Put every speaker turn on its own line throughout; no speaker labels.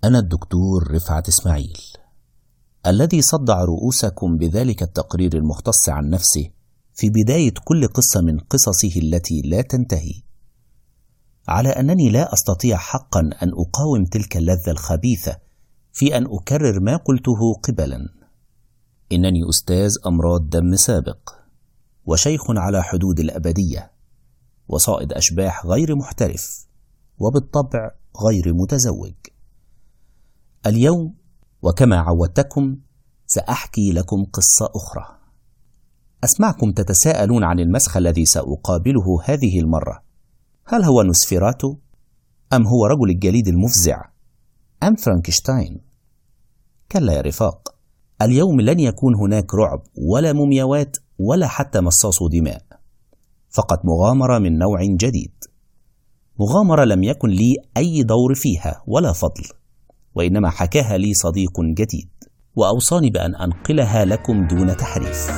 أنا الدكتور رفعت إسماعيل الذي صدع رؤوسكم بذلك التقرير المختص عن نفسه في بداية كل قصة من قصصه التي لا تنتهي على أنني لا أستطيع حقا أن أقاوم تلك اللذة الخبيثة في أن أكرر ما قلته قبلا إنني أستاذ أمراض دم سابق وشيخ على حدود الأبدية وصائد أشباح غير محترف وبالطبع غير متزوج اليوم وكما عودتكم سأحكي لكم قصة أخرى أسمعكم تتساءلون عن المسخ الذي سأقابله هذه المرة هل هو نوسفيراتو؟ أم هو رجل الجليد المفزع؟ أم فرانكشتاين؟ كلا يا رفاق اليوم لن يكون هناك رعب ولا مومياوات ولا حتى مصاص دماء فقط مغامرة من نوع جديد مغامرة لم يكن لي أي دور فيها ولا فضل وإنما حكاها لي صديق جديد وأوصاني بأن أنقلها لكم دون تحريف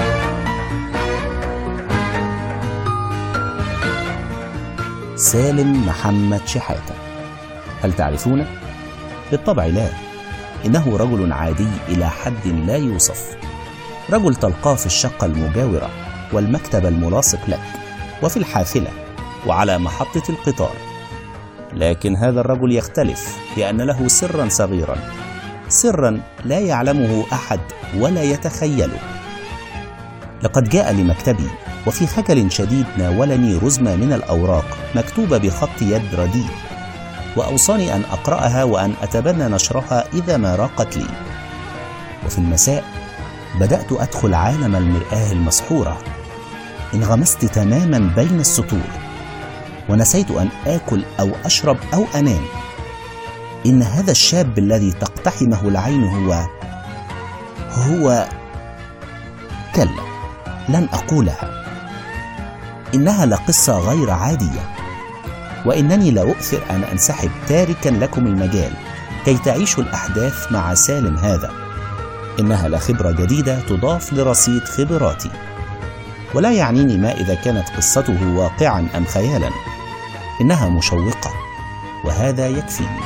سالم محمد شحاتة هل تعرفونه؟ بالطبع لا إنه رجل عادي إلى حد لا يوصف رجل تلقاه في الشقة المجاورة والمكتب الملاصق لك وفي الحافلة وعلى محطة القطار لكن هذا الرجل يختلف لأن له سرا صغيرا سرا لا يعلمه أحد ولا يتخيله لقد جاء لمكتبي وفي خجل شديد ناولني رزمة من الأوراق مكتوبة بخط يد رديء وأوصاني أن أقرأها وأن أتبنى نشرها إذا ما راقت لي وفي المساء بدأت أدخل عالم المرآة المسحورة انغمست تماما بين السطور ونسيت أن آكل أو أشرب أو أنام إن هذا الشاب الذي تقتحمه العين هو هو كلا لن أقولها إنها لقصة غير عادية وإنني لا أؤثر أن أنسحب تاركا لكم المجال كي تعيشوا الأحداث مع سالم هذا إنها لخبرة جديدة تضاف لرصيد خبراتي ولا يعنيني ما إذا كانت قصته واقعا أم خيالا إنها مشوقة وهذا يكفيني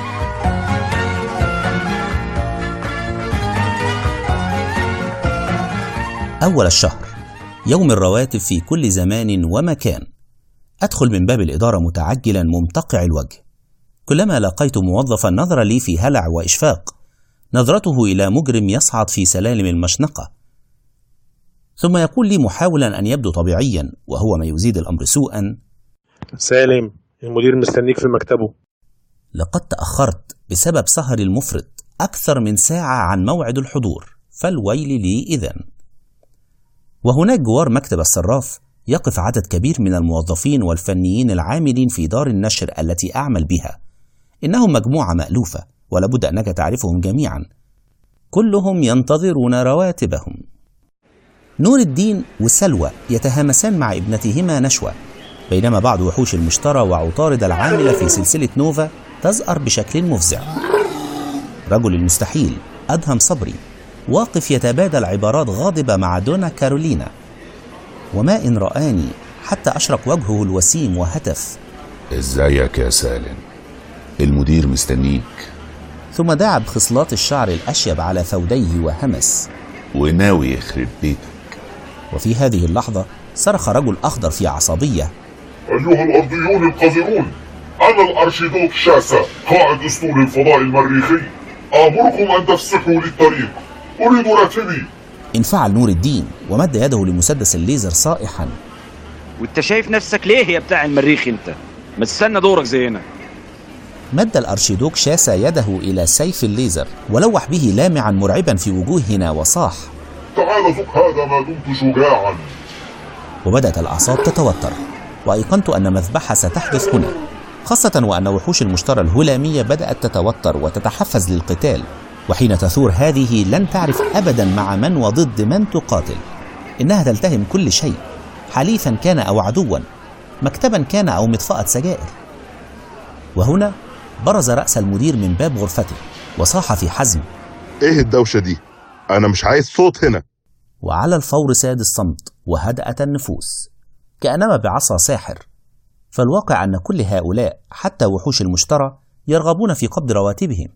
أول الشهر يوم الرواتب في كل زمان ومكان أدخل من باب الإدارة متعجلا ممتقع الوجه كلما لقيت موظفا نظر لي في هلع وإشفاق نظرته إلى مجرم يصعد في سلالم المشنقة ثم يقول لي محاولا أن يبدو طبيعيا وهو ما يزيد الأمر سوءا
سالم المدير مستنيك في مكتبه
لقد تأخرت بسبب سهر المفرط أكثر من ساعة عن موعد الحضور فالويل لي إذن وهناك جوار مكتب الصراف يقف عدد كبير من الموظفين والفنيين العاملين في دار النشر التي أعمل بها إنهم مجموعة مألوفة ولابد أنك تعرفهم جميعا كلهم ينتظرون رواتبهم نور الدين وسلوى يتهامسان مع ابنتهما نشوى بينما بعض وحوش المشترى وعطارد العاملة في سلسلة نوفا تزأر بشكل مفزع رجل المستحيل أدهم صبري واقف يتبادل عبارات غاضبة مع دونا كارولينا وما إن رآني حتى أشرق وجهه الوسيم وهتف
ازيك يا سالم المدير مستنيك
ثم دعا بخصلات الشعر الأشيب على ثوديه وهمس
وناوي يخرب بيتك
وفي هذه اللحظة صرخ رجل أخضر في عصبية
أيها الأرضيون القذرون أنا الأرشيدوك شاسا قائد أسطول الفضاء المريخي آمركم أن تفسحوا لي الطريق أريد راتبي
انفعل نور الدين ومد يده لمسدس الليزر صائحا
وانت شايف نفسك ليه يا بتاع المريخ انت ما تستنى دورك زينا
مد الأرشيدوك شاسا يده إلى سيف الليزر ولوح به لامعا مرعبا في وجوهنا وصاح
تعال ذق هذا ما دمت شجاعا
وبدأت الأعصاب تتوتر وأيقنت أن مذبحة ستحدث هنا خاصة وأن وحوش المشترى الهلامية بدأت تتوتر وتتحفز للقتال وحين تثور هذه لن تعرف أبدا مع من وضد من تقاتل إنها تلتهم كل شيء حليفا كان أو عدوا مكتبا كان أو مطفأة سجائر وهنا برز رأس المدير من باب غرفته وصاح في حزم
ايه الدوشة دي انا مش عايز صوت هنا
وعلى الفور ساد الصمت وهدأت النفوس كأنما بعصا ساحر فالواقع أن كل هؤلاء حتى وحوش المشترى يرغبون في قبض رواتبهم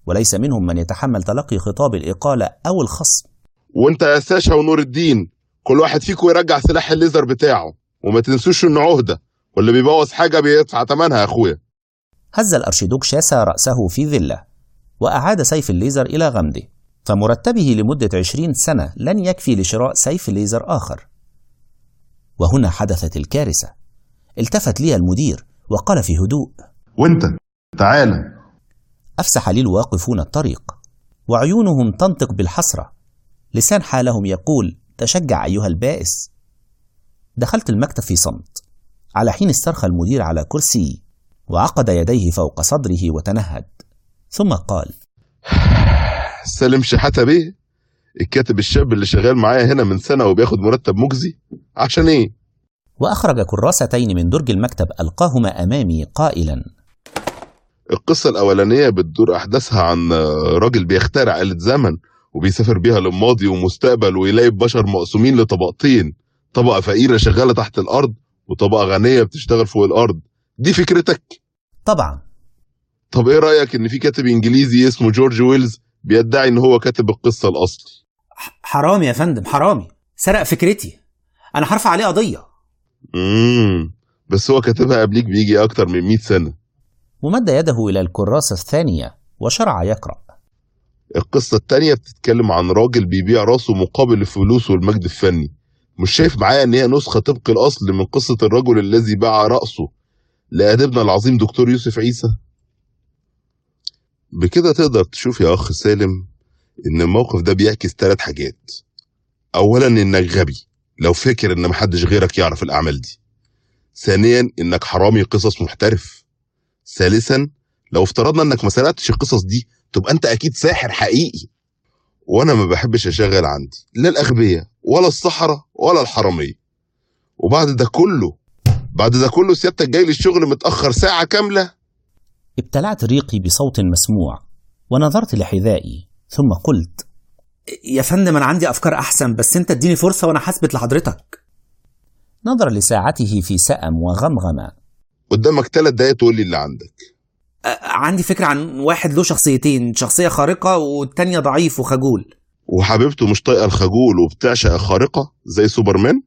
وليس منهم من يتحمل تلقي خطاب الإقالة أو الخصم
وانت يا ساشا ونور الدين كل واحد فيكم يرجع سلاح الليزر بتاعه وما تنسوش انه عهده واللي بيبوظ حاجه بيدفع ثمنها يا اخويا
هز الأرشيدوك شاسا رأسه في ذلة وأعاد سيف الليزر إلى غمده فمرتبه لمدة عشرين سنة لن يكفي لشراء سيف ليزر آخر وهنا حدثت الكارثة التفت لي المدير وقال في هدوء
وانت تعالى
أفسح لي الواقفون الطريق وعيونهم تنطق بالحسرة لسان حالهم يقول تشجع أيها البائس دخلت المكتب في صمت على حين استرخى المدير على كرسي وعقد يديه فوق صدره وتنهد ثم قال
سالم شحاته بيه الكاتب الشاب اللي شغال معايا هنا من سنه وبياخد مرتب مجزي عشان ايه
وأخرج كراستين من درج المكتب ألقاهما أمامي قائلا
القصه الاولانيه بتدور احداثها عن راجل بيخترع آلة زمن وبيسافر بيها للماضي ومستقبل ويلاقي بشر مقسومين لطبقتين طبقه فقيره شغاله تحت الارض وطبقه غنيه بتشتغل فوق الارض دي فكرتك
طبعا
طب ايه رايك ان في كاتب انجليزي اسمه جورج ويلز بيدعي ان هو كاتب القصه الاصلي
حرامي يا فندم حرامي سرق فكرتي انا هرفع عليه قضيه
امم بس هو كاتبها قبليك بيجي اكتر من 100 سنه
ومد يده إلى الكراسة الثانية وشرع يقرأ
القصه التانية بتتكلم عن راجل بيبيع راسه مقابل الفلوس والمجد الفني مش شايف معايا ان هي نسخه طبق الاصل من قصه الرجل الذي باع راسه لاديبنا العظيم دكتور يوسف عيسى بكده تقدر تشوف يا اخ سالم ان الموقف ده بيعكس ثلاث حاجات اولا انك غبي لو فاكر ان محدش غيرك يعرف الاعمال دي ثانيا انك حرامي قصص محترف ثالثا لو افترضنا انك ما سرقتش القصص دي تبقى انت اكيد ساحر حقيقي وانا ما بحبش اشغل عندي لا الاغبياء ولا الصحراء ولا الحراميه وبعد ده كله بعد ده كله سيادتك جاي للشغل متاخر ساعه كامله
ابتلعت ريقي بصوت مسموع ونظرت لحذائي ثم قلت
يا فندم انا عندي افكار احسن بس انت اديني فرصه وانا هثبت لحضرتك
نظر لساعته في سأم وغمغم
قدامك ثلاث دقايق تقول لي اللي عندك
أ- عندي فكره عن واحد له شخصيتين شخصيه خارقه والتانيه ضعيف وخجول
وحبيبته مش طايقه الخجول وبتعشق الخارقه زي سوبرمان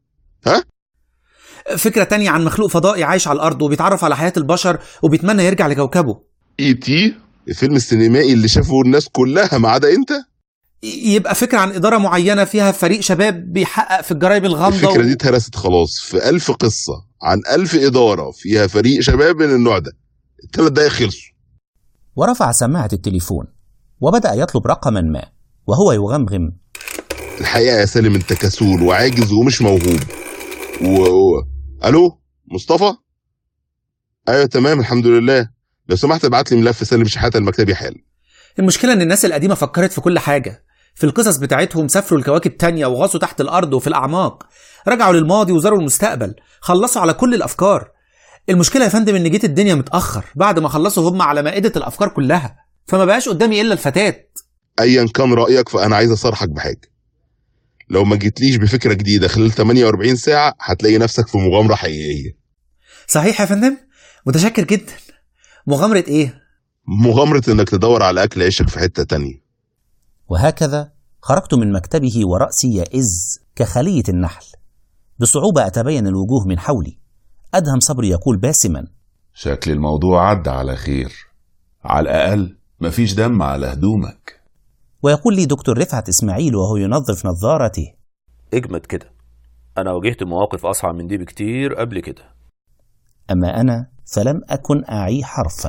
فكره تانية عن مخلوق فضائي عايش على الارض وبيتعرف على حياه البشر وبيتمنى يرجع لكوكبه
اي تي الفيلم السينمائي اللي شافه الناس كلها ما عدا انت
ي- يبقى فكره عن اداره معينه فيها فريق شباب بيحقق في الجرائم الغامضه
الفكره
و...
دي اتهرست خلاص في ألف قصه عن ألف اداره فيها فريق شباب من النوع ده الثلاث دقايق خلصوا
ورفع سماعة التليفون وبدأ يطلب رقما ما وهو يغمغم
الحقيقه يا سالم انت كسول وعاجز ومش موهوب و... و... الو مصطفى ايوه تمام الحمد لله لو سمحت ابعت لي ملف سالم شحاته المكتبي حالا
المشكله ان الناس القديمه فكرت في كل حاجه في القصص بتاعتهم سافروا لكواكب تانية وغاصوا تحت الارض وفي الاعماق رجعوا للماضي وزاروا المستقبل خلصوا على كل الافكار المشكله يا فندم ان جيت الدنيا متاخر بعد ما خلصوا هم على مائده الافكار كلها فما بقاش قدامي الا الفتات
ايا كان رايك فانا عايز اصارحك بحاجه لو ما جيتليش بفكره جديده خلال 48 ساعه هتلاقي نفسك في مغامره حقيقيه
صحيح يا فندم متشكر جدا مغامره ايه
مغامره انك تدور على اكل عيشك في حته تانية
وهكذا خرجت من مكتبه ورأسي يئز كخلية النحل بصعوبة أتبين الوجوه من حولي أدهم صبري يقول باسما
شكل الموضوع عدى على خير على الأقل مفيش دم على هدومك
ويقول لي دكتور رفعت إسماعيل وهو ينظف نظارته
اجمد كده انا واجهت مواقف اصعب من دي بكتير قبل كده
أما أنا فلم أكن أعي حرفا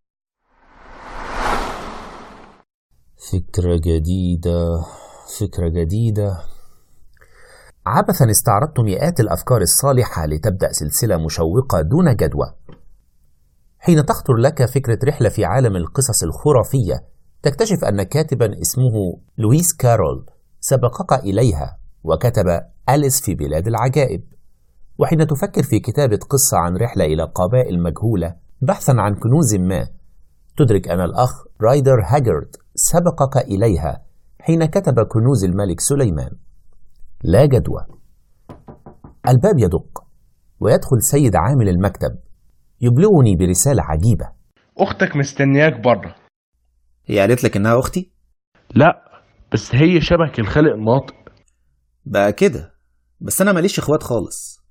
فكرة جديدة فكرة جديدة عبثا استعرضت مئات الأفكار الصالحة لتبدأ سلسلة مشوقة دون جدوى حين تخطر لك فكرة رحلة في عالم القصص الخرافية تكتشف أن كاتبا اسمه لويس كارول سبقك إليها وكتب أليس في بلاد العجائب وحين تفكر في كتابة قصة عن رحلة إلى قبائل مجهولة بحثا عن كنوز ما تدرك أن الأخ رايدر هاجرد سبقك إليها حين كتب كنوز الملك سليمان لا جدوى الباب يدق ويدخل سيد عامل المكتب يبلغني برسالة عجيبة
أختك مستنياك بره
هي قالت لك إنها أختي؟
لا بس هي شبك الخالق الناطق
بقى كده بس أنا ماليش إخوات خالص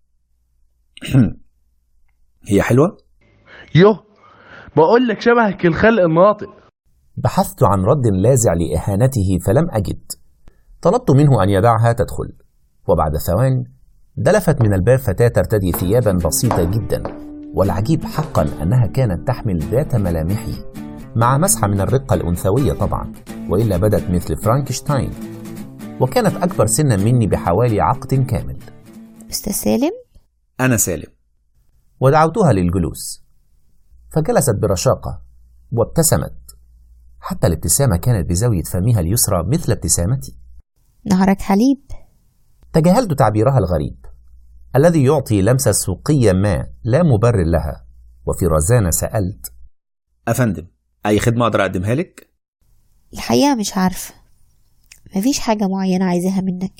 هي حلوة؟
يوه بقول لك شبهك الخلق الناطق
بحثت عن رد لاذع لإهانته فلم أجد طلبت منه أن يدعها تدخل وبعد ثوان دلفت من الباب فتاة ترتدي ثيابا بسيطة جدا والعجيب حقا أنها كانت تحمل ذات ملامحي مع مسحة من الرقة الأنثوية طبعا وإلا بدت مثل فرانكشتاين وكانت أكبر سنا مني بحوالي عقد كامل
أستاذ سالم
أنا سالم
ودعوتها للجلوس فجلست برشاقة وابتسمت حتى الابتسامة كانت بزاوية فمها اليسرى مثل ابتسامتي
نهرك حليب
تجاهلت تعبيرها الغريب الذي يعطي لمسة سوقية ما لا مبرر لها وفي رزانة سألت
أفندم أي خدمة أقدر أقدمها لك؟
الحقيقة مش عارفة مفيش حاجة معينة عايزاها منك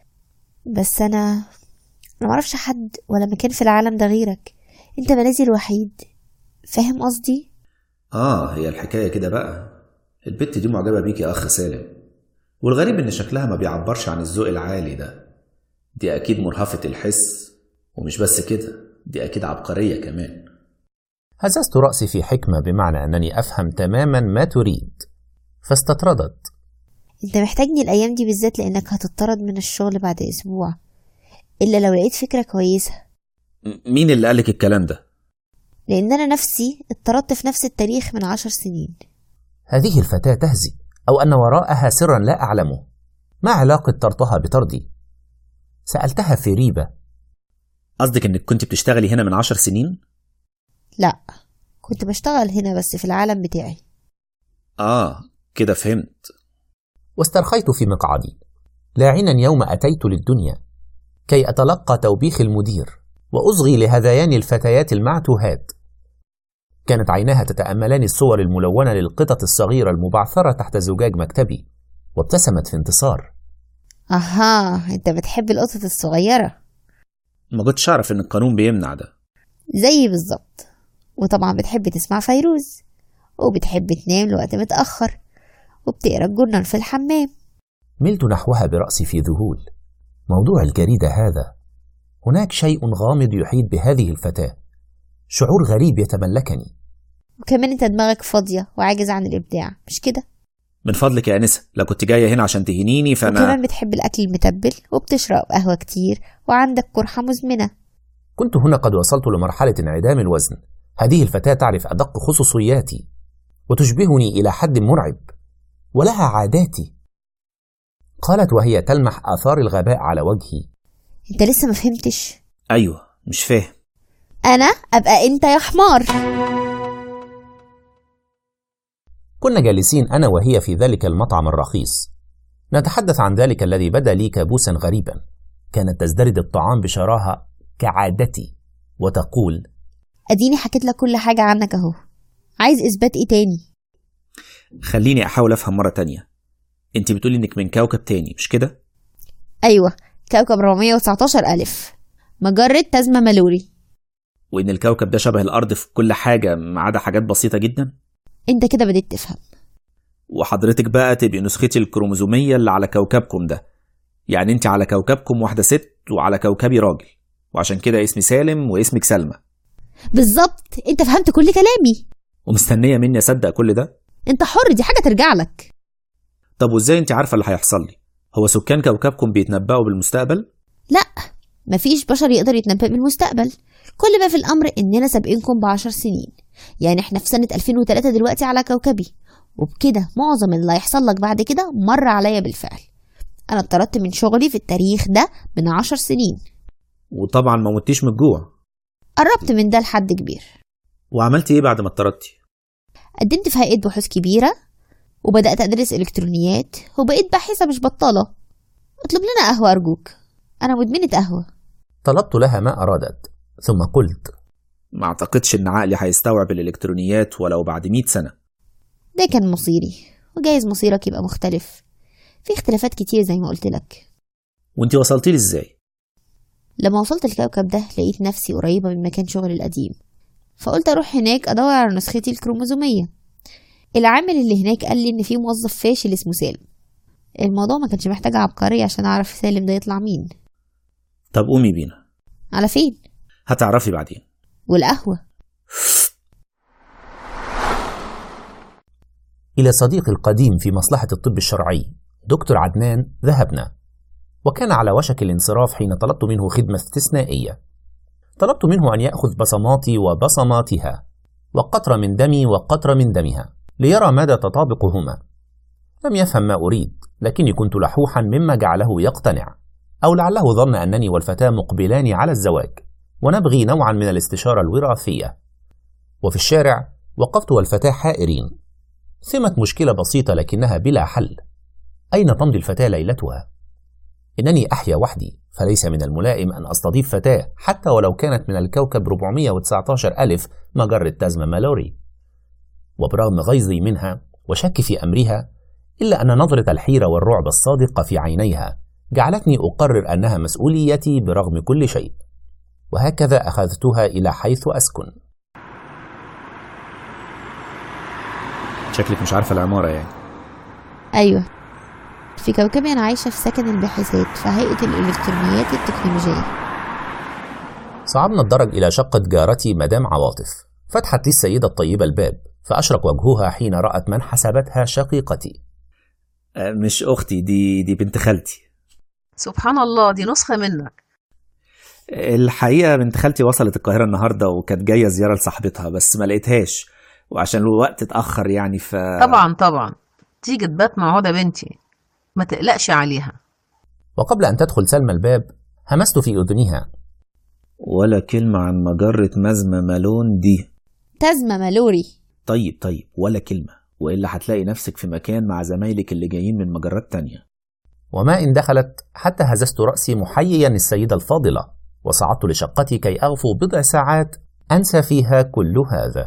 بس أنا أنا معرفش حد ولا مكان في العالم ده غيرك أنت ملاذي الوحيد فاهم قصدي؟
آه هي الحكاية كده بقى البت دي معجبة بيك يا أخ سالم والغريب إن شكلها ما بيعبرش عن الذوق العالي ده دي أكيد مرهفة الحس ومش بس كده دي أكيد عبقرية كمان
هززت رأسي في حكمة بمعنى أنني أفهم تماما ما تريد فاستطردت
أنت محتاجني الأيام دي بالذات لأنك هتطرد من الشغل بعد أسبوع إلا لو لقيت فكرة كويسة
م- مين اللي قالك الكلام ده؟
لأن أنا نفسي اتطردت في نفس التاريخ من عشر سنين
هذه الفتاة تهزي أو أن وراءها سرا لا أعلمه ما علاقة طردها بطردي؟ سألتها في ريبة
قصدك إنك كنت بتشتغلي هنا من عشر سنين؟
لا كنت بشتغل هنا بس في العالم بتاعي
آه كده فهمت
واسترخيت في مقعدي لاعنا يوم أتيت للدنيا كي أتلقى توبيخ المدير وأصغي لهذيان الفتيات المعتوهات كانت عيناها تتأملان الصور الملونة للقطط الصغيرة المبعثرة تحت زجاج مكتبي وابتسمت في انتصار
أها أنت بتحب القطط الصغيرة
ما كنتش أعرف إن القانون بيمنع ده
زيي بالظبط وطبعا بتحب تسمع فيروز وبتحب تنام لوقت متأخر وبتقرا الجورنال في الحمام
ملت نحوها برأسي في ذهول موضوع الجريدة هذا هناك شيء غامض يحيط بهذه الفتاة شعور غريب يتملكني
وكمان انت دماغك فاضية وعاجز عن الإبداع مش كده
من فضلك يا أنسة لو كنت جاية هنا عشان تهينيني فأنا
وكمان بتحب الأكل المتبل وبتشرب قهوة كتير وعندك قرحة مزمنة
كنت هنا قد وصلت لمرحلة انعدام الوزن هذه الفتاة تعرف أدق خصوصياتي وتشبهني إلى حد مرعب ولها عاداتي قالت وهي تلمح آثار الغباء على وجهي
انت لسه ما فهمتش
أيوه مش فاهم
أنا أبقى أنت يا حمار
كنا جالسين أنا وهي في ذلك المطعم الرخيص نتحدث عن ذلك الذي بدا لي كابوسا غريبا كانت تزدرد الطعام بشراهة كعادتي وتقول
أديني حكيت لك كل حاجة عنك أهو عايز إثبات إيه تاني
خليني أحاول أفهم مرة تانية أنت بتقولي إنك من كوكب تاني مش كده؟
أيوة كوكب 419 ألف مجرة تازما مالوري
وإن الكوكب ده شبه الأرض في كل حاجة ما عدا حاجات بسيطة جدا
أنت كده بديت تفهم
وحضرتك بقى تبقي نسختي الكروموزومية اللي على كوكبكم ده يعني أنت على كوكبكم واحدة ست وعلى كوكبي راجل وعشان كده اسمي سالم واسمك سلمى
بالظبط أنت فهمت كل كلامي
ومستنية مني أصدق كل ده
أنت حر دي حاجة ترجع لك
طب وإزاي أنت عارفة اللي هيحصل لي؟ هو سكان كوكبكم بيتنبأوا بالمستقبل؟
لا مفيش بشر يقدر يتنبأ بالمستقبل كل ما في الأمر إننا سابقينكم بعشر سنين يعني إحنا في سنة 2003 دلوقتي على كوكبي وبكده معظم اللي هيحصل لك بعد كده مر عليا بالفعل أنا اتطردت من شغلي في التاريخ ده من عشر سنين
وطبعا ما متيش من الجوع
قربت من ده لحد كبير
وعملت إيه بعد ما اتطردتي؟
قدمت في هيئة بحوث كبيرة وبدأت أدرس إلكترونيات وبقيت باحثة مش بطالة اطلب لنا قهوة أرجوك أنا مدمنة قهوة
طلبت لها ما أرادت ثم قلت
ما أعتقدش إن عقلي هيستوعب الإلكترونيات ولو بعد 100 سنة
ده كان مصيري وجايز مصيرك يبقى مختلف في اختلافات كتير زي ما قلت لك
وأنت وصلتي لي إزاي؟
لما وصلت الكوكب ده لقيت نفسي قريبة من مكان شغلي القديم فقلت أروح هناك أدور على نسختي الكروموزومية العامل اللي هناك قال لي ان في موظف فاشل اسمه سالم الموضوع ما كانش محتاج عبقرية عشان اعرف سالم ده يطلع مين
طب قومي بينا
على فين
هتعرفي بعدين
والقهوة
إلى صديقي القديم في مصلحة الطب الشرعي دكتور عدنان ذهبنا وكان على وشك الانصراف حين طلبت منه خدمة استثنائية طلبت منه أن يأخذ بصماتي وبصماتها وقطرة من دمي وقطرة من دمها ليرى مدى تطابقهما لم يفهم ما أريد لكني كنت لحوحا مما جعله يقتنع أو لعله ظن أنني والفتاة مقبلان على الزواج ونبغي نوعا من الاستشارة الوراثية وفي الشارع وقفت والفتاة حائرين ثمة مشكلة بسيطة لكنها بلا حل أين تمضي الفتاة ليلتها؟ إنني أحيا وحدي فليس من الملائم أن أستضيف فتاة حتى ولو كانت من الكوكب 419 ألف مجرة تازما مالوري وبرغم غيظي منها وشك في أمرها إلا أن نظرة الحيرة والرعب الصادقة في عينيها جعلتني أقرر أنها مسؤوليتي برغم كل شيء وهكذا أخذتها إلى حيث أسكن
شكلك مش عارفة العمارة يعني
ايوه في كوكبي انا عايشة في سكن الباحثات في هيئة الالكترونيات التكنولوجية
صعدنا الدرج إلى شقة جارتي مدام عواطف فتحت لي السيدة الطيبة الباب فأشرق وجهها حين رأت من حسبتها شقيقتي
آه، مش أختي دي دي بنت خالتي
سبحان الله دي نسخة منك
الحقيقة بنت خالتي وصلت القاهرة النهاردة وكانت جاية زيارة لصاحبتها بس ما لقيتهاش وعشان الوقت اتأخر يعني ف
طبعا طبعا تيجي تبات مع هدى بنتي ما تقلقش عليها
وقبل أن تدخل سلمى الباب همست في أذنها
ولا كلمة عن مجرة مزمة مالون دي
تزمة مالوري
طيب طيب ولا كلمة وإلا هتلاقي نفسك في مكان مع زمايلك اللي جايين من مجرات تانية
وما إن دخلت حتى هززت رأسي محييا السيدة الفاضلة وصعدت لشقتي كي أغفو بضع ساعات أنسى فيها كل هذا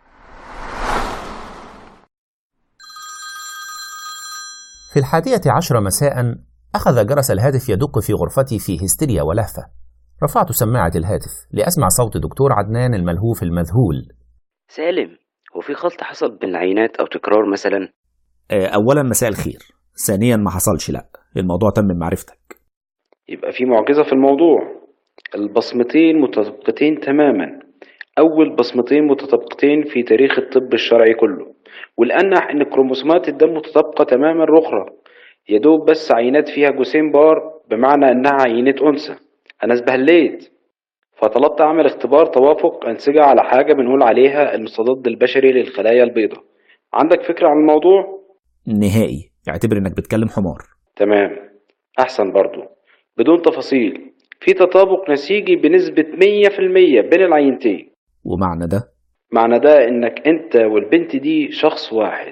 في الحادية عشر مساء أخذ جرس الهاتف يدق في غرفتي في هستيريا ولهفة رفعت سماعة الهاتف لأسمع صوت دكتور عدنان الملهوف المذهول
سالم هو في خلط حصل بين العينات أو تكرار مثلا
آه، أولا مساء الخير ثانيا ما حصلش لا الموضوع تم بمعرفتك
يبقى في معجزة في الموضوع البصمتين متطابقتين تماما أول بصمتين متطابقتين في تاريخ الطب الشرعي كله والأنح إن كروموسومات الدم متطابقة تماما رخرة يا دوب بس عينات فيها جسيم بار بمعنى إنها عينة أنثى أنا اسبهليت فطلبت أعمل اختبار توافق أنسجة على حاجة بنقول عليها المستضد البشري للخلايا البيضاء عندك فكرة عن الموضوع؟
نهائي اعتبر إنك بتكلم حمار
تمام أحسن برضو بدون تفاصيل في تطابق نسيجي بنسبة 100% بين العينتين
ومعنى ده
معنى ده إنك أنت والبنت دي شخص واحد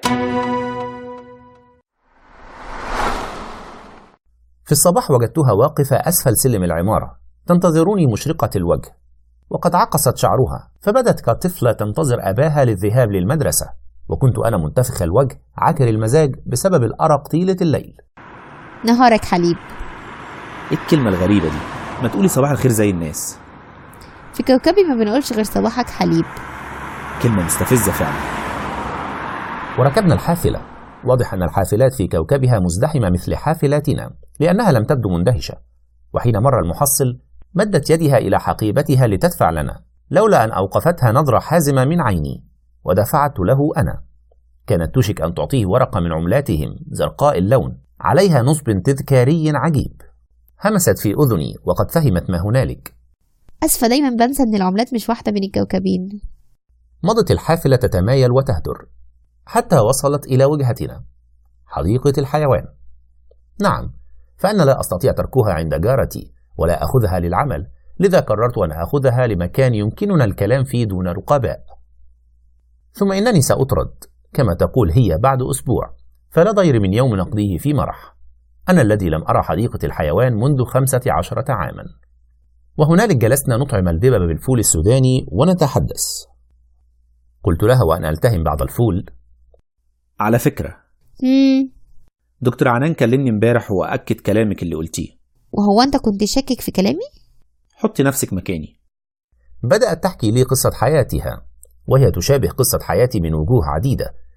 في الصباح وجدتها واقفة أسفل سلم العمارة تنتظرني مشرقة الوجه وقد عقصت شعرها فبدت كطفلة تنتظر أباها للذهاب للمدرسة وكنت أنا منتفخ الوجه عاكر المزاج بسبب الأرق طيلة الليل
نهارك حليب
إيه الكلمة الغريبة دي ما تقولي صباح الخير زي الناس
في كوكبي ما بنقولش غير صباحك حليب
كلمة مستفزة فعلا
وركبنا الحافلة واضح أن الحافلات في كوكبها مزدحمة مثل حافلاتنا لأنها لم تبدو مندهشة وحين مر المحصل مدت يدها إلى حقيبتها لتدفع لنا لولا أن أوقفتها نظرة حازمة من عيني ودفعت له أنا كانت توشك أن تعطيه ورقة من عملاتهم زرقاء اللون عليها نصب تذكاري عجيب همست في أذني وقد فهمت ما هنالك
أسفة دايما بنسى إن العملات مش واحدة بين الكوكبين
مضت الحافلة تتمايل وتهدر حتى وصلت إلى وجهتنا حديقة الحيوان نعم فأنا لا أستطيع تركها عند جارتي ولا أخذها للعمل لذا قررت أن أخذها لمكان يمكننا الكلام فيه دون رقباء ثم إنني سأطرد كما تقول هي بعد أسبوع فلا ضير من يوم نقضيه في مرح أنا الذي لم أرى حديقة الحيوان منذ خمسة عشرة عاما وهنالك جلسنا نطعم الدبب بالفول السوداني ونتحدث قلت لها وأنا ألتهم بعض الفول
على فكرة
مم.
دكتور عنان كلمني امبارح وأكد كلامك اللي قلتيه
وهو أنت كنت شاكك في كلامي؟
حطي نفسك مكاني
بدأت تحكي لي قصة حياتها وهي تشابه قصة حياتي من وجوه عديدة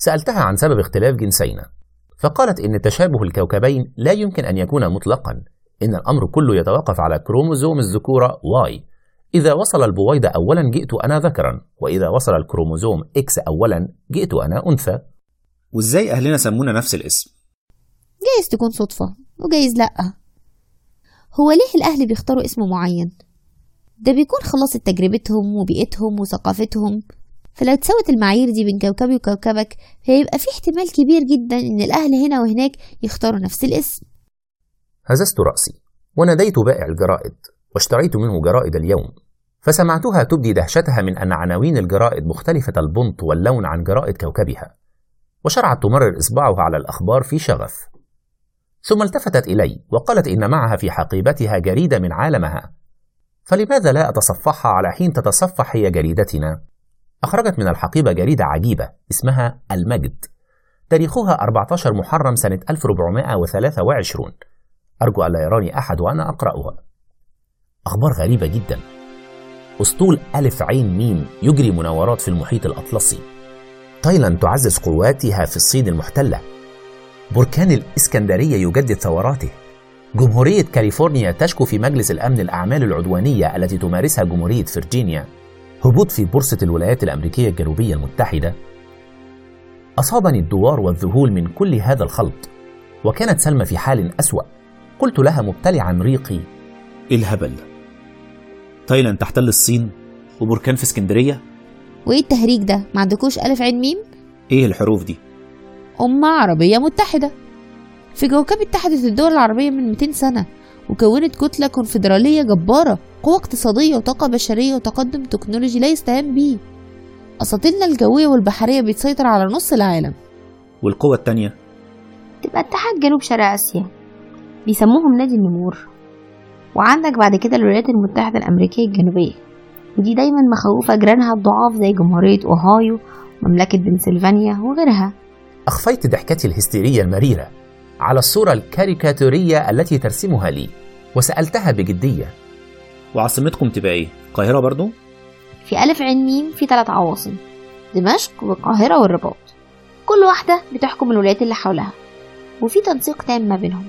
سألتها عن سبب اختلاف جنسينا فقالت إن تشابه الكوكبين لا يمكن أن يكون مطلقا إن الأمر كله يتوقف على كروموزوم الذكورة Y إذا وصل البويضة أولا جئت أنا ذكرا وإذا وصل الكروموزوم X أولا جئت أنا أنثى
وإزاي أهلنا سمونا نفس الاسم؟
جايز تكون صدفة وجايز لأ هو ليه الأهل بيختاروا اسم معين؟ ده بيكون خلاصة تجربتهم وبيئتهم وثقافتهم فلو تساوت المعايير دي بين كوكبي وكوكبك فيبقى في احتمال كبير جدا إن الأهل هنا وهناك يختاروا نفس الاسم
هززت رأسي وناديت بائع الجرائد واشتريت منه جرائد اليوم فسمعتها تبدي دهشتها من أن عناوين الجرائد مختلفة البنط واللون عن جرائد كوكبها وشرعت تمرر إصبعها على الأخبار في شغف ثم التفتت إلي وقالت إن معها في حقيبتها جريدة من عالمها فلماذا لا أتصفحها على حين تتصفح هي جريدتنا؟ أخرجت من الحقيبة جريدة عجيبة اسمها المجد تاريخها 14 محرم سنة 1423 أرجو ألا يراني أحد وأنا أقرأها أخبار غريبة جدا أسطول ألف عين ميم يجري مناورات في المحيط الأطلسي تايلاند تعزز قواتها في الصين المحتلة بركان الإسكندرية يجدد ثوراته جمهورية كاليفورنيا تشكو في مجلس الأمن الأعمال العدوانية التي تمارسها جمهورية فرجينيا هبوط في بورصة الولايات الأمريكية الجنوبية المتحدة أصابني الدوار والذهول من كل هذا الخلط وكانت سلمى في حال أسوأ قلت لها مبتلعا ريقي
إيه الهبل ده؟ تايلاند تحتل الصين وبركان في اسكندرية؟
وإيه التهريج ده؟ ما عندكوش ألف عين ميم؟
إيه الحروف دي؟
أمة عربية متحدة في كوكب اتحدت الدول العربية من 200 سنة وكونت كتلة كونفدرالية جبارة قوة اقتصادية وطاقة بشرية وتقدم تكنولوجي لا يستهان به أساطيلنا الجوية والبحرية بتسيطر على نص العالم
والقوة التانية؟
تبقى اتحاد جنوب شرق آسيا بيسموهم نادي النمور وعندك بعد كده الولايات المتحدة الأمريكية الجنوبية ودي دايما مخوفة جيرانها الضعاف زي جمهورية أوهايو ومملكة بنسلفانيا وغيرها
أخفيت ضحكتي الهستيرية المريرة على الصورة الكاريكاتورية التي ترسمها لي وسألتها بجدية
وعاصمتكم تبقى إيه؟ القاهرة برضو؟
في ألف عين ميم في ثلاث عواصم دمشق والقاهرة والرباط كل واحدة بتحكم الولايات اللي حولها وفي تنسيق تام ما بينهم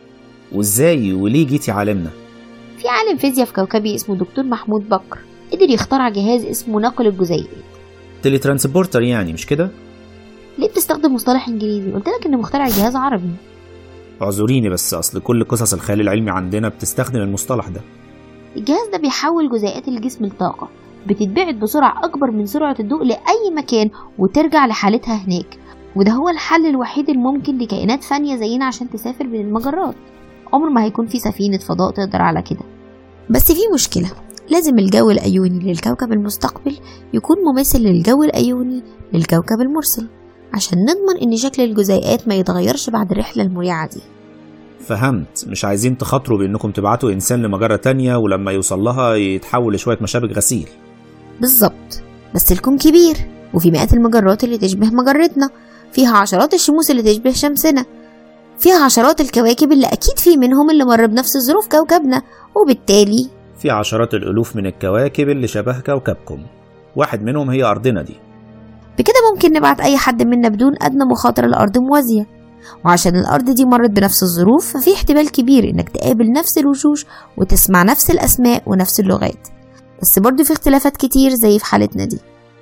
وإزاي وليه جيتي عالمنا؟
في عالم فيزياء في كوكبي اسمه دكتور محمود بكر قدر يخترع جهاز اسمه نقل الجزيئات
تيلي ترانسبورتر يعني مش كده؟
ليه بتستخدم مصطلح انجليزي قلت لك ان مخترع جهاز عربي
اعذريني بس اصل كل قصص الخيال العلمي عندنا بتستخدم المصطلح ده
الجهاز ده بيحول جزيئات الجسم لطاقة بتتبعت بسرعة أكبر من سرعة الضوء لأي مكان وترجع لحالتها هناك وده هو الحل الوحيد الممكن لكائنات فانية زينا عشان تسافر بين المجرات عمر ما هيكون في سفينة فضاء تقدر على كده بس في مشكلة لازم الجو الأيوني للكوكب المستقبل يكون مماثل للجو الأيوني للكوكب المرسل عشان نضمن إن شكل الجزيئات ما يتغيرش بعد الرحلة المريعة دي
فهمت مش عايزين تخاطروا بانكم تبعتوا انسان لمجرة تانية ولما يوصل لها يتحول لشوية مشابك غسيل
بالظبط بس الكون كبير وفي مئات المجرات اللي تشبه مجرتنا فيها عشرات الشموس اللي تشبه شمسنا فيها عشرات الكواكب اللي أكيد في منهم اللي مر بنفس ظروف كوكبنا وبالتالي
في عشرات الألوف من الكواكب اللي شبه كوكبكم واحد منهم هي أرضنا دي
بكده ممكن نبعت أي حد منا بدون أدنى مخاطرة الأرض موازية وعشان الأرض دي مرت بنفس الظروف ففي احتمال كبير إنك تقابل نفس الوشوش وتسمع نفس الأسماء ونفس اللغات بس برضه في اختلافات كتير زي في حالتنا دي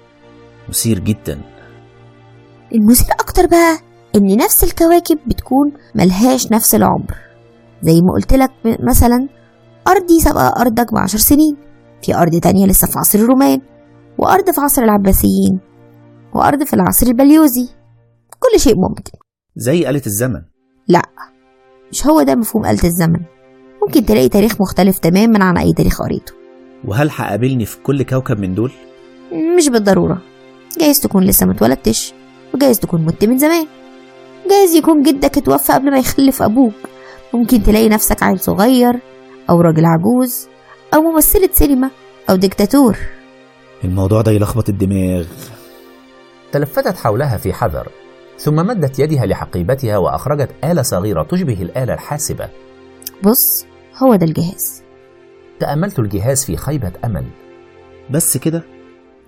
مثير جدا
المثير أكتر بقى إن نفس الكواكب بتكون ملهاش نفس العمر زي ما قلت لك مثلا أرضي سبق أرضك بعشر سنين في أرض تانية لسه في عصر الرومان وأرض في عصر العباسيين وأرض في العصر البليوزي كل شيء ممكن
زي آلة الزمن
لا مش هو ده مفهوم آلة الزمن ممكن تلاقي تاريخ مختلف تماما عن أي تاريخ قريته
وهل هقابلني في كل كوكب من دول؟
مش بالضرورة جايز تكون لسه متولدتش وجايز تكون مت من زمان جايز يكون جدك اتوفى قبل ما يخلف أبوك ممكن تلاقي نفسك عيل صغير أو راجل عجوز أو ممثلة سينما أو ديكتاتور
الموضوع ده يلخبط الدماغ
تلفتت حولها في حذر ثم مدت يدها لحقيبتها وأخرجت آلة صغيرة تشبه الآلة الحاسبة
بص هو ده الجهاز
تأملت الجهاز في خيبة أمل
بس كده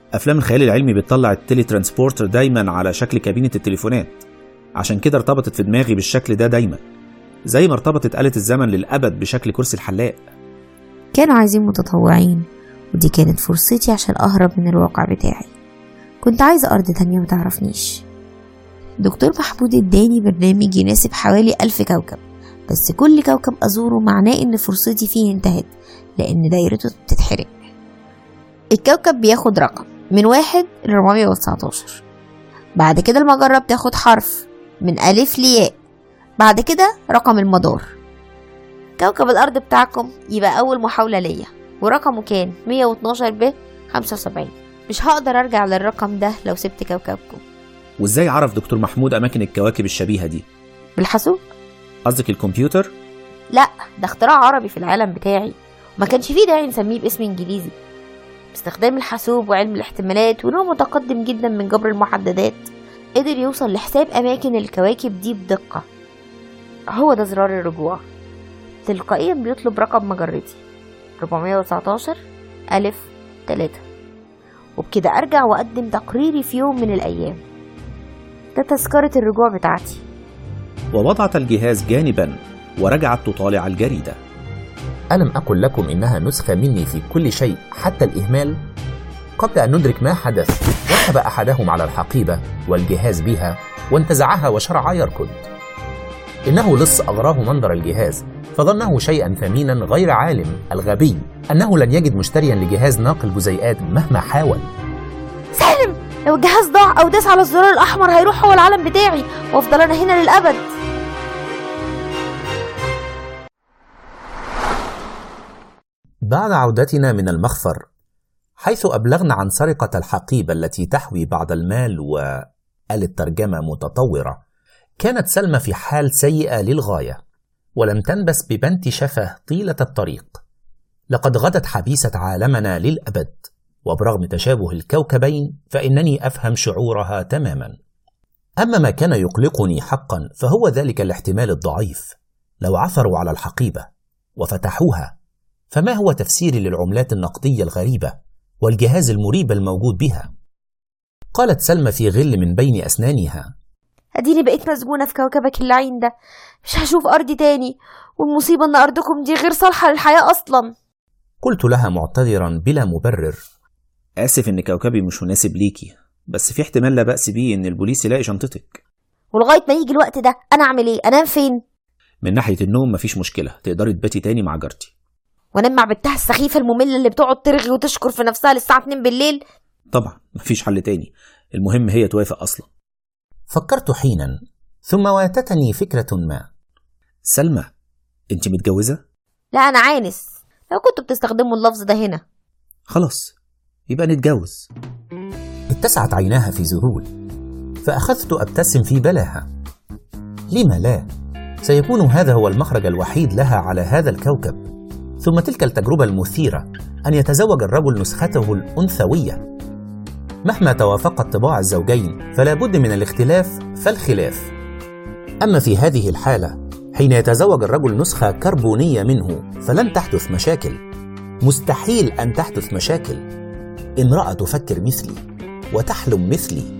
أفلام الخيال العلمي بتطلع التلي ترانسبورتر دايما على شكل كابينة التليفونات عشان كده ارتبطت في دماغي بالشكل ده دايما زي ما ارتبطت آلة الزمن للأبد بشكل كرسي الحلاق
كانوا عايزين متطوعين ودي كانت فرصتي عشان أهرب من الواقع بتاعي كنت عايزة أرض تانية متعرفنيش دكتور محمود اداني برنامج يناسب حوالي ألف كوكب بس كل كوكب أزوره معناه إن فرصتي فيه انتهت لأن دايرته بتتحرق الكوكب بياخد رقم من واحد ل 419 بعد كده المجرة بتاخد حرف من ألف لياء بعد كده رقم المدار كوكب الأرض بتاعكم يبقى أول محاولة ليا ورقمه كان 112 ب 75 مش هقدر أرجع للرقم ده لو سبت كوكبكم
وإزاي عرف دكتور محمود أماكن الكواكب الشبيهة دي
بالحاسوب
قصدك الكمبيوتر
لا ده اختراع عربي في العالم بتاعي وما كانش فيه داعي نسميه باسم انجليزي باستخدام الحاسوب وعلم الاحتمالات ونوع متقدم جدا من جبر المحددات قدر يوصل لحساب أماكن الكواكب دي بدقة هو ده زرار الرجوع تلقائيا بيطلب رقم مجرتي 419 ألف 3 وبكده أرجع وأقدم تقريري في يوم من الأيام ده تذكرة الرجوع بتاعتي
ووضعت الجهاز جانبا ورجعت تطالع الجريدة
ألم أقل لكم إنها نسخة مني في كل شيء حتى الإهمال؟ قبل أن ندرك ما حدث ركب أحدهم على الحقيبة والجهاز بها وانتزعها وشرع يركض إنه لص أغراه منظر الجهاز فظنه شيئا ثمينا غير عالم الغبي أنه لن يجد مشتريا لجهاز ناقل جزيئات مهما حاول
سالم لو الجهاز ضاع أو داس على الزرار الأحمر هيروح هو العالم بتاعي وأفضل أنا هنا للأبد
بعد عودتنا من المخفر حيث أبلغنا عن سرقة الحقيبة التي تحوي بعض المال وآلة ترجمة متطورة كانت سلمى في حال سيئة للغاية ولم تنبس ببنت شفه طيلة الطريق لقد غدت حبيسة عالمنا للأبد وبرغم تشابه الكوكبين فإنني أفهم شعورها تماما أما ما كان يقلقني حقا فهو ذلك الاحتمال الضعيف لو عثروا على الحقيبة وفتحوها فما هو تفسيري للعملات النقدية الغريبة والجهاز المريب الموجود بها؟ قالت سلمى في غل من بين أسنانها
أديني بقيت مسجونة في كوكبك اللعين ده مش هشوف أرضي تاني والمصيبة إن أرضكم دي غير صالحة للحياة أصلا
قلت لها معتذرا بلا مبرر
آسف إن كوكبي مش مناسب ليكي بس في احتمال لا بأس بيه إن البوليس يلاقي شنطتك
ولغاية ما يجي الوقت ده أنا أعمل إيه؟ أنام فين؟
من ناحية النوم مفيش مشكلة تقدري تباتي تاني مع جارتي
وأنام مع بنتها السخيفة المملة اللي بتقعد ترغي وتشكر في نفسها للساعة 2 بالليل
طبعا مفيش حل تاني المهم هي توافق أصلا
فكرت حينا ثم واتتني فكرة ما
سلمى انت متجوزة؟
لا أنا عانس لو كنتوا بتستخدموا اللفظ ده هنا
خلاص يبقى نتجوز
اتسعت عيناها في ذهول فأخذت أبتسم في بلاها لم لا سيكون هذا هو المخرج الوحيد لها على هذا الكوكب ثم تلك التجربة المثيرة أن يتزوج الرجل نسخته الأنثوية مهما توافقت طباع الزوجين فلا بد من الاختلاف فالخلاف أما في هذه الحالة حين يتزوج الرجل نسخة كربونية منه فلن تحدث مشاكل مستحيل أن تحدث مشاكل امرأة تفكر مثلي وتحلم مثلي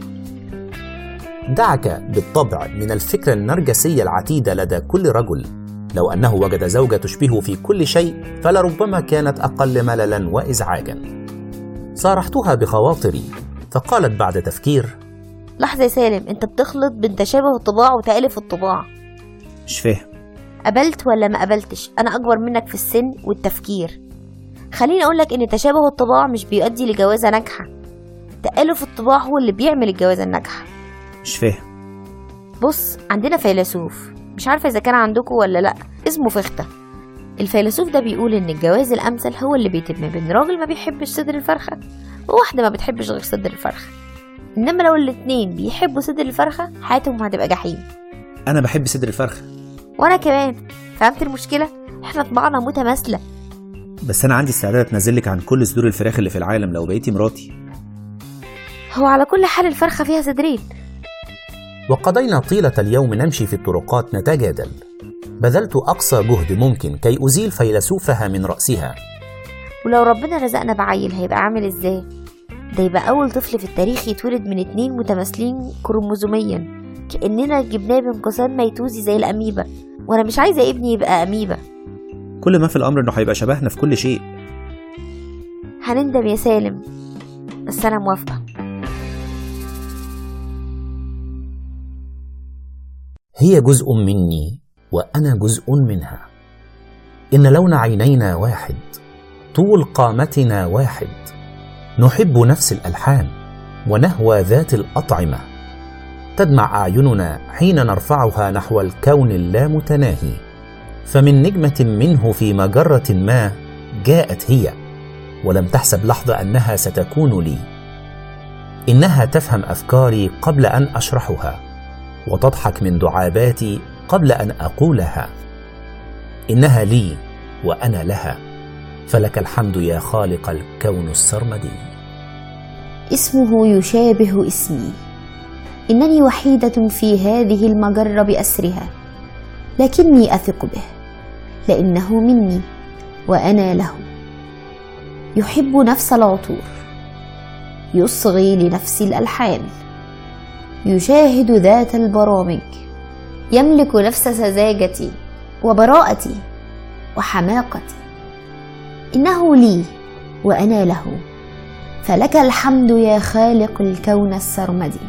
دعك بالطبع من الفكرة النرجسية العتيدة لدى كل رجل لو أنه وجد زوجة تشبهه في كل شيء فلربما كانت أقل مللا وإزعاجا صارحتها بخواطري فقالت بعد تفكير
لحظة يا سالم أنت بتخلط بين تشابه الطباع وتألف الطباع
مش فاهم
قبلت ولا ما قبلتش أنا أكبر منك في السن والتفكير خليني أقولك إن تشابه الطباع مش بيؤدي لجوازة ناجحة تألف الطباع هو اللي بيعمل الجوازة الناجحة
مش فاهم
بص عندنا فيلسوف مش عارفة إذا كان عندكم ولا لأ اسمه فختة الفيلسوف ده بيقول إن الجواز الأمثل هو اللي بيتم بين راجل ما بيحبش صدر الفرخة وواحدة ما بتحبش غير صدر الفرخة إنما لو الاتنين بيحبوا صدر الفرخة حياتهم هتبقى جحيم
أنا بحب صدر الفرخة
وأنا كمان فهمت المشكلة؟ إحنا طباعنا متماثلة
بس أنا عندي استعداد أتنازلك عن كل صدور الفراخ اللي في العالم لو بقيتي مراتي
هو على كل حال الفرخة فيها صدرين
وقضينا طيلة اليوم نمشي في الطرقات نتجادل بذلت أقصى جهد ممكن كي أزيل فيلسوفها من رأسها
ولو ربنا رزقنا بعيل هيبقى عامل إزاي؟ ده يبقى أول طفل في التاريخ يتولد من اتنين متماثلين كروموزوميا كأننا جبناه بانقسام ميتوزي زي الأميبا وأنا مش عايزة ابني يبقى أميبا
كل ما في الأمر إنه هيبقى شبهنا في كل شيء
هنندم يا سالم بس أنا موافقة
هي جزء مني وأنا جزء منها إن لون عينينا واحد طول قامتنا واحد نحب نفس الألحان ونهوى ذات الأطعمة تدمع أعيننا حين نرفعها نحو الكون اللامتناهي فمن نجمة منه في مجرة ما جاءت هي ولم تحسب لحظة أنها ستكون لي إنها تفهم أفكاري قبل أن أشرحها وتضحك من دعاباتي قبل أن أقولها إنها لي وأنا لها فلك الحمد يا خالق الكون السرمدي
اسمه يشابه اسمي إنني وحيدة في هذه المجرة بأسرها لكني أثق به لأنه مني وأنا له يحب نفس العطور يصغي لنفس الألحان يشاهد ذات البرامج يملك نفس سذاجتي وبراءتي وحماقتي إنه لي وأنا له فلك الحمد يا خالق الكون السرمدي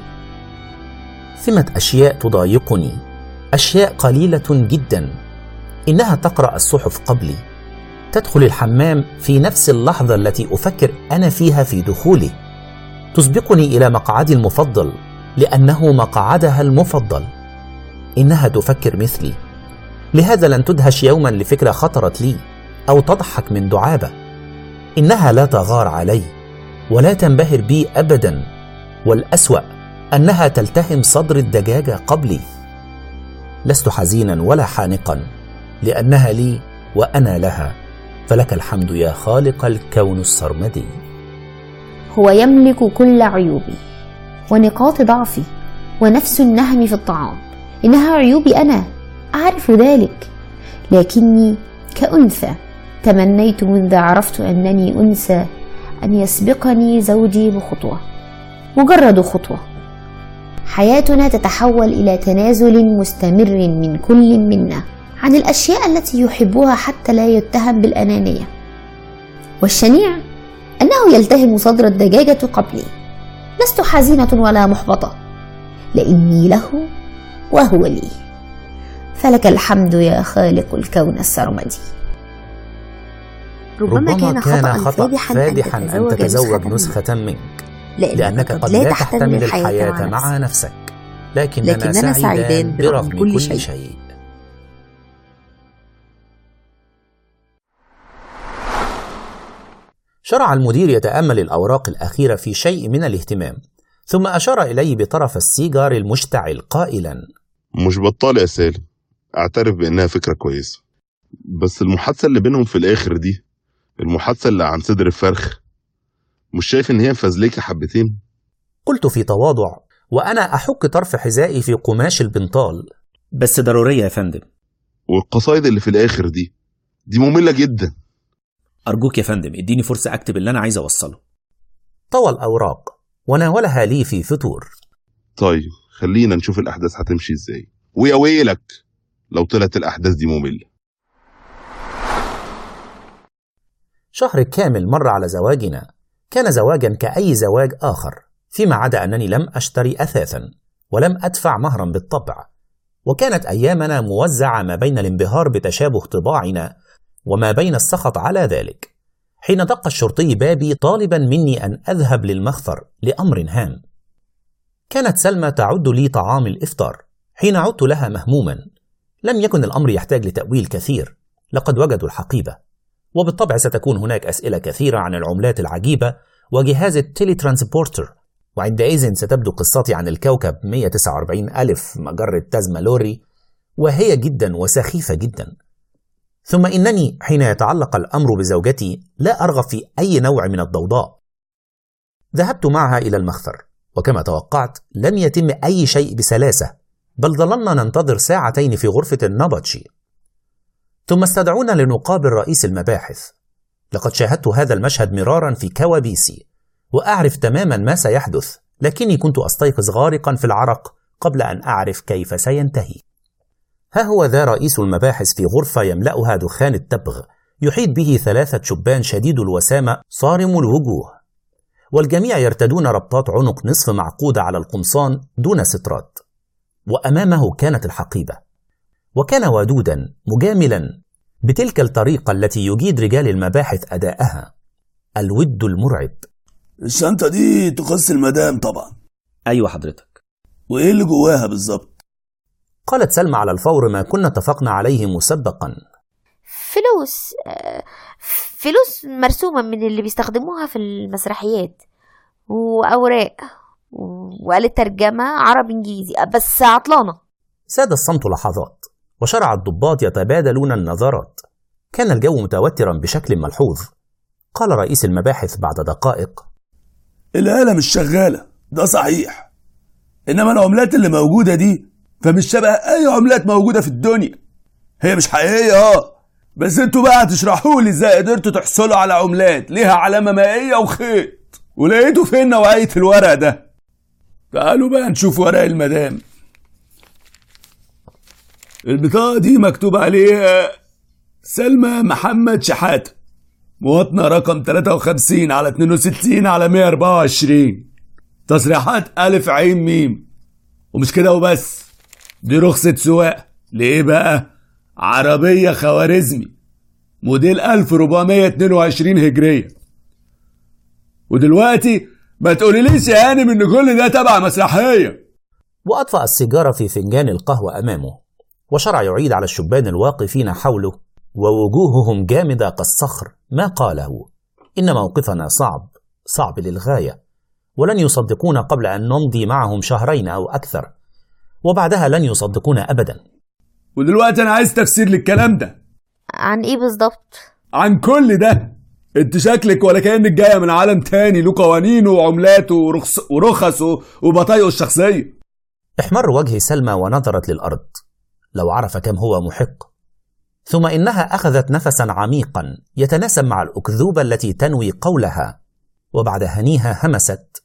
ثمة أشياء تضايقني أشياء قليلة جدا إنها تقرأ الصحف قبلي تدخل الحمام في نفس اللحظة التي أفكر أنا فيها في دخوله تسبقني إلى مقعدي المفضل لأنه مقعدها المفضل إنها تفكر مثلي لهذا لن تدهش يوما لفكرة خطرت لي أو تضحك من دعابة إنها لا تغار علي ولا تنبهر بي أبدا والأسوأ أنها تلتهم صدر الدجاجة قبلي لست حزينا ولا حانقا لأنها لي وأنا لها فلك الحمد يا خالق الكون السرمدي
هو يملك كل عيوبي ونقاط ضعفي ونفس النهم في الطعام إنها عيوبي أنا أعرف ذلك لكني كأنثى تمنيت منذ عرفت أنني أنثى أن يسبقني زوجي بخطوة مجرد خطوة حياتنا تتحول إلى تنازل مستمر من كل منا عن الأشياء التي يحبها حتى لا يتهم بالأنانية والشنيع أنه يلتهم صدر الدجاجة قبلي لست حزينة ولا محبطة لإني له وهو لي فلك الحمد يا خالق الكون السرمدي
ربما كان خطأ فادحا, فادحا أن تتزوج نسخة منك لأنك قد لا تحتمل الحياة مع نفسك لكننا, لكننا سعيدان برغم كل, كل شيء, شيء. شرع المدير يتأمل الأوراق الأخيرة في شيء من الاهتمام ثم أشار إلي بطرف السيجار المشتعل قائلا
مش بطال يا سالم اعترف بانها فكره كويسه بس المحادثه اللي بينهم في الاخر دي المحادثه اللي عن صدر الفرخ مش شايف ان هي مفزلكه حبتين
قلت في تواضع وانا احك طرف حذائي في قماش البنطال
بس ضروريه يا فندم
والقصايد اللي في الاخر دي دي ممله جدا
ارجوك يا فندم اديني فرصه اكتب اللي انا عايز اوصله
طوى الاوراق وناولها لي في فتور
طيب خلينا نشوف الاحداث هتمشي ازاي ويا ويلك لو طلعت الأحداث دي مملة
شهر كامل مر على زواجنا كان زواجا كأي زواج آخر فيما عدا أنني لم أشتري أثاثا ولم أدفع مهرا بالطبع وكانت أيامنا موزعة ما بين الانبهار بتشابه طباعنا وما بين السخط على ذلك حين دق الشرطي بابي طالبا مني أن أذهب للمخفر لأمر هام كانت سلمى تعد لي طعام الإفطار حين عدت لها مهموما لم يكن الأمر يحتاج لتأويل كثير لقد وجدوا الحقيبة وبالطبع ستكون هناك أسئلة كثيرة عن العملات العجيبة وجهاز التيلي ترانسبورتر وعندئذ ستبدو قصتي عن الكوكب 149 ألف مجرة تازما لوري وهي جدا وسخيفة جدا ثم إنني حين يتعلق الأمر بزوجتي لا أرغب في أي نوع من الضوضاء ذهبت معها إلى المخفر وكما توقعت لم يتم أي شيء بسلاسة بل ظللنا ننتظر ساعتين في غرفة النبطشي ثم استدعونا لنقابل رئيس المباحث لقد شاهدت هذا المشهد مرارا في كوابيسي وأعرف تماما ما سيحدث لكني كنت أستيقظ غارقا في العرق قبل أن أعرف كيف سينتهي ها هو ذا رئيس المباحث في غرفة يملأها دخان التبغ يحيط به ثلاثة شبان شديد الوسامة صارم الوجوه والجميع يرتدون ربطات عنق نصف معقودة على القمصان دون سترات وأمامه كانت الحقيبة وكان ودودا مجاملا بتلك الطريقة التي يجيد رجال المباحث أداءها الود المرعب
الشنطة دي تخص المدام طبعا
أيوة حضرتك
وإيه اللي جواها بالظبط؟
قالت سلمى على الفور ما كنا اتفقنا عليه مسبقا
فلوس آه، فلوس مرسومة من اللي بيستخدموها في المسرحيات وأوراق وآلة ترجمة عربي إنجليزي بس عطلانة
ساد الصمت لحظات وشرع الضباط يتبادلون النظرات كان الجو متوترا بشكل ملحوظ قال رئيس المباحث بعد دقائق
الآلة مش شغالة ده صحيح إنما العملات اللي موجودة دي فمش شبه أي عملات موجودة في الدنيا هي مش حقيقية اه بس انتوا بقى هتشرحوا لي ازاي قدرتوا تحصلوا على عملات ليها علامة مائية وخيط ولقيتوا فين نوعية الورق ده تعالوا بقى نشوف ورق المدام البطاقة دي مكتوب عليها سلمى محمد شحاتة مواطنة رقم 53 على 62 على 124 تصريحات ألف عين ميم ومش كده وبس دي رخصة سواقة لإيه بقى؟ عربية خوارزمي موديل 1422 هجرية ودلوقتي ما تقوليليش يا هانم إن كل ده تبع مسرحية
وأطفأ السيجارة في فنجان القهوة أمامه وشرع يعيد على الشبان الواقفين حوله ووجوههم جامدة كالصخر ما قاله إن موقفنا صعب صعب للغاية ولن يصدقون قبل أن نمضي معهم شهرين أو أكثر وبعدها لن يصدقون أبدا
ودلوقتي أنا عايز تفسير للكلام ده
عن إيه بالظبط؟
عن كل ده انت شكلك ولا كأنك جاية من عالم تاني له قوانينه وعملاته ورخص ورخصه وبطايقه الشخصية
احمر وجه سلمى ونظرت للأرض لو عرف كم هو محق ثم إنها أخذت نفسا عميقا يتناسب مع الأكذوبة التي تنوي قولها وبعد هنيها همست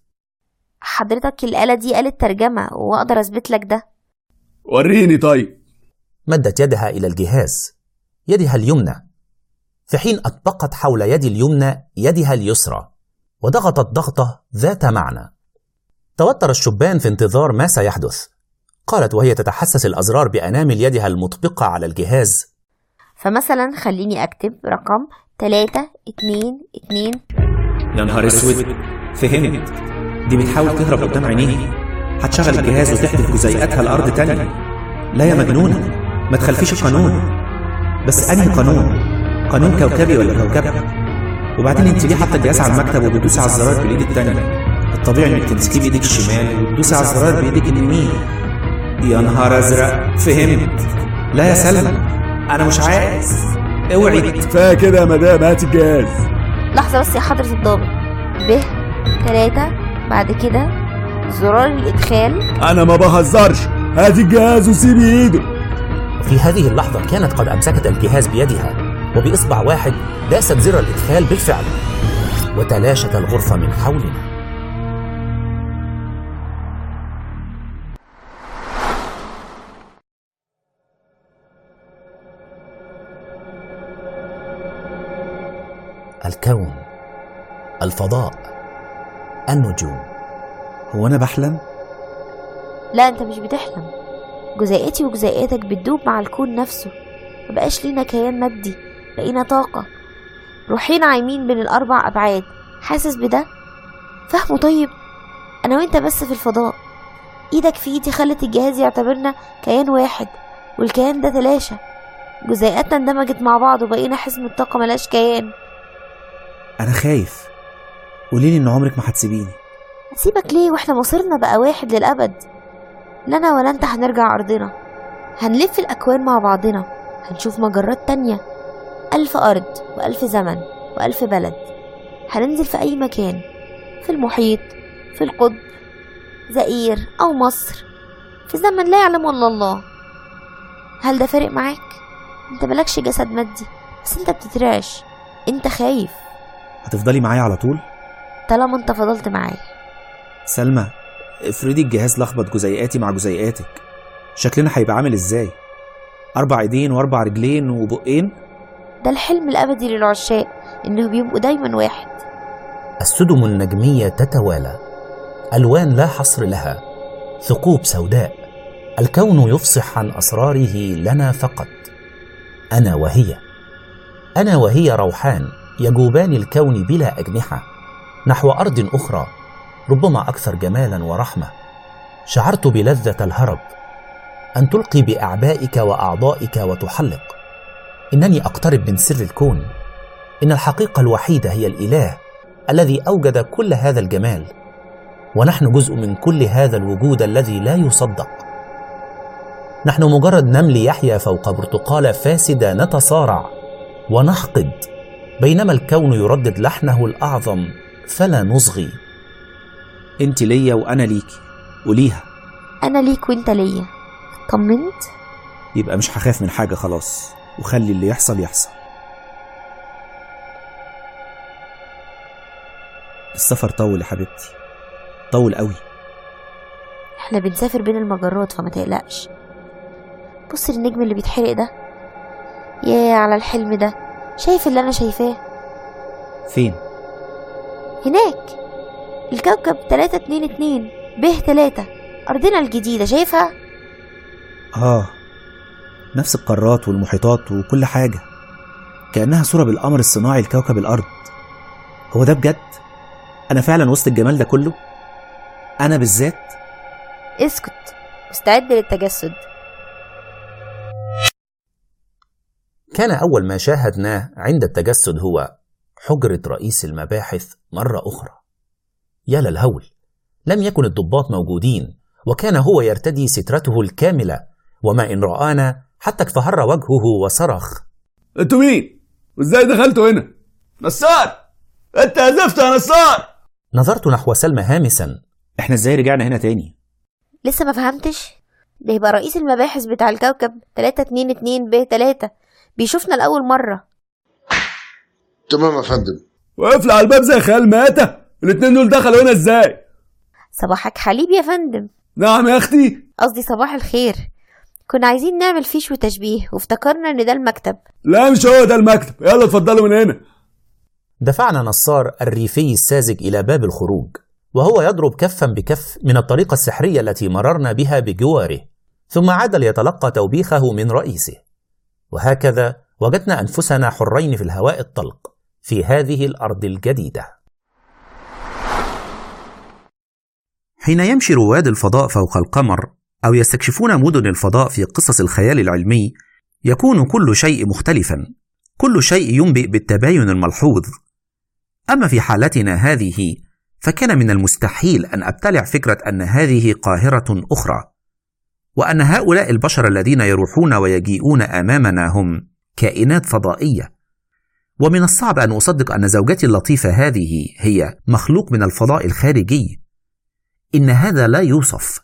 حضرتك الآلة دي آلة ترجمة وأقدر أثبت لك ده
وريني طيب
مدت يدها إلى الجهاز يدها اليمنى في حين أطبقت حول يد اليمنى يدها اليسرى وضغطت ضغطة ذات معنى توتر الشبان في انتظار ما سيحدث قالت وهي تتحسس الأزرار بأنامل يدها المطبقة على الجهاز
فمثلا خليني أكتب رقم تلاتة اتنين اتنين
يا نهار اسود فهمت دي بتحاول تهرب قدام عينيها هتشغل الجهاز وتحدف جزيئاتها الأرض تاني لا يا مجنونة ما تخلفيش القانون بس أنهي قانون قانون كوكبي ولا كوكبي وبعدين انت ليه حاطه الجهاز على المكتب وبتدوسي على الزرار بالايد التانية الطبيعي انك تمسكيه بايدك الشمال وتدوسي على الزرار بايدك اليمين يا نهار ازرق فهمت لا يا سلمى انا مش عايز اوعي
كفايه كده يا مدام هات الجهاز
لحظة بس يا حضرة الضابط ب تلاتة بعد كده زرار الإدخال
انا ما بهزرش هات الجهاز وسيبي ايده
في هذه اللحظة كانت قد أمسكت الجهاز بيدها وبإصبع واحد داست زر الإدخال بالفعل وتلاشت الغرفة من حولنا الكون الفضاء النجوم
هو أنا بحلم؟
لا أنت مش بتحلم جزيئتي وجزيئاتك بتدوب مع الكون نفسه مبقاش لينا كيان مادي بقينا طاقة روحين عايمين بين الأربع أبعاد حاسس بده؟ فهمه طيب أنا وأنت بس في الفضاء إيدك في إيدي خلت الجهاز يعتبرنا كيان واحد والكيان ده تلاشى جزيئاتنا اندمجت مع بعض وبقينا حزمة طاقة ملاش كيان
أنا خايف قوليلي إن عمرك ما هتسيبيني
سيبك ليه واحنا مصيرنا بقى واحد للأبد لا أنا ولا أنت هنرجع أرضنا هنلف الأكوان مع بعضنا هنشوف مجرات تانية ألف أرض وألف زمن وألف بلد هننزل في أي مكان في المحيط في القطب زئير أو مصر في زمن لا يعلمه إلا الله هل ده فارق معاك؟ انت ملكش جسد مادي بس انت بتترعش انت خايف
هتفضلي معايا على طول؟
طالما انت فضلت معايا
سلمى افرضي الجهاز لخبط جزيئاتي مع جزيئاتك شكلنا هيبقى عامل ازاي اربع ايدين واربع رجلين وبقين
ده الحلم الابدي للعشاق انهم يبقوا دايما واحد
السدم النجمية تتوالى ألوان لا حصر لها ثقوب سوداء الكون يفصح عن أسراره لنا فقط أنا وهي أنا وهي روحان يجوبان الكون بلا أجنحة نحو أرض أخرى ربما أكثر جمالا ورحمة شعرت بلذة الهرب أن تلقي بأعبائك وأعضائك وتحلق إنني أقترب من سر الكون إن الحقيقة الوحيدة هي الإله الذي أوجد كل هذا الجمال ونحن جزء من كل هذا الوجود الذي لا يصدق نحن مجرد نمل يحيا فوق برتقالة فاسدة نتصارع ونحقد بينما الكون يردد لحنه الأعظم فلا نصغي
انت ليا وانا ليكي وليها
انا ليك وانت ليا طمنت
يبقى مش هخاف من حاجة خلاص وخلي اللي يحصل يحصل السفر طول يا حبيبتي طول قوي
احنا بنسافر بين المجرات فما تقلقش بص للنجم اللي بيتحرق ده ياه على الحلم ده شايف اللي انا شايفاه
فين
هناك الكوكب 322 ب 3 أرضنا الجديدة شايفها؟
اه نفس القارات والمحيطات وكل حاجة كأنها صورة بالقمر الصناعي لكوكب الأرض هو ده بجد؟ أنا فعلا وسط الجمال ده كله؟ أنا بالذات؟
اسكت مستعد للتجسد
كان أول ما شاهدناه عند التجسد هو حجرة رئيس المباحث مرة أخرى يا للهول لم يكن الضباط موجودين وكان هو يرتدي سترته الكاملة وما إن رآنا حتى اكفهر وجهه وصرخ
انتوا مين؟ وازاي دخلتوا هنا؟ نصار انت هزفت يا نصار
نظرت نحو سلمى هامسا
احنا ازاي رجعنا هنا تاني؟
لسه ما فهمتش؟ ده يبقى رئيس المباحث بتاع الكوكب 322 ب 3 بيشوفنا لأول مرة
تمام يا فندم
وقف على الباب زي خيال ماتة الاتنين دول دخلوا هنا ازاي؟
صباحك حليب يا فندم
نعم يا اختي
قصدي صباح الخير كنا عايزين نعمل فيش وتشبيه وافتكرنا ان ده المكتب
لا مش هو ده المكتب يلا اتفضلوا من هنا
دفعنا نصار الريفي الساذج إلى باب الخروج وهو يضرب كفا بكف من الطريقة السحرية التي مررنا بها بجواره ثم عاد ليتلقى توبيخه من رئيسه وهكذا وجدنا أنفسنا حرين في الهواء الطلق في هذه الأرض الجديدة
حين يمشي رواد الفضاء فوق القمر أو يستكشفون مدن الفضاء في قصص الخيال العلمي يكون كل شيء مختلفا كل شيء ينبئ بالتباين الملحوظ أما في حالتنا هذه فكان من المستحيل أن أبتلع فكرة أن هذه قاهرة أخرى وأن هؤلاء البشر الذين يروحون ويجيئون أمامنا هم كائنات فضائية ومن الصعب أن أصدق أن زوجتي اللطيفة هذه هي مخلوق من الفضاء الخارجي إن هذا لا يوصف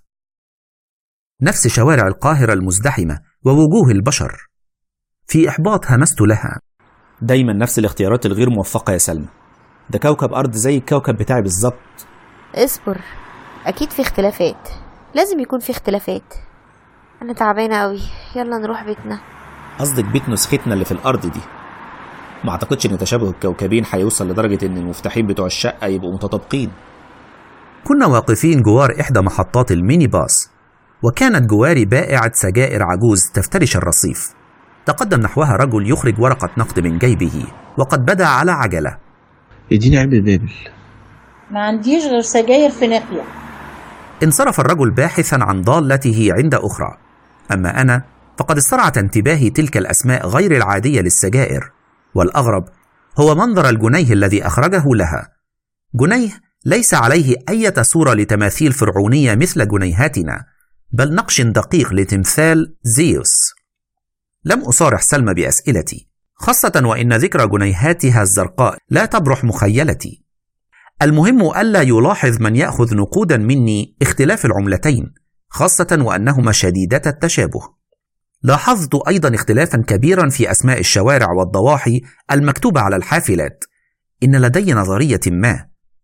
نفس شوارع القاهرة المزدحمة ووجوه البشر في إحباط همست لها
دايما نفس الاختيارات الغير موفقة يا سلمى ده كوكب أرض زي الكوكب بتاعي بالظبط
اصبر اكيد في اختلافات لازم يكون في اختلافات انا تعبانه قوي يلا نروح بيتنا
قصدك بيت نسختنا اللي في الأرض دي ما أعتقدش إن تشابه الكوكبين هيوصل لدرجة إن المفتاحين بتوع الشقة يبقوا متطابقين
كنا واقفين جوار إحدى محطات الميني باص وكانت جواري بائعة سجائر عجوز تفترش الرصيف تقدم نحوها رجل يخرج ورقة نقد من جيبه وقد بدا على عجلة
اديني علبة بابل
ما عنديش غير سجاير في نقية
انصرف الرجل باحثا عن ضالته عند أخرى أما أنا فقد استرعت انتباهي تلك الأسماء غير العادية للسجائر والأغرب هو منظر الجنيه الذي أخرجه لها جنيه ليس عليه أي صورة لتماثيل فرعونية مثل جنيهاتنا بل نقش دقيق لتمثال زيوس لم أصارح سلمى بأسئلتي خاصة وإن ذكر جنيهاتها الزرقاء لا تبرح مخيلتي المهم ألا يلاحظ من يأخذ نقودا مني اختلاف العملتين خاصة وأنهما شديدة التشابه لاحظت أيضا اختلافا كبيرا في أسماء الشوارع والضواحي المكتوبة على الحافلات إن لدي نظرية ما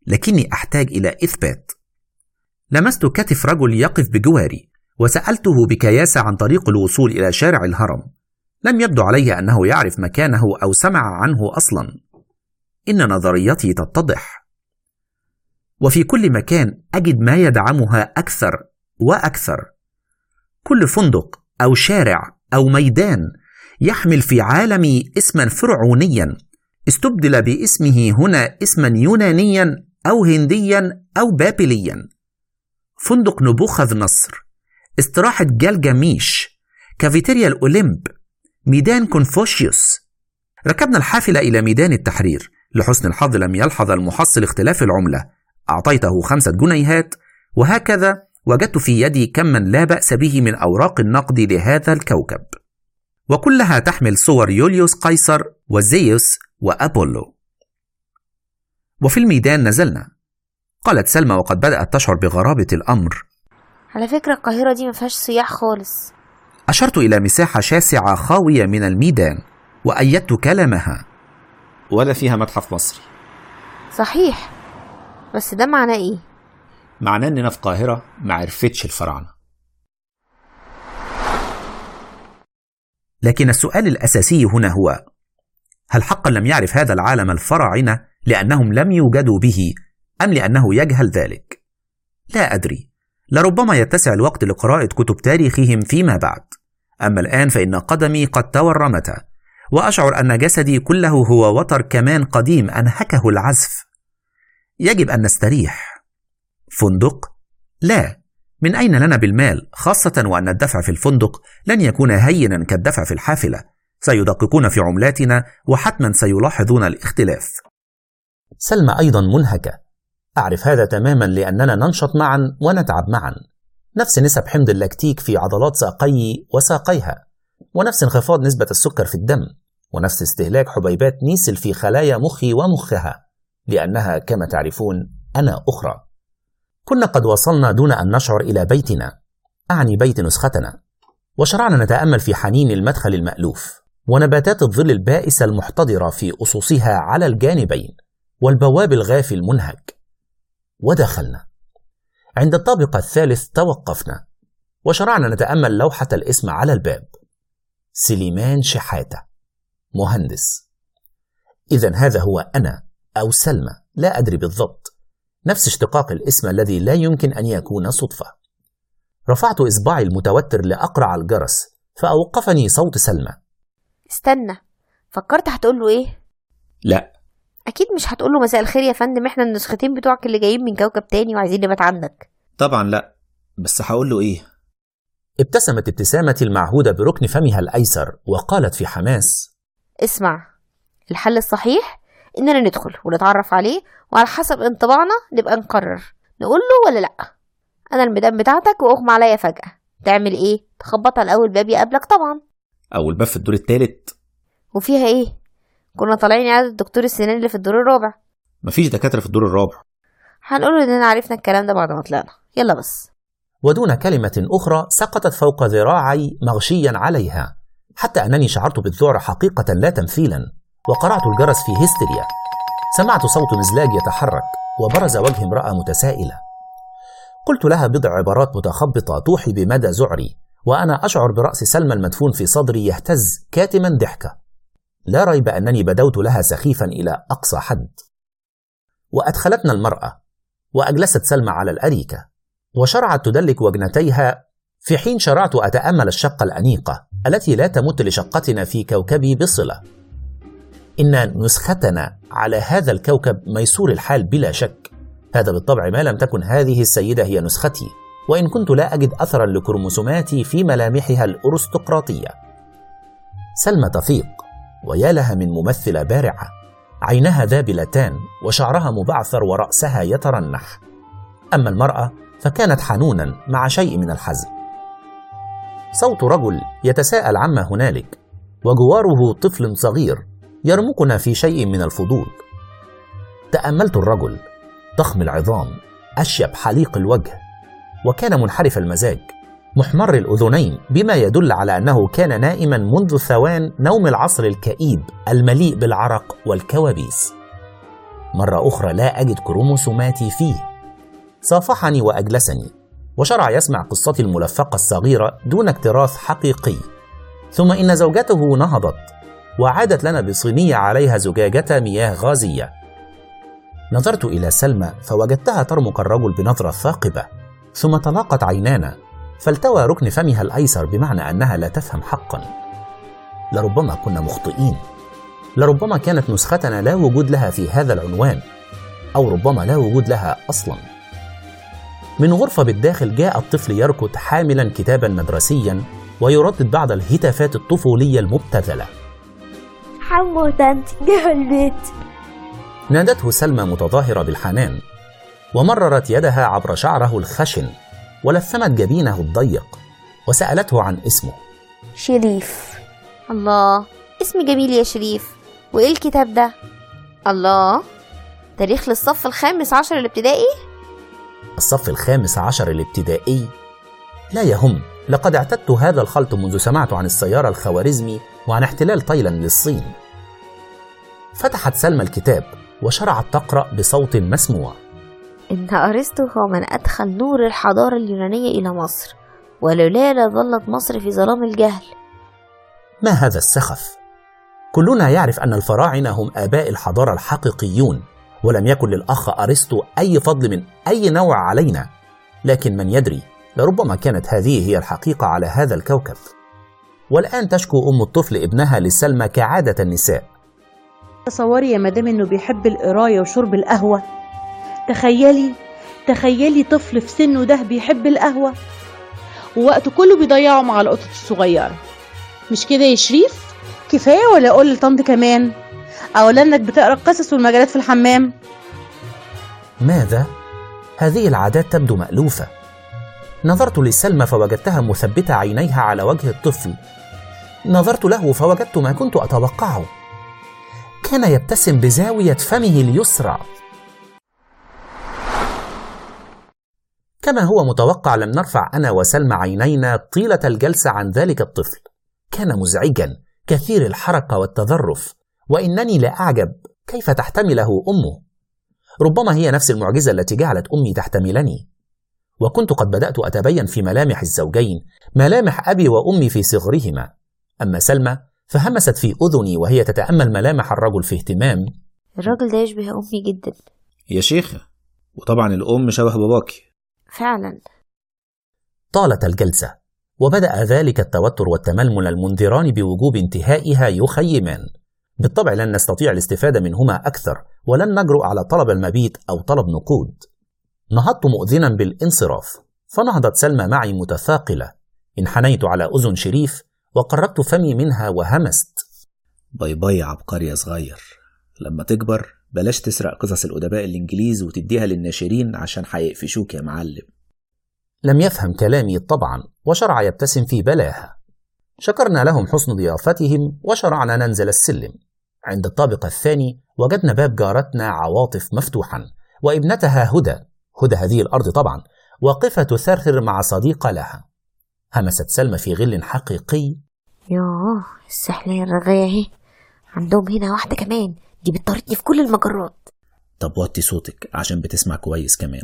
لكني أحتاج إلى إثبات لمست كتف رجل يقف بجواري وسألته بكياسة عن طريق الوصول إلى شارع الهرم لم يبدو عليه أنه يعرف مكانه أو سمع عنه أصلا إن نظريتي تتضح وفي كل مكان أجد ما يدعمها أكثر وأكثر كل فندق أو شارع أو ميدان يحمل في عالمي اسما فرعونيا استبدل باسمه هنا اسما يونانيا أو هنديا أو بابليا فندق نبوخذ نصر استراحة جلجاميش كافيتيريا الأوليمب ميدان كونفوشيوس ركبنا الحافلة إلى ميدان التحرير لحسن الحظ لم يلحظ المحصل اختلاف العملة أعطيته خمسة جنيهات وهكذا وجدت في يدي كما لا بأس به من أوراق النقد لهذا الكوكب وكلها تحمل صور يوليوس قيصر وزيوس وأبولو وفي الميدان نزلنا قالت سلمى وقد بدأت تشعر بغرابة الأمر
على فكرة القاهرة دي مفيهاش سياح خالص
أشرت إلى مساحة شاسعة خاوية من الميدان وأيدت كلامها ولا فيها متحف مصري
صحيح بس ده معناه ايه
معناه إننا في القاهرة ما عرفتش الفراعنة لكن السؤال الأساسي هنا هو هل حقا لم يعرف هذا العالم الفراعنة لأنهم لم يوجدوا به أم لأنه يجهل ذلك؟ لا أدري لربما يتسع الوقت لقراءة كتب تاريخهم فيما بعد أما الآن فإن قدمي قد تورمت وأشعر أن جسدي كله هو وتر كمان قديم أنهكه العزف يجب أن نستريح فندق؟ لا من أين لنا بالمال خاصة وأن الدفع في الفندق لن يكون هينا كالدفع في الحافلة سيدققون في عملاتنا وحتما سيلاحظون الاختلاف سلمى أيضا منهكة أعرف هذا تماما لأننا ننشط معا ونتعب معا نفس نسب حمض اللاكتيك في عضلات ساقي وساقيها ونفس انخفاض نسبة السكر في الدم ونفس استهلاك حبيبات نيسل في خلايا مخي ومخها لأنها كما تعرفون أنا أخرى كنا قد وصلنا دون أن نشعر إلى بيتنا أعني بيت نسختنا وشرعنا نتأمل في حنين المدخل المألوف ونباتات الظل البائسة المحتضرة في أصوصها على الجانبين والبواب الغافي المنهك ودخلنا عند الطابق الثالث توقفنا وشرعنا نتأمل لوحة الاسم على الباب سليمان شحاتة مهندس إذا هذا هو أنا أو سلمى لا أدري بالضبط نفس اشتقاق الاسم الذي لا يمكن أن يكون صدفة رفعت إصبعي المتوتر لأقرع الجرس فأوقفني صوت سلمى
استنى فكرت هتقول له ايه
لا
اكيد مش هتقول له مساء الخير يا فندم احنا النسختين بتوعك اللي جايين من كوكب تاني وعايزين نبات عندك
طبعا لا بس هقول له إيه ابتسمت ابتسامتي المعهودة بركن فمها الأيسر وقالت في حماس
اسمع الحل الصحيح اننا ندخل ونتعرف عليه وعلى حسب انطباعنا نبقى نقرر نقول له ولا لا انا المدام بتاعتك واغمى عليا فجأة تعمل ايه تخبط على اول باب يقابلك طبعا
أول باب في الدور الثالث
وفيها ايه كنا طالعين عيادة الدكتور السنان اللي في الدور الرابع
مفيش دكاترة في الدور الرابع
هنقول اننا عرفنا الكلام ده بعد ما طلعنا يلا بس
ودون كلمة أخرى سقطت فوق ذراعي مغشيا عليها حتى أنني شعرت بالذعر حقيقة لا تمثيلا وقرعت الجرس في هستيريا سمعت صوت مزلاج يتحرك وبرز وجه امرأة متسائلة قلت لها بضع عبارات متخبطة توحي بمدى ذعري وأنا أشعر برأس سلمى المدفون في صدري يهتز كاتما ضحكة لا ريب أنني بدوت لها سخيفا إلى أقصى حد وأدخلتنا المرأة وأجلست سلمى على الأريكة وشرعت تدلك وجنتيها في حين شرعت أتأمل الشقة الأنيقة التي لا تمت لشقتنا في كوكبي بصلة إن نسختنا على هذا الكوكب ميسور الحال بلا شك هذا بالطبع ما لم تكن هذه السيدة هي نسختي وإن كنت لا أجد أثرا لكروموسوماتي في ملامحها الأرستقراطية سلمى تفيق ويا لها من ممثلة بارعة عينها ذابلتان وشعرها مبعثر ورأسها يترنح أما المرأة فكانت حنونا مع شيء من الحزن صوت رجل يتساءل عما هنالك وجواره طفل صغير يرمقنا في شيء من الفضول تاملت الرجل ضخم العظام اشيب حليق الوجه وكان منحرف المزاج محمر الاذنين بما يدل على انه كان نائما منذ ثوان نوم العصر الكئيب المليء بالعرق والكوابيس
مرة أخرى لا أجد كروموسوماتي فيه صافحني وأجلسني وشرع يسمع قصتي الملفقة الصغيرة دون اكتراث حقيقي ثم إن زوجته نهضت وعادت لنا بصينية عليها زجاجة مياه غازية نظرت إلى سلمى فوجدتها ترمق الرجل بنظرة ثاقبة ثم تلاقت عينانا فالتوى ركن فمها الأيسر بمعنى أنها لا تفهم حقا لربما كنا مخطئين لربما كانت نسختنا لا وجود لها في هذا العنوان أو ربما لا وجود لها أصلا من غرفة بالداخل جاء الطفل يركض حاملا كتابا مدرسيا ويردد بعض الهتافات الطفولية المبتذلة
حمو تانتي جه البيت
نادته سلمى متظاهرة بالحنان ومررت يدها عبر شعره الخشن ولثمت جبينه الضيق وسألته عن اسمه
شريف
الله اسم جميل يا شريف وايه الكتاب ده الله تاريخ للصف الخامس عشر الابتدائي
الصف الخامس عشر الابتدائي لا يهم لقد اعتدت هذا الخلط منذ سمعت عن السيارة الخوارزمي وعن احتلال تايلاند للصين فتحت سلمى الكتاب وشرعت تقرأ بصوت مسموع
إن أرسطو هو من أدخل نور الحضارة اليونانية إلى مصر ولولا لظلت مصر في ظلام الجهل
ما هذا السخف كلنا يعرف أن الفراعنة هم آباء الحضارة الحقيقيون ولم يكن للأخ أرسطو أي فضل من أي نوع علينا لكن من يدري لربما كانت هذه هي الحقيقة على هذا الكوكب والآن تشكو أم الطفل ابنها لسلمى كعادة النساء
تصوري يا مدام انه بيحب القرايه وشرب القهوه تخيلي تخيلي طفل في سنه ده بيحب القهوه ووقته كله بيضيعه مع القطط الصغيره مش كده يا شريف كفايه ولا اقول لطنط كمان اولا انك بتقرا القصص والمجلات في الحمام
ماذا؟ هذه العادات تبدو مألوفة نظرت لسلمى فوجدتها مثبتة عينيها على وجه الطفل نظرت له فوجدت ما كنت أتوقعه كان يبتسم بزاوية فمه اليسرى كما هو متوقع لم نرفع أنا وسلمى عينينا طيلة الجلسة عن ذلك الطفل كان مزعجا كثير الحركة والتذرف وإنني لا أعجب كيف تحتمله أمه ربما هي نفس المعجزة التي جعلت أمي تحتملني وكنت قد بدأت أتبين في ملامح الزوجين ملامح أبي وأمي في صغرهما أما سلمى فهمست في أذني وهي تتأمل ملامح الرجل في اهتمام
الراجل ده يشبه أمي جدا
يا شيخة وطبعا الأم شبه باباكي
فعلا
طالت الجلسة وبدأ ذلك التوتر والتململ المنذران بوجوب انتهائها يخيمان بالطبع لن نستطيع الاستفادة منهما أكثر ولن نجرؤ على طلب المبيت أو طلب نقود نهضت مؤذنا بالانصراف فنهضت سلمى معي متثاقلة انحنيت على أذن شريف وقربت فمي منها وهمست
باي باي يا عبقري يا صغير لما تكبر بلاش تسرق قصص الأدباء الإنجليز وتديها للناشرين عشان هيقفشوك يا معلم
لم يفهم كلامي طبعا وشرع يبتسم في بلاهة شكرنا لهم حسن ضيافتهم وشرعنا ننزل السلم عند الطابق الثاني وجدنا باب جارتنا عواطف مفتوحا وابنتها هدى هدى هذه الأرض طبعا واقفة تثرثر مع صديقة لها همست سلمى في غل حقيقي
يوه السحلية الرغاية اهي عندهم هنا واحدة كمان دي بتطاردني في كل المجرات
طب وطي صوتك عشان بتسمع كويس كمان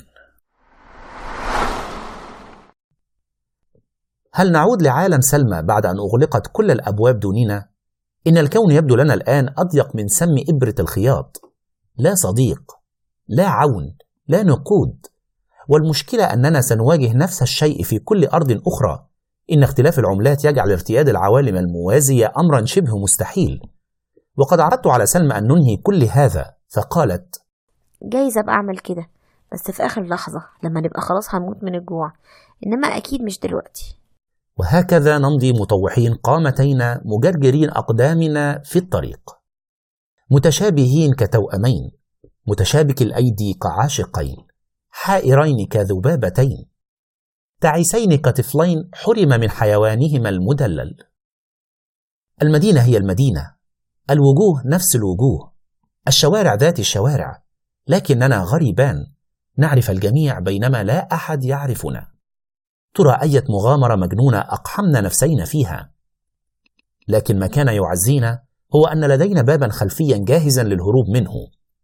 هل نعود لعالم سلمى بعد أن أغلقت كل الأبواب دوننا؟ إن الكون يبدو لنا الآن أضيق من سم إبرة الخياط لا صديق لا عون لا نقود والمشكلة أننا سنواجه نفس الشيء في كل أرض أخرى إن اختلاف العملات يجعل ارتياد العوالم الموازية أمرا شبه مستحيل وقد عرضت على سلمى أن ننهي كل هذا فقالت
جايز أبقى أعمل كده بس في آخر لحظة لما نبقى خلاص هنموت من الجوع إنما أكيد مش دلوقتي
وهكذا نمضي مطوحين قامتينا مجرجرين أقدامنا في الطريق متشابهين كتوأمين متشابك الأيدي كعاشقين حائرين كذبابتين تعيسين كطفلين حرم من حيوانهما المدلل المدينة هي المدينة الوجوه نفس الوجوه الشوارع ذات الشوارع لكننا غريبان نعرف الجميع بينما لا أحد يعرفنا ترى أية مغامرة مجنونة أقحمنا نفسينا فيها لكن ما كان يعزينا هو أن لدينا بابا خلفيا جاهزا للهروب منه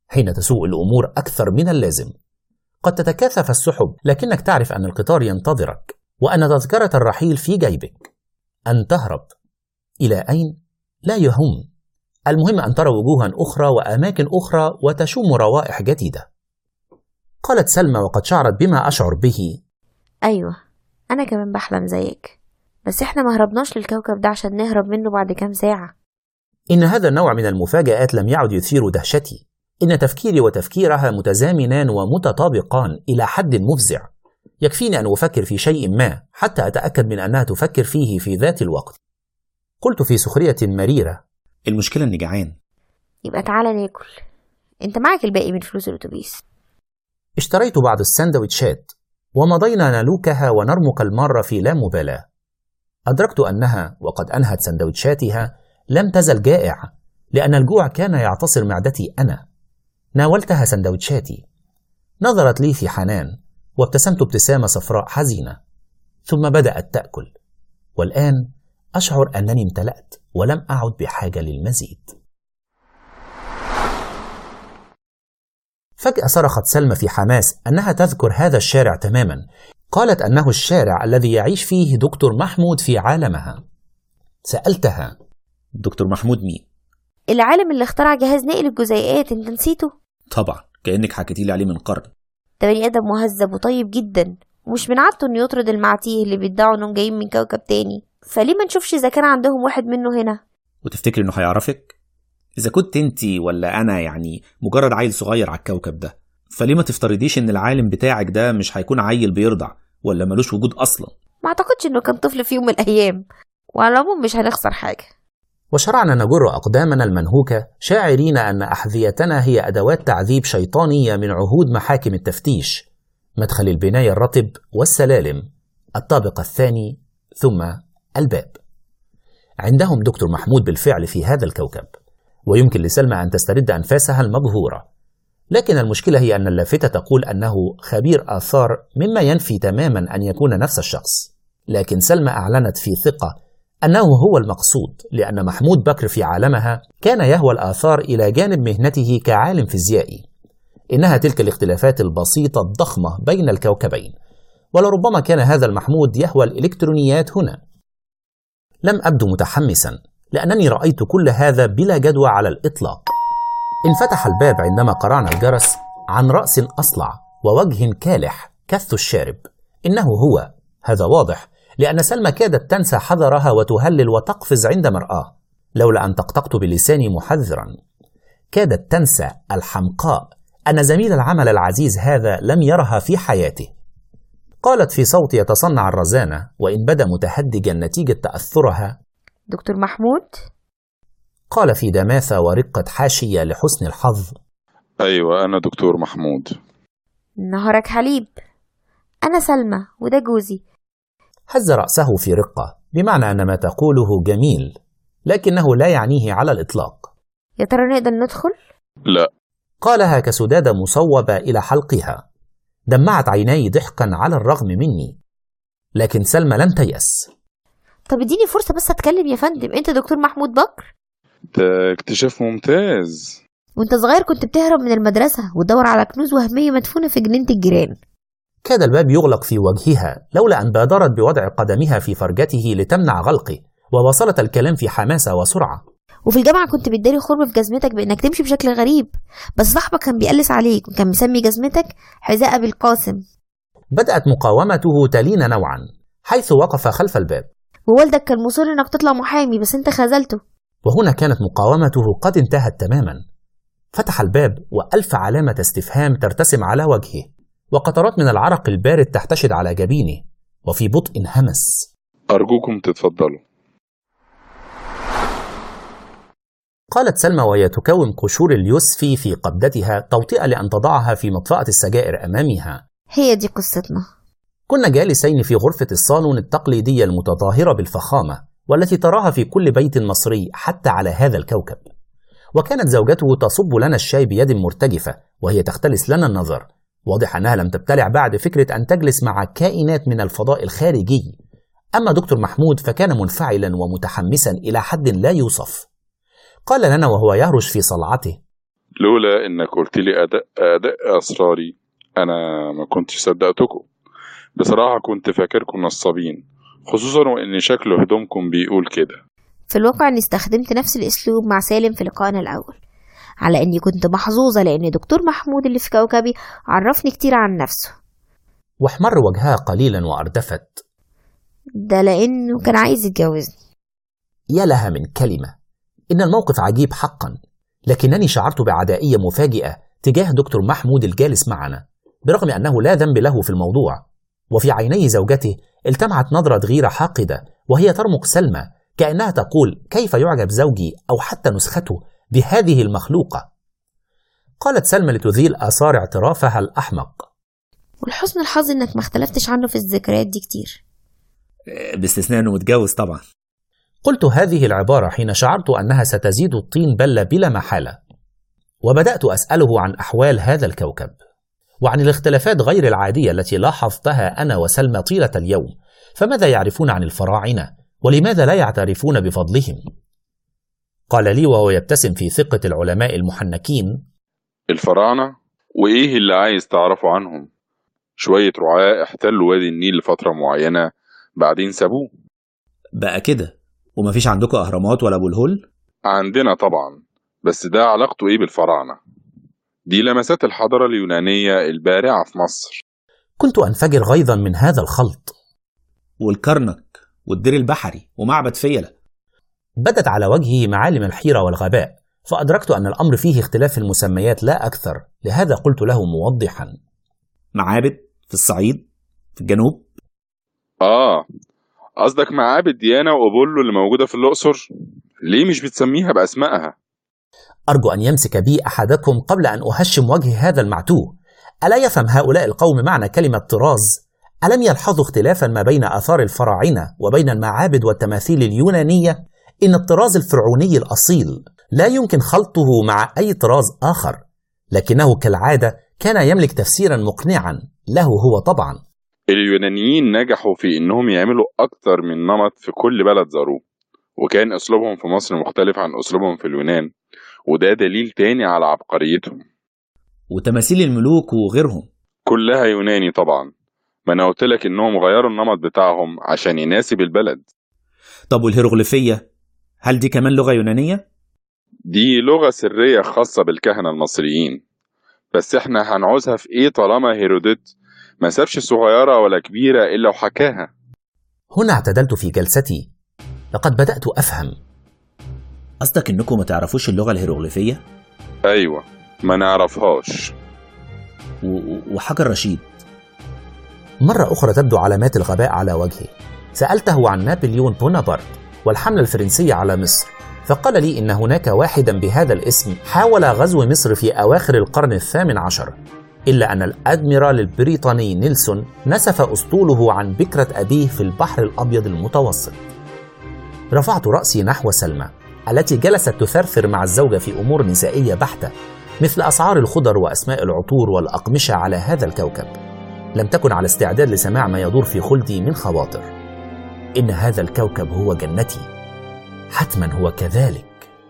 حين تسوء الأمور أكثر من اللازم قد تتكاثف السحب لكنك تعرف أن القطار ينتظرك وأن تذكرة الرحيل في جيبك أن تهرب إلى أين؟ لا يهم المهم أن ترى وجوها أخرى وأماكن أخرى وتشم روائح جديدة قالت سلمى وقد شعرت بما أشعر به
أيوة أنا كمان بحلم زيك بس إحنا ما هربناش للكوكب ده عشان نهرب منه بعد كام ساعة
إن هذا النوع من المفاجآت لم يعد يثير دهشتي إن تفكيري وتفكيرها متزامنان ومتطابقان إلى حد مفزع يكفيني أن أفكر في شيء ما حتى أتأكد من أنها تفكر فيه في ذات الوقت قلت في سخرية مريرة
المشكلة إني جعان
يبقى تعالى ناكل انت معك الباقي من فلوس الأتوبيس
اشتريت بعض السندوتشات ومضينا نلوكها ونرمق المارة في لا مبالاة أدركت أنها وقد أنهت سندوتشاتها لم تزل جائعة لأن الجوع كان يعتصر معدتي أنا ناولتها سندوتشاتي نظرت لي في حنان وابتسمت ابتسامة صفراء حزينة ثم بدأت تأكل والآن أشعر أنني امتلأت ولم أعد بحاجة للمزيد فجأة صرخت سلمى في حماس أنها تذكر هذا الشارع تماما قالت أنه الشارع الذي يعيش فيه دكتور محمود في عالمها سألتها
دكتور محمود مين؟
العالم اللي اخترع جهاز نقل الجزيئات انت نسيته
طبعا كأنك حكيتي لي عليه من قرن
ده بني آدم مهذب وطيب جدا ومش من عادته انه يطرد المعتيه اللي بيدعوا انهم جايين من كوكب تاني فليه ما نشوفش اذا كان عندهم واحد منه هنا
وتفتكري إنه هيعرفك؟ إذا كنت أنت ولا أنا يعني مجرد عيل صغير على الكوكب ده فليه ما تفترضيش إن العالم بتاعك ده مش هيكون عيل بيرضع ولا ملوش وجود أصلا؟
ما اعتقدش انه كان طفل في يوم من الايام وعلى العموم مش هنخسر حاجه
وشرعنا نجر أقدامنا المنهوكة شاعرين أن أحذيتنا هي أدوات تعذيب شيطانية من عهود محاكم التفتيش مدخل البناية الرطب والسلالم الطابق الثاني ثم الباب عندهم دكتور محمود بالفعل في هذا الكوكب ويمكن لسلمى أن تسترد أنفاسها المبهورة لكن المشكلة هي أن اللافتة تقول أنه خبير آثار مما ينفي تماما أن يكون نفس الشخص لكن سلمى أعلنت في ثقة أنه هو المقصود لأن محمود بكر في عالمها كان يهوى الآثار إلى جانب مهنته كعالم فيزيائي إنها تلك الاختلافات البسيطة الضخمة بين الكوكبين ولربما كان هذا المحمود يهوى الإلكترونيات هنا لم أبدو متحمسا لأنني رأيت كل هذا بلا جدوى على الإطلاق انفتح الباب عندما قرعنا الجرس عن رأس أصلع ووجه كالح كث الشارب إنه هو هذا واضح لأن سلمى كادت تنسى حذرها وتهلل وتقفز عند مرآه لولا أن طقطقت بلساني محذرا كادت تنسى الحمقاء أن زميل العمل العزيز هذا لم يرها في حياته قالت في صوت يتصنع الرزانة وإن بدا متهدجا نتيجة تأثرها
دكتور محمود
قال في دماثة ورقة حاشية لحسن الحظ
أيوة أنا دكتور محمود
نهارك حليب أنا سلمى وده جوزي
هز رأسه في رقة بمعنى أن ما تقوله جميل لكنه لا يعنيه على الإطلاق
يا ترى نقدر ندخل؟
لا
قالها كسدادة مصوبة إلى حلقها دمعت عيناي ضحكا على الرغم مني لكن سلمى لم تيأس
طب اديني فرصة بس اتكلم يا فندم انت دكتور محمود بكر
ده اكتشاف ممتاز
وانت صغير كنت بتهرب من المدرسة وتدور على كنوز وهمية مدفونة في جنينة الجيران
كاد الباب يغلق في وجهها لولا أن بادرت بوضع قدمها في فرجته لتمنع غلقه وواصلت الكلام في حماسة وسرعة
وفي الجامعة كنت بتداري خرم في جزمتك بإنك تمشي بشكل غريب بس صاحبك كان بيقلس عليك وكان مسمي جزمتك حذاء بالقاسم
بدأت مقاومته تلين نوعا حيث وقف خلف الباب
ووالدك كان مصر إنك تطلع محامي بس أنت خذلته
وهنا كانت مقاومته قد انتهت تماما فتح الباب وألف علامة استفهام ترتسم على وجهه وقطرات من العرق البارد تحتشد على جبينه وفي بطء همس
أرجوكم تتفضلوا
قالت سلمى وهي تكوم قشور اليوسفي في قبضتها توطئة لأن تضعها في مطفأة السجائر أمامها
هي دي قصتنا
كنا جالسين في غرفة الصالون التقليدية المتطهرة بالفخامة والتي تراها في كل بيت مصري حتى على هذا الكوكب وكانت زوجته تصب لنا الشاي بيد مرتجفة وهي تختلس لنا النظر واضح أنها لم تبتلع بعد فكرة أن تجلس مع كائنات من الفضاء الخارجي أما دكتور محمود فكان منفعلا ومتحمسا إلى حد لا يوصف قال لنا وهو يهرش في صلعته
لولا إنك قلت لي أداء أداء أسراري أنا ما كنتش صدقتكم بصراحة كنت فاكركم نصابين خصوصا وإن شكل هدومكم بيقول كده
في الواقع اني استخدمت نفس الاسلوب مع سالم في لقائنا الاول على اني كنت محظوظة لان دكتور محمود اللي في كوكبي عرفني كتير عن نفسه
واحمر وجهها قليلا وأردفت
ده لانه كان عايز يتجوزني
يا لها من كلمة إن الموقف عجيب حقا لكنني شعرت بعدائية مفاجئة تجاه دكتور محمود الجالس معنا برغم أنه لا ذنب له في الموضوع وفي عيني زوجته التمعت نظرة غيرة حاقدة وهي ترمق سلمى كأنها تقول كيف يعجب زوجي أو حتى نسخته بهذه المخلوقة قالت سلمى لتذيل آثار اعترافها الأحمق
ولحسن الحظ انك ما اختلفتش عنه في الذكريات دي كتير
باستثناء انه متجوز طبعا
قلت هذه العبارة حين شعرت أنها ستزيد الطين بلة بلا محالة وبدأت أسأله عن أحوال هذا الكوكب وعن الاختلافات غير العادية التي لاحظتها أنا وسلمى طيلة اليوم فماذا يعرفون عن الفراعنة ولماذا لا يعترفون بفضلهم قال لي وهو يبتسم في ثقة العلماء المحنكين
الفراعنة وإيه اللي عايز تعرفه عنهم شوية رعاة احتلوا وادي النيل لفترة معينة بعدين سابوه
بقى كده ومفيش عندكم اهرامات ولا ابو الهول
عندنا طبعا بس ده علاقته ايه بالفراعنة دي لمسات الحضارة اليونانية البارعة في مصر
كنت أنفجر غيظا من هذا الخلط
والكرنك والدير البحري ومعبد فيلة
بدت على وجهه معالم الحيرة والغباء فأدركت أن الأمر فيه اختلاف المسميات لا أكثر لهذا قلت له موضحا
معابد في الصعيد في الجنوب
آه قصدك معابد ديانا وأبولو اللي موجودة في الأقصر ليه مش بتسميها بأسمائها
أرجو أن يمسك بي أحدكم قبل أن أهشم وجه هذا المعتوه ألا يفهم هؤلاء القوم معنى كلمة طراز؟ ألم يلحظوا اختلافا ما بين آثار الفراعنة وبين المعابد والتماثيل اليونانية؟ إن الطراز الفرعوني الأصيل لا يمكن خلطه مع أي طراز آخر لكنه كالعادة كان يملك تفسيرا مقنعا له هو طبعا
اليونانيين نجحوا في إنهم يعملوا أكتر من نمط في كل بلد زاروه وكان أسلوبهم في مصر مختلف عن أسلوبهم في اليونان وده دليل تاني على عبقريتهم
وتماثيل الملوك وغيرهم
كلها يوناني طبعا ما انا قلت لك انهم غيروا النمط بتاعهم عشان يناسب البلد
طب والهيروغليفية هل دي كمان لغة يونانية؟
دي لغة سرية خاصة بالكهنة المصريين بس احنا هنعوزها في ايه طالما هيرودوت ما سابش صغيرة ولا كبيرة الا وحكاها
هنا اعتدلت في جلستي لقد بدأت أفهم
قصدك انكم ما تعرفوش اللغة الهيروغليفية؟
ايوه ما نعرفهاش
و- وحجر رشيد
مرة أخرى تبدو علامات الغباء على وجهه سألته عن نابليون بونابرت والحملة الفرنسية على مصر فقال لي إن هناك واحدا بهذا الاسم حاول غزو مصر في أواخر القرن الثامن عشر إلا أن الأدميرال البريطاني نيلسون نسف أسطوله عن بكرة أبيه في البحر الأبيض المتوسط رفعت رأسي نحو سلمى التي جلست تثرثر مع الزوجة في أمور نسائية بحتة مثل أسعار الخضر وأسماء العطور والأقمشة على هذا الكوكب لم تكن على استعداد لسماع ما يدور في خلدي من خواطر إن هذا الكوكب هو جنتي حتما هو كذلك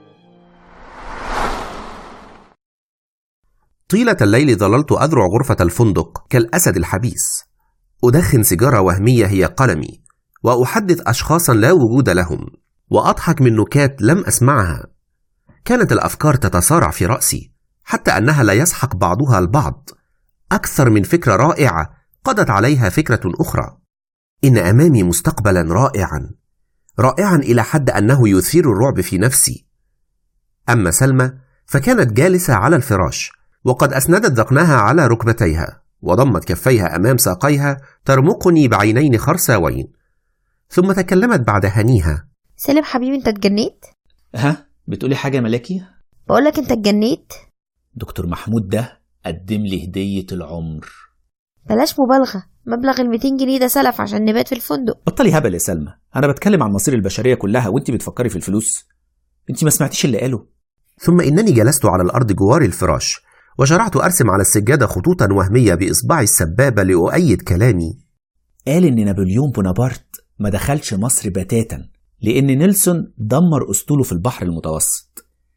طيلة الليل ظللت أذرع غرفة الفندق كالأسد الحبيس أدخن سيجارة وهمية هي قلمي وأحدث أشخاصا لا وجود لهم وأضحك من نكات لم أسمعها كانت الأفكار تتصارع في رأسي حتى أنها لا يسحق بعضها البعض أكثر من فكرة رائعة قضت عليها فكرة أخرى إن أمامي مستقبلا رائعا رائعا إلى حد أنه يثير الرعب في نفسي أما سلمى فكانت جالسة على الفراش وقد أسندت ذقنها على ركبتيها وضمت كفيها أمام ساقيها ترمقني بعينين خرساوين ثم تكلمت بعد هنيها
سالم حبيبي انت اتجنيت
ها بتقولي حاجة ملاكي؟
بقولك انت اتجنيت
دكتور محمود ده قدم لي هدية العمر
بلاش مبالغة مبلغ ال 200 جنيه ده سلف عشان نبات في الفندق
بطلي هبل يا سلمى أنا بتكلم عن مصير البشرية كلها وأنت بتفكري في الفلوس أنت ما سمعتيش اللي قاله
ثم إنني جلست على الأرض جوار الفراش وشرعت أرسم على السجادة خطوطا وهمية بإصبعي السبابة لأؤيد كلامي
قال إن نابليون بونابرت ما دخلش مصر بتاتا لأن نيلسون دمر أسطوله في البحر المتوسط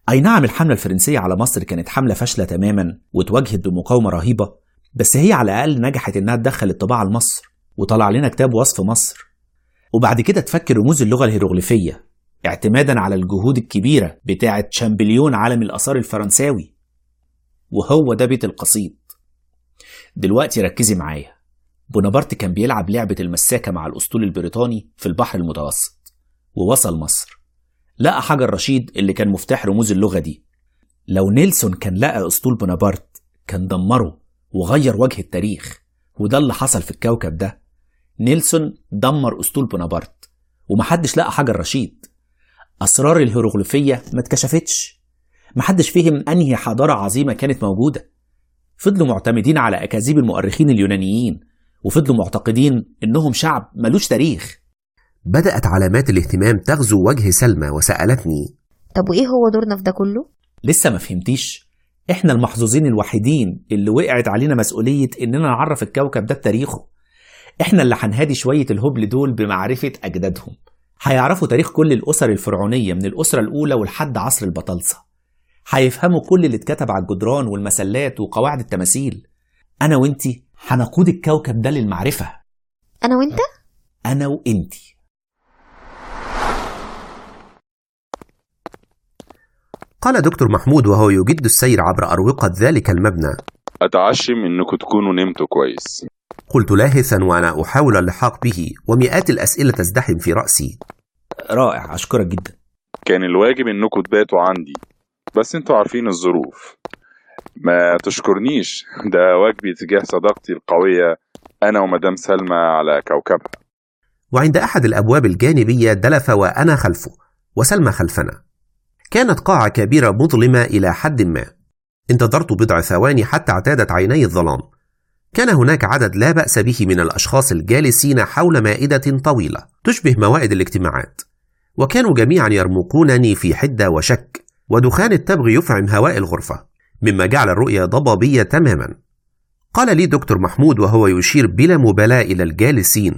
أي نعم الحملة الفرنسية على مصر كانت حملة فاشلة تماما وتواجهت بمقاومة رهيبة بس هي على الأقل نجحت إنها تدخل الطباعة لمصر وطلع لنا كتاب وصف مصر وبعد كده تفكر رموز اللغة الهيروغليفية اعتمادا على الجهود الكبيرة بتاعة شامبليون عالم الآثار الفرنساوي وهو ده بيت القصيد دلوقتي ركزي معايا بونابرت كان بيلعب لعبة المساكة مع الأسطول البريطاني في البحر المتوسط ووصل مصر لقى حجر رشيد اللي كان مفتاح رموز اللغة دي لو نيلسون كان لقى أسطول بونابرت كان دمره وغير وجه التاريخ وده اللي حصل في الكوكب ده نيلسون دمر أسطول بونابرت ومحدش لقى حجر رشيد أسرار الهيروغليفية ما اتكشفتش محدش فهم أنهي حضارة عظيمة كانت موجودة فضلوا معتمدين على أكاذيب المؤرخين اليونانيين وفضلوا معتقدين إنهم شعب ملوش تاريخ
بدأت علامات الاهتمام تغزو وجه سلمى وسألتني
طب وإيه هو دورنا في ده كله؟
لسه ما فهمتيش احنا المحظوظين الوحيدين اللي وقعت علينا مسؤولية اننا نعرف الكوكب ده بتاريخه احنا اللي هنهادي شوية الهبل دول بمعرفة اجدادهم هيعرفوا تاريخ كل الاسر الفرعونية من الاسرة الاولى ولحد عصر البطالسة هيفهموا كل اللي اتكتب على الجدران والمسلات وقواعد التماثيل انا وانتي هنقود الكوكب ده للمعرفة
أنا وأنت؟
انا وانتي
قال دكتور محمود وهو يجد السير عبر أروقة ذلك المبنى
أتعشم إنكم تكونوا نمتوا كويس
قلت لاهثا وأنا أحاول اللحاق به ومئات الأسئلة تزدحم في رأسي
رائع أشكرك جدا
كان الواجب إنكم تباتوا عندي بس انتوا عارفين الظروف ما تشكرنيش ده واجبي تجاه صداقتي القوية أنا ومدام سلمى على كوكبها
وعند أحد الأبواب الجانبية دلف وأنا خلفه وسلمى خلفنا كانت قاعة كبيرة مظلمة إلى حد ما انتظرت بضع ثواني حتى اعتادت عيني الظلام كان هناك عدد لا بأس به من الأشخاص الجالسين حول مائدة طويلة تشبه موائد الاجتماعات وكانوا جميعا يرمقونني في حدة وشك ودخان التبغ يفعم هواء الغرفة مما جعل الرؤية ضبابية تماما قال لي دكتور محمود وهو يشير بلا مبالاة إلى الجالسين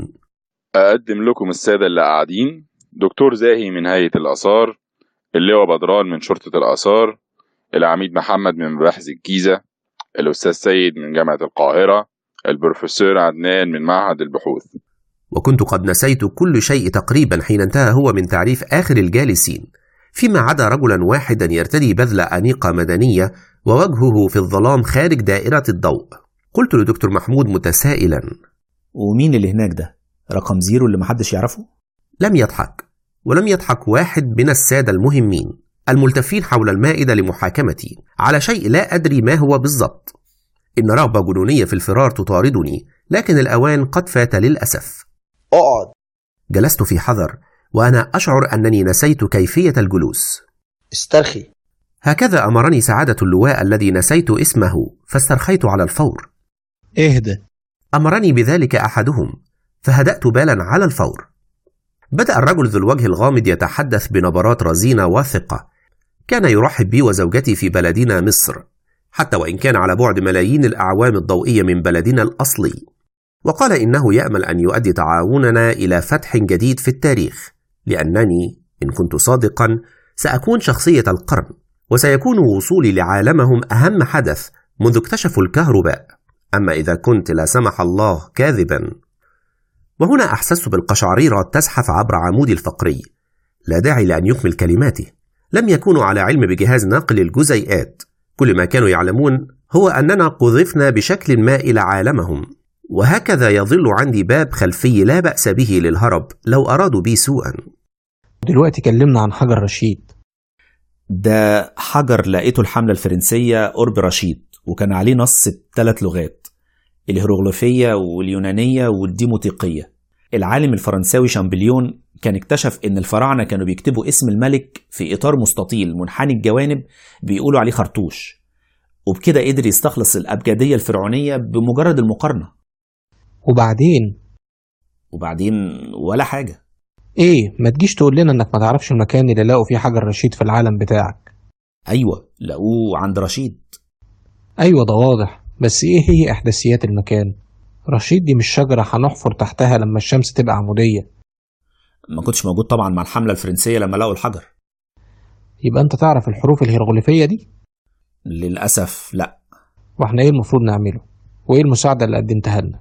أقدم لكم السادة اللي قاعدين دكتور زاهي من هيئة الآثار اللواء بدران من شرطة الآثار العميد محمد من مباحث الجيزة الأستاذ سيد من جامعة القاهرة البروفيسور عدنان من معهد البحوث
وكنت قد نسيت كل شيء تقريبا حين انتهى هو من تعريف آخر الجالسين فيما عدا رجلا واحدا يرتدي بذلة أنيقة مدنية ووجهه في الظلام خارج دائرة الضوء قلت لدكتور محمود متسائلا
ومين اللي هناك ده؟ رقم زيرو اللي محدش يعرفه؟
لم يضحك ولم يضحك واحد من السادة المهمين الملتفين حول المائدة لمحاكمتي على شيء لا أدري ما هو بالضبط إن رغبة جنونية في الفرار تطاردني لكن الأوان قد فات للأسف
اقعد
جلست في حذر وأنا أشعر أنني نسيت كيفية الجلوس
استرخي
هكذا أمرني سعادة اللواء الذي نسيت اسمه فاسترخيت على الفور
اهدى
أمرني بذلك أحدهم فهدأت بالا على الفور بدأ الرجل ذو الوجه الغامض يتحدث بنبرات رزينة واثقة كان يرحب بي وزوجتي في بلدنا مصر حتى وإن كان على بعد ملايين الأعوام الضوئية من بلدنا الأصلي وقال إنه يأمل أن يؤدي تعاوننا إلى فتح جديد في التاريخ لأنني إن كنت صادقا سأكون شخصية القرن وسيكون وصولي لعالمهم أهم حدث منذ اكتشفوا الكهرباء أما إذا كنت لا سمح الله كاذبا وهنا أحسست بالقشعريرة تزحف عبر عمودي الفقري لا داعي لأن يكمل كلماته لم يكونوا على علم بجهاز نقل الجزيئات كل ما كانوا يعلمون هو أننا قذفنا بشكل ما إلى عالمهم وهكذا يظل عندي باب خلفي لا بأس به للهرب لو أرادوا بي سوءا
دلوقتي كلمنا عن حجر رشيد
ده حجر لقيته الحملة الفرنسية قرب رشيد وكان عليه نص بثلاث لغات الهيروغليفية واليونانية والديموتيقية العالم الفرنساوي شامبليون كان اكتشف ان الفراعنة كانوا بيكتبوا اسم الملك في اطار مستطيل منحني الجوانب بيقولوا عليه خرطوش وبكده قدر يستخلص الأبجدية الفرعونية بمجرد المقارنة
وبعدين
وبعدين ولا حاجة
ايه ما تجيش تقول لنا انك ما تعرفش المكان اللي لقوا فيه حجر رشيد في العالم بتاعك
أيوة لقوه عند رشيد
ايوه ده واضح بس ايه هي احداثيات المكان رشيد دي مش شجرة هنحفر تحتها لما الشمس تبقى عمودية
ما كنتش موجود طبعا مع الحملة الفرنسية لما لقوا الحجر
يبقى أنت تعرف الحروف الهيروغليفية دي؟
للأسف لا
وإحنا إيه المفروض نعمله؟ وإيه المساعدة اللي قدمتها لنا؟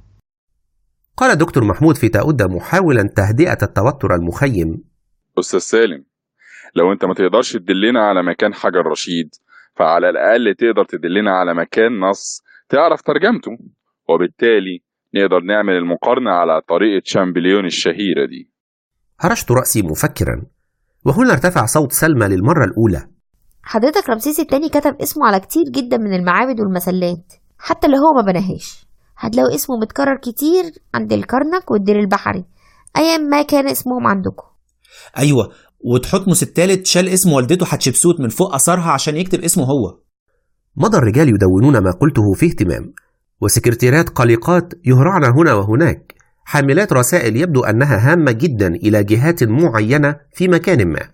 قال دكتور محمود في تأودة محاولا تهدئة التوتر المخيم
أستاذ سالم لو أنت ما تقدرش تدلنا على مكان حجر رشيد فعلى الأقل تقدر تدلنا على مكان نص تعرف ترجمته وبالتالي نقدر نعمل المقارنة على طريقة شامبليون الشهيرة دي
هرشت رأسي مفكرا وهنا ارتفع صوت سلمى للمرة الأولى
حضرتك رمسيس التاني كتب اسمه على كتير جدا من المعابد والمسلات حتى اللي هو ما بناهاش هتلاقوا اسمه متكرر كتير عند الكرنك والدير البحري ايا ما كان اسمهم عندكم
أيوة وتحتمس التالت شال اسم والدته حتشبسوت من فوق أثرها عشان يكتب اسمه هو
مضى الرجال يدونون ما قلته في اهتمام وسكرتيرات قلقات يهرعن هنا وهناك حاملات رسائل يبدو أنها هامة جدا إلى جهات معينة في مكان ما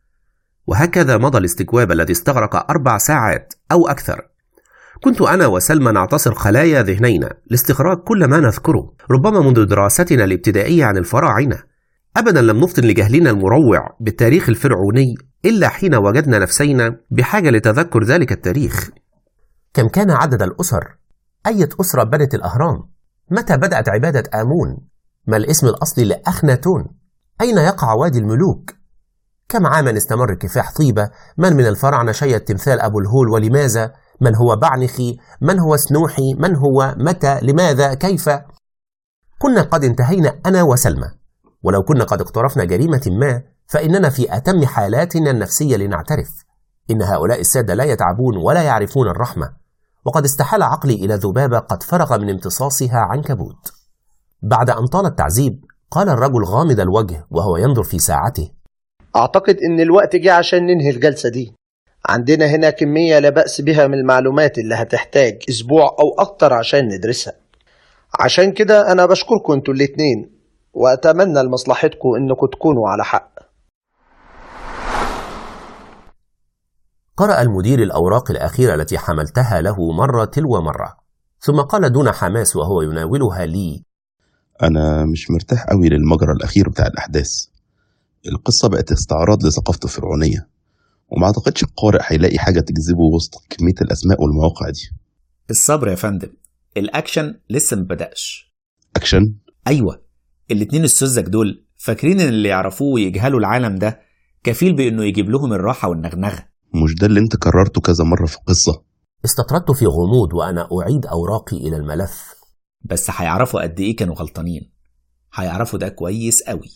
وهكذا مضى الاستجواب الذي استغرق أربع ساعات أو أكثر كنت أنا وسلمى نعتصر خلايا ذهنينا لاستخراج كل ما نذكره ربما منذ دراستنا الابتدائية عن الفراعنة أبدا لم نفطن لجهلنا المروع بالتاريخ الفرعوني إلا حين وجدنا نفسينا بحاجة لتذكر ذلك التاريخ كم كان عدد الأسر؟ أية أسرة بنت الأهرام؟ متى بدأت عبادة آمون؟ ما الاسم الأصلي لأخناتون؟ أين يقع وادي الملوك؟ كم عاما استمر كفاح طيبة؟ من من الفراعنة شيد تمثال أبو الهول ولماذا؟ من هو بعنخي؟ من هو سنوحي؟ من هو؟ متى؟ لماذا؟ كيف؟ كنا قد انتهينا أنا وسلمى ولو كنا قد اقترفنا جريمة ما فإننا في أتم حالاتنا النفسية لنعترف إن هؤلاء السادة لا يتعبون ولا يعرفون الرحمة وقد استحال عقلي إلى ذبابة قد فرغ من امتصاصها عنكبوت بعد أن طال التعذيب قال الرجل غامض الوجه وهو ينظر في ساعته
أعتقد إن الوقت جه عشان ننهي الجلسة دي عندنا هنا كمية لا بأس بها من المعلومات اللي هتحتاج أسبوع أو أكتر عشان ندرسها عشان كده أنا بشكركم انتوا الاتنين وأتمنى لمصلحتكم إنكم تكونوا على حق
قرأ المدير الأوراق الأخيرة التي حملتها له مرة تلو مرة ثم قال دون حماس وهو يناولها لي
أنا مش مرتاح قوي للمجرى الأخير بتاع الأحداث القصة بقت استعراض لثقافة الفرعونية وما أعتقدش القارئ هيلاقي حاجة تجذبه وسط كمية الأسماء والمواقع دي
الصبر يا فندم الأكشن لسه مبدأش
أكشن؟
أيوة الاتنين السذج دول فاكرين إن اللي يعرفوه ويجهلوا العالم ده كفيل بإنه يجيب لهم الراحة والنغنغة
مش ده اللي انت كررته كذا مرة في القصة
استطردت في غموض وأنا أعيد أوراقي إلى الملف
بس هيعرفوا قد إيه كانوا غلطانين هيعرفوا ده كويس قوي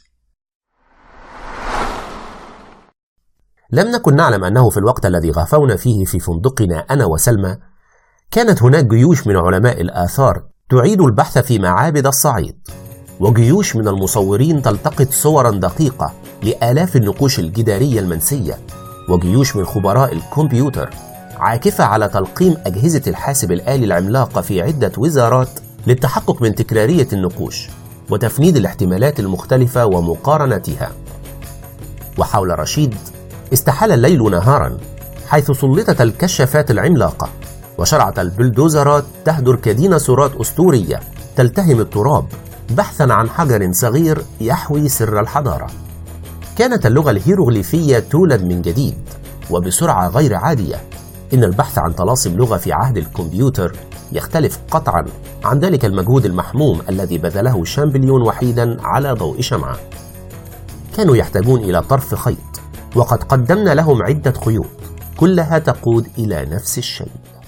لم نكن نعلم أنه في الوقت الذي غفونا فيه في فندقنا أنا وسلمى كانت هناك جيوش من علماء الآثار تعيد البحث في معابد الصعيد وجيوش من المصورين تلتقط صورا دقيقة لآلاف النقوش الجدارية المنسية وجيوش من خبراء الكمبيوتر عاكفة على تلقيم أجهزة الحاسب الآلي العملاقة في عدة وزارات للتحقق من تكرارية النقوش وتفنيد الاحتمالات المختلفة ومقارنتها وحول رشيد استحال الليل نهارا حيث سلطت الكشافات العملاقة وشرعت البلدوزرات تهدر كديناصورات أسطورية تلتهم التراب بحثا عن حجر صغير يحوي سر الحضارة كانت اللغة الهيروغليفية تولد من جديد وبسرعة غير عادية إن البحث عن طلاسم لغة في عهد الكمبيوتر يختلف قطعا عن ذلك المجهود المحموم الذي بذله شامبليون وحيدا على ضوء شمعة كانوا يحتاجون إلى طرف خيط وقد قدمنا لهم عدة خيوط كلها تقود إلى نفس الشيء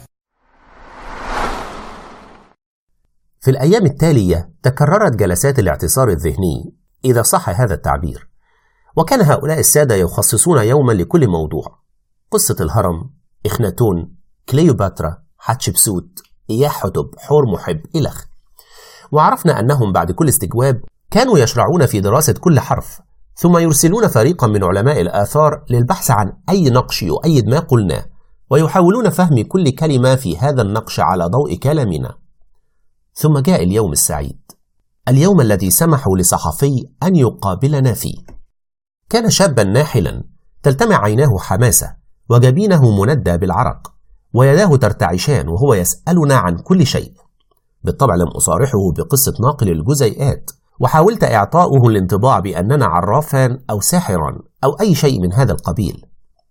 في الأيام التالية تكررت جلسات الاعتصار الذهني إذا صح هذا التعبير وكان هؤلاء السادة يخصصون يوما لكل موضوع قصة الهرم إخناتون كليوباترا حتشبسوت إياه حتب حور محب إلخ وعرفنا أنهم بعد كل استجواب كانوا يشرعون في دراسة كل حرف ثم يرسلون فريقا من علماء الآثار للبحث عن أي نقش يؤيد ما قلناه ويحاولون فهم كل كلمة في هذا النقش على ضوء كلامنا ثم جاء اليوم السعيد اليوم الذي سمحوا لصحفي أن يقابلنا فيه كان شابا ناحلا تلتمع عيناه حماسة وجبينه مندى بالعرق ويداه ترتعشان وهو يسألنا عن كل شيء بالطبع لم أصارحه بقصة ناقل الجزيئات وحاولت إعطاؤه الانطباع بأننا عرافان أو ساحرا أو أي شيء من هذا القبيل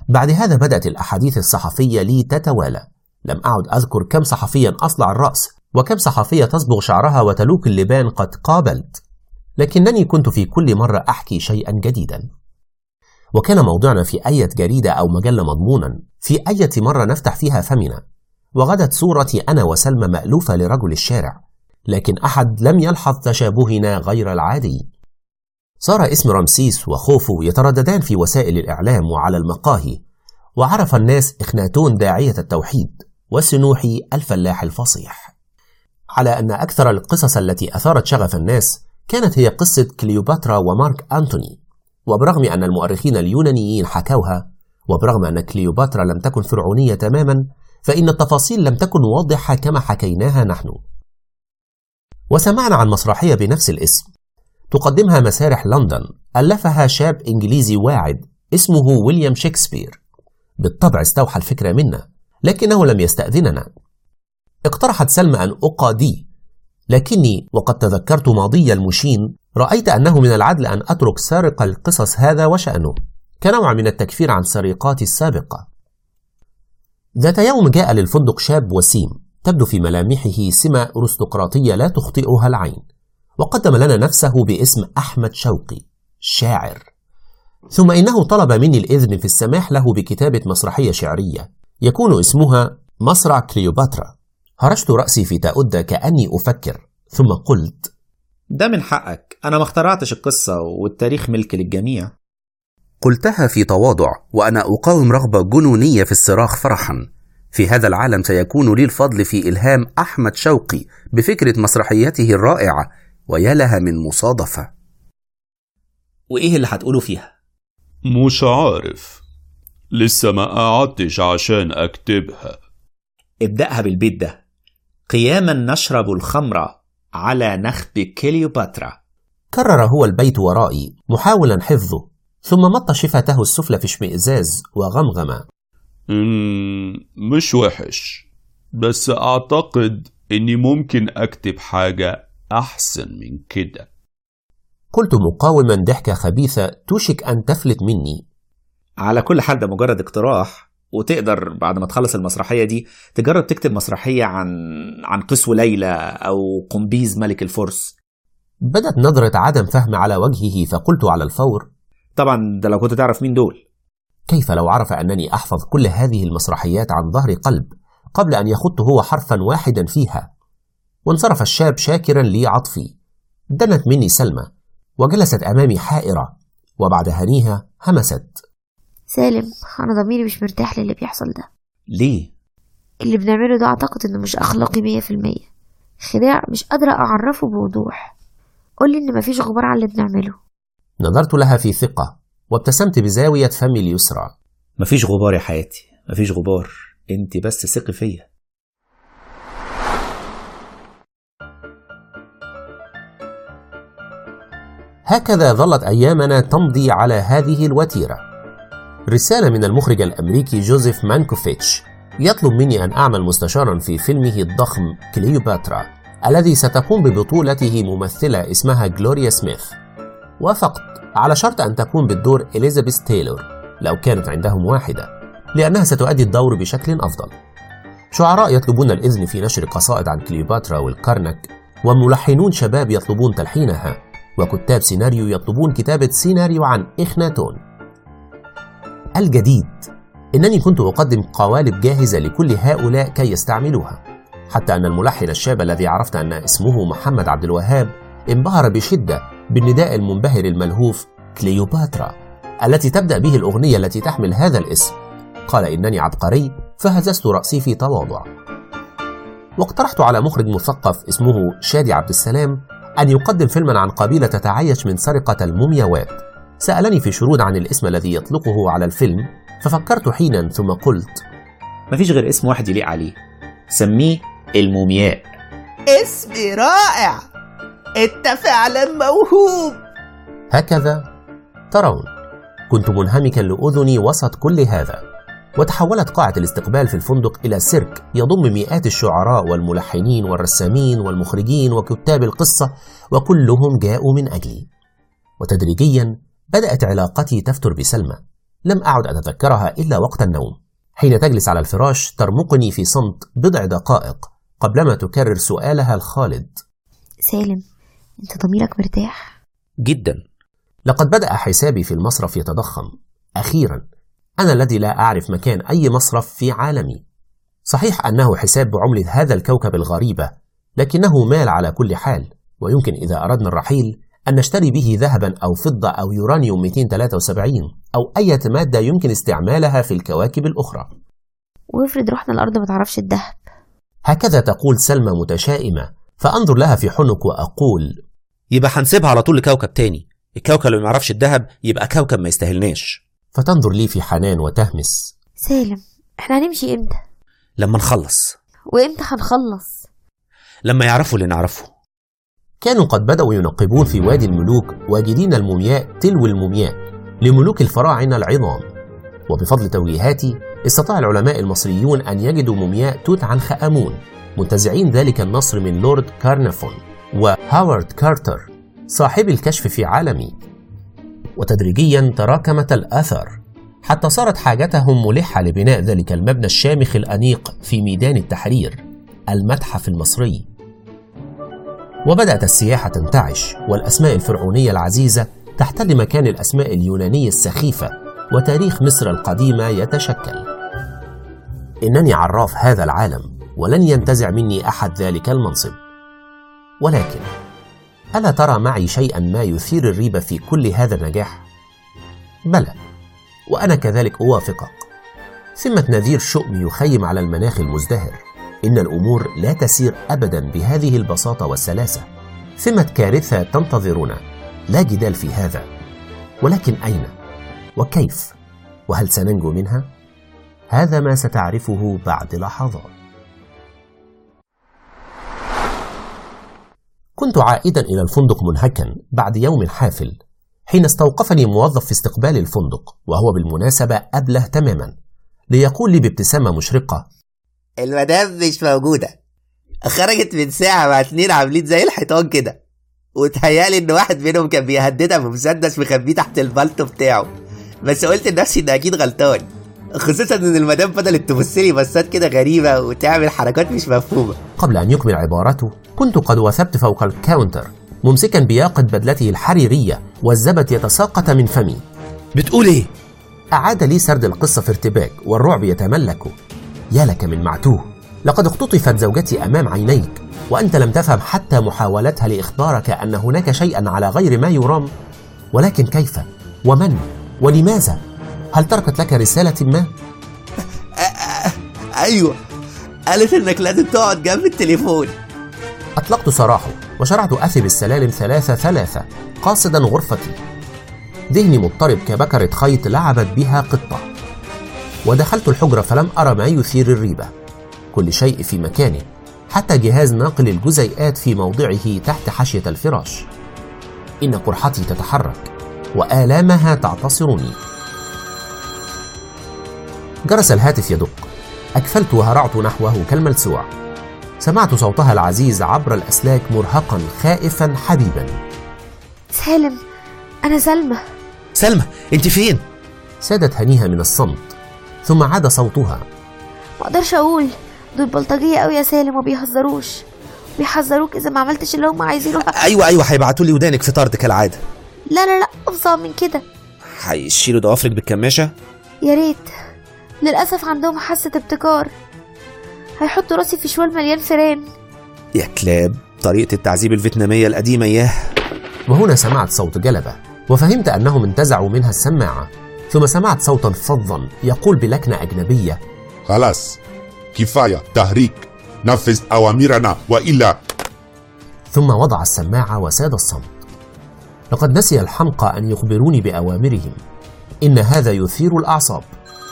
بعد هذا بدأت الأحاديث الصحفية لي تتوالى لم أعد أذكر كم صحفيا أصلع الرأس وكم صحفية تصبغ شعرها وتلوك اللبان قد قابلت لكنني كنت في كل مرة أحكي شيئا جديدا وكان موضوعنا في أية جريدة أو مجلة مضمونا في أية مرة نفتح فيها فمنا وغدت صورتي أنا وسلمى مألوفة لرجل الشارع لكن أحد لم يلحظ تشابهنا غير العادي صار اسم رمسيس وخوفو يترددان في وسائل الإعلام وعلى المقاهي وعرف الناس إخناتون داعية التوحيد وسنوحي الفلاح الفصيح على أن أكثر القصص التي أثارت شغف الناس كانت هي قصة كليوباترا ومارك أنتوني وبرغم أن المؤرخين اليونانيين حكوها وبرغم أن كليوباترا لم تكن فرعونية تماما فإن التفاصيل لم تكن واضحة كما حكيناها نحن وسمعنا عن مسرحية بنفس الاسم تقدمها مسارح لندن ألفها شاب إنجليزي واعد اسمه ويليام شكسبير بالطبع استوحى الفكرة منا لكنه لم يستأذننا اقترحت سلمى أن أقادي لكني وقد تذكرت ماضي المشين رأيت أنه من العدل أن أترك سارق القصص هذا وشأنه كنوع من التكفير عن سرقاتي السابقة ذات يوم جاء للفندق شاب وسيم تبدو في ملامحه سمة أرستقراطية لا تخطئها العين وقدم لنا نفسه باسم أحمد شوقي شاعر ثم إنه طلب مني الإذن في السماح له بكتابة مسرحية شعرية يكون اسمها مصرع كليوباترا هرشت رأسي في تأدة كأني أفكر ثم قلت
ده من حقك أنا ما اخترعتش القصة والتاريخ ملك للجميع
قلتها في تواضع وأنا أقاوم رغبة جنونية في الصراخ فرحا في هذا العالم سيكون لي الفضل في إلهام أحمد شوقي بفكرة مسرحيته الرائعة ويا لها من مصادفة
وإيه اللي هتقوله فيها؟
مش عارف لسه ما قعدتش عشان أكتبها
ابدأها بالبيت ده قياما نشرب الخمر على نخب كليوباترا
كرر هو البيت ورائي محاولا حفظه ثم مط شفته السفلى في اشمئزاز وغمغم
مش وحش بس أعتقد إني ممكن أكتب حاجة أحسن من كده
قلت مقاوما ضحكة خبيثة توشك أن تفلت مني
على كل حال ده مجرد اقتراح وتقدر بعد ما تخلص المسرحية دي تجرب تكتب مسرحية عن عن قسو ليلى أو قمبيز ملك الفرس
بدت نظرة عدم فهم على وجهه فقلت على الفور
طبعا ده لو كنت تعرف مين دول
كيف لو عرف أنني أحفظ كل هذه المسرحيات عن ظهر قلب قبل أن يخط هو حرفا واحدا فيها وانصرف الشاب شاكرا لي عطفي دنت مني سلمى وجلست أمامي حائرة وبعد هنيها همست
سالم أنا ضميري مش مرتاح للي بيحصل ده
ليه؟
اللي بنعمله ده أعتقد إنه مش أخلاقي مية في المية خداع مش قادرة أعرفه بوضوح قولي إن مفيش غبار على اللي بنعمله
نظرت لها في ثقة وابتسمت بزاوية فمي اليسرى
مفيش غبار يا حياتي مفيش غبار انت بس ثقي فيا
هكذا ظلت أيامنا تمضي على هذه الوتيرة رسالة من المخرج الأمريكي جوزيف مانكوفيتش يطلب مني أن أعمل مستشارا في فيلمه الضخم كليوباترا الذي ستقوم ببطولته ممثلة اسمها جلوريا سميث وافقت على شرط أن تكون بالدور إليزابيث تايلور لو كانت عندهم واحدة لأنها ستؤدي الدور بشكل أفضل شعراء يطلبون الإذن في نشر قصائد عن كليوباترا والكرنك وملحنون شباب يطلبون تلحينها وكتاب سيناريو يطلبون كتابة سيناريو عن إخناتون الجديد إنني كنت أقدم قوالب جاهزة لكل هؤلاء كي يستعملوها حتى أن الملحن الشاب الذي عرفت أن اسمه محمد عبد الوهاب انبهر بشدة بالنداء المنبهر الملهوف كليوباترا التي تبدأ به الأغنية التي تحمل هذا الاسم قال إنني عبقري فهززت رأسي في تواضع واقترحت على مخرج مثقف اسمه شادي عبد السلام أن يقدم فيلما عن قبيلة تتعايش من سرقة المومياوات سألني في شرود عن الاسم الذي يطلقه على الفيلم ففكرت حينا ثم قلت
مفيش غير اسم واحد يليق عليه سميه المومياء
اسم رائع انت فعلا موهوب
هكذا ترون كنت منهمكا لأذني وسط كل هذا وتحولت قاعة الاستقبال في الفندق إلى سيرك يضم مئات الشعراء والملحنين والرسامين والمخرجين وكتاب القصة وكلهم جاءوا من أجلي وتدريجيا بدأت علاقتي تفتر بسلمى
لم أعد أتذكرها إلا وقت النوم حين تجلس على الفراش ترمقني في صمت بضع دقائق قبلما تكرر سؤالها الخالد
سالم انت ضميرك مرتاح
جدا لقد بدأ حسابي في المصرف يتضخم أخيرا أنا الذي لا أعرف مكان أي مصرف في عالمي صحيح أنه حساب بعملة هذا الكوكب الغريبة لكنه مال على كل حال ويمكن إذا أردنا الرحيل أن نشتري به ذهبا أو فضة أو يورانيوم 273 أو أي مادة يمكن استعمالها في الكواكب الأخرى
وافرض رحنا الأرض ما تعرفش الدهب
هكذا تقول سلمى متشائمة فأنظر لها في حنك وأقول
يبقى هنسيبها على طول لكوكب تاني الكوكب اللي ما يعرفش الدهب يبقى كوكب ما يستاهلناش
فتنظر لي في حنان وتهمس
سالم احنا هنمشي امتى
لما نخلص
وامتى هنخلص
لما يعرفوا اللي نعرفه
كانوا قد بدأوا ينقبون في وادي الملوك واجدين المومياء تلو المومياء لملوك الفراعنة العظام وبفضل توجيهاتي استطاع العلماء المصريون أن يجدوا مومياء توت عنخ آمون منتزعين ذلك النصر من لورد كارنافون وهاورد كارتر صاحب الكشف في عالمي وتدريجيا تراكمت الأثر حتى صارت حاجتهم ملحة لبناء ذلك المبنى الشامخ الأنيق في ميدان التحرير المتحف المصري وبدأت السياحة تنتعش والأسماء الفرعونية العزيزة تحتل مكان الأسماء اليونانية السخيفة وتاريخ مصر القديمة يتشكل إنني عراف هذا العالم ولن ينتزع مني أحد ذلك المنصب ولكن ألا ترى معي شيئا ما يثير الريبة في كل هذا النجاح؟ بلى وأنا كذلك أوافقك ثمة نذير شؤم يخيم على المناخ المزدهر إن الأمور لا تسير أبدا بهذه البساطة والسلاسة ثمة كارثة تنتظرنا لا جدال في هذا ولكن أين؟ وكيف؟ وهل سننجو منها؟ هذا ما ستعرفه بعد لحظات كنت عائدا إلى الفندق منهكا بعد يوم حافل حين استوقفني موظف في استقبال الفندق وهو بالمناسبة أبله تماما ليقول لي بابتسامة مشرقة
المدام مش موجودة خرجت من ساعة مع اتنين عاملين زي الحيطان كده وتهيألي إن واحد منهم كان بيهددها بمسدس مخبيه تحت البلطو بتاعه بس قلت لنفسي إن أكيد غلطان خصوصا إن المدام فضلت تبصلي بصات كده غريبة وتعمل حركات مش مفهومة
قبل أن يكمل عبارته كنت قد وثبت فوق الكاونتر ممسكا بياقة بدلته الحريرية والزبد يتساقط من فمي
بتقول إيه؟
أعاد لي سرد القصة في ارتباك والرعب يتملكه يا لك من معتوه لقد اختطفت زوجتي أمام عينيك وأنت لم تفهم حتى محاولتها لإخبارك أن هناك شيئا على غير ما يرام ولكن كيف ومن ولماذا هل تركت لك رسالة ما؟
أيوة قالت إنك لازم تقعد جنب التليفون
أطلقت سراحه وشرعت أثب السلالم ثلاثة ثلاثة قاصدا غرفتي ذهني مضطرب كبكرة خيط لعبت بها قطة ودخلت الحجرة فلم أرى ما يثير الريبة كل شيء في مكانه حتى جهاز ناقل الجزيئات في موضعه تحت حاشية الفراش إن قرحتي تتحرك وآلامها تعتصرني جرس الهاتف يدق أكفلت وهرعت نحوه كالملسوع سمعت صوتها العزيز عبر الأسلاك مرهقا خائفا حبيبا
سالم أنا سلمى
سلمى أنت فين؟
سادت هنيها من الصمت ثم عاد صوتها
ما اقدرش اقول دول بلطجيه قوي يا سالم وبيهزروش بيحذروك اذا ما عملتش اللي هم عايزينه
ايوه ايوه هيبعتوا لي ودانك في طرد كالعاده
لا لا لا افظع من كده
هيشيلوا ضوافرك بالكماشه
يا ريت للاسف عندهم حاسه ابتكار هيحطوا راسي في شوال مليان فيران
يا كلاب طريقه التعذيب الفيتناميه القديمه اياه
وهنا سمعت صوت جلبة وفهمت أنهم انتزعوا منها السماعة ثم سمعت صوتا فظا يقول بلكنة أجنبية
خلاص كفاية تهريك نفذ أوامرنا وإلا
ثم وضع السماعة وساد الصمت لقد نسي الحمقى أن يخبروني بأوامرهم إن هذا يثير الأعصاب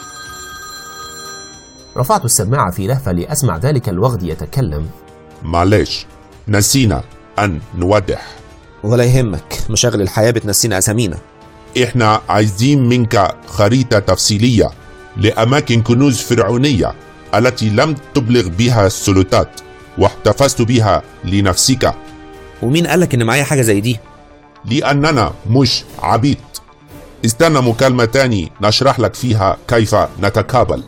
رفعت السماعة في لهفة لأسمع ذلك الوغد يتكلم
معلش نسينا أن نوضح
ولا يهمك مشاغل الحياة بتنسينا أسامينا
إحنا عايزين منك خريطة تفصيلية لأماكن كنوز فرعونية التي لم تبلغ بها السلطات واحتفظت بها لنفسك
ومين قالك إن معايا حاجة زي دي؟
لأننا مش عبيد استنى مكالمة تاني نشرح لك فيها كيف نتقابل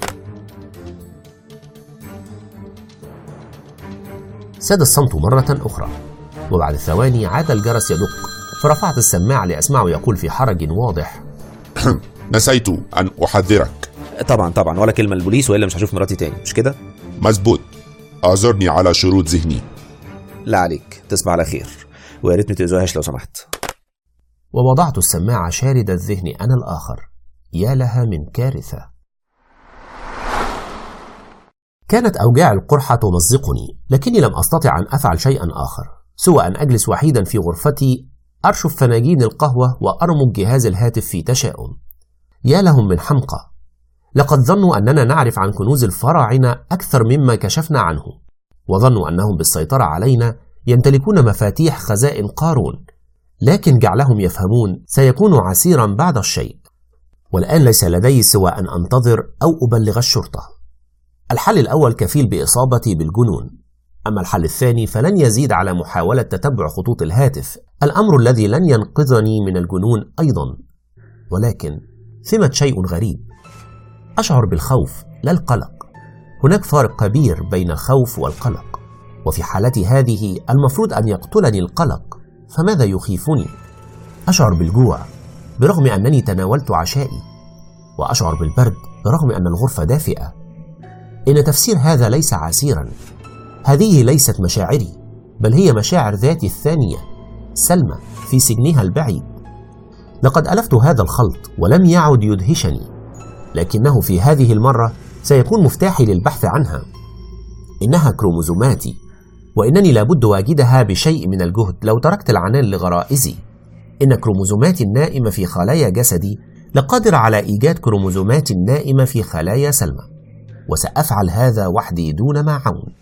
ساد الصمت مرة أخرى وبعد ثواني عاد الجرس يدق فرفعت السماعة لأسمعه يقول في حرج واضح
نسيت أن أحذرك
طبعا طبعا ولا كلمه للبوليس والا مش هشوف مراتي تاني مش كده
مظبوط أعذرني على شروط ذهني
لا عليك تصبح على خير ويا ريت ما تاذوهاش لو سمحت
ووضعت السماعة شارد الذهن أنا الآخر يا لها من كارثة كانت أوجاع القرحة تمزقني لكني لم أستطع أن أفعل شيئا آخر سوى أن أجلس وحيدا في غرفتي أرشف فناجين القهوة وأرمج جهاز الهاتف في تشاؤم يا لهم من حمقى لقد ظنوا أننا نعرف عن كنوز الفراعنة أكثر مما كشفنا عنه وظنوا أنهم بالسيطرة علينا يمتلكون مفاتيح خزائن قارون لكن جعلهم يفهمون سيكون عسيرا بعد الشيء والآن ليس لدي سوى أن أنتظر أو أبلغ الشرطة الحل الأول كفيل بإصابتي بالجنون أما الحل الثاني فلن يزيد على محاولة تتبع خطوط الهاتف الأمر الذي لن ينقذني من الجنون أيضا ولكن ثمة شيء غريب أشعر بالخوف لا القلق هناك فارق كبير بين الخوف والقلق وفي حالتي هذه المفروض أن يقتلني القلق فماذا يخيفني؟ أشعر بالجوع برغم أنني تناولت عشائي وأشعر بالبرد برغم أن الغرفة دافئة إن تفسير هذا ليس عسيرا هذه ليست مشاعري بل هي مشاعر ذاتي الثانية سلمى في سجنها البعيد لقد ألفت هذا الخلط ولم يعد يدهشني لكنه في هذه المرة سيكون مفتاحي للبحث عنها إنها كروموزوماتي وإنني لابد واجدها بشيء من الجهد لو تركت العنان لغرائزي إن كروموزوماتي النائمة في خلايا جسدي لقادرة على إيجاد كروموزومات نائمة في خلايا سلمى وسأفعل هذا وحدي دون معون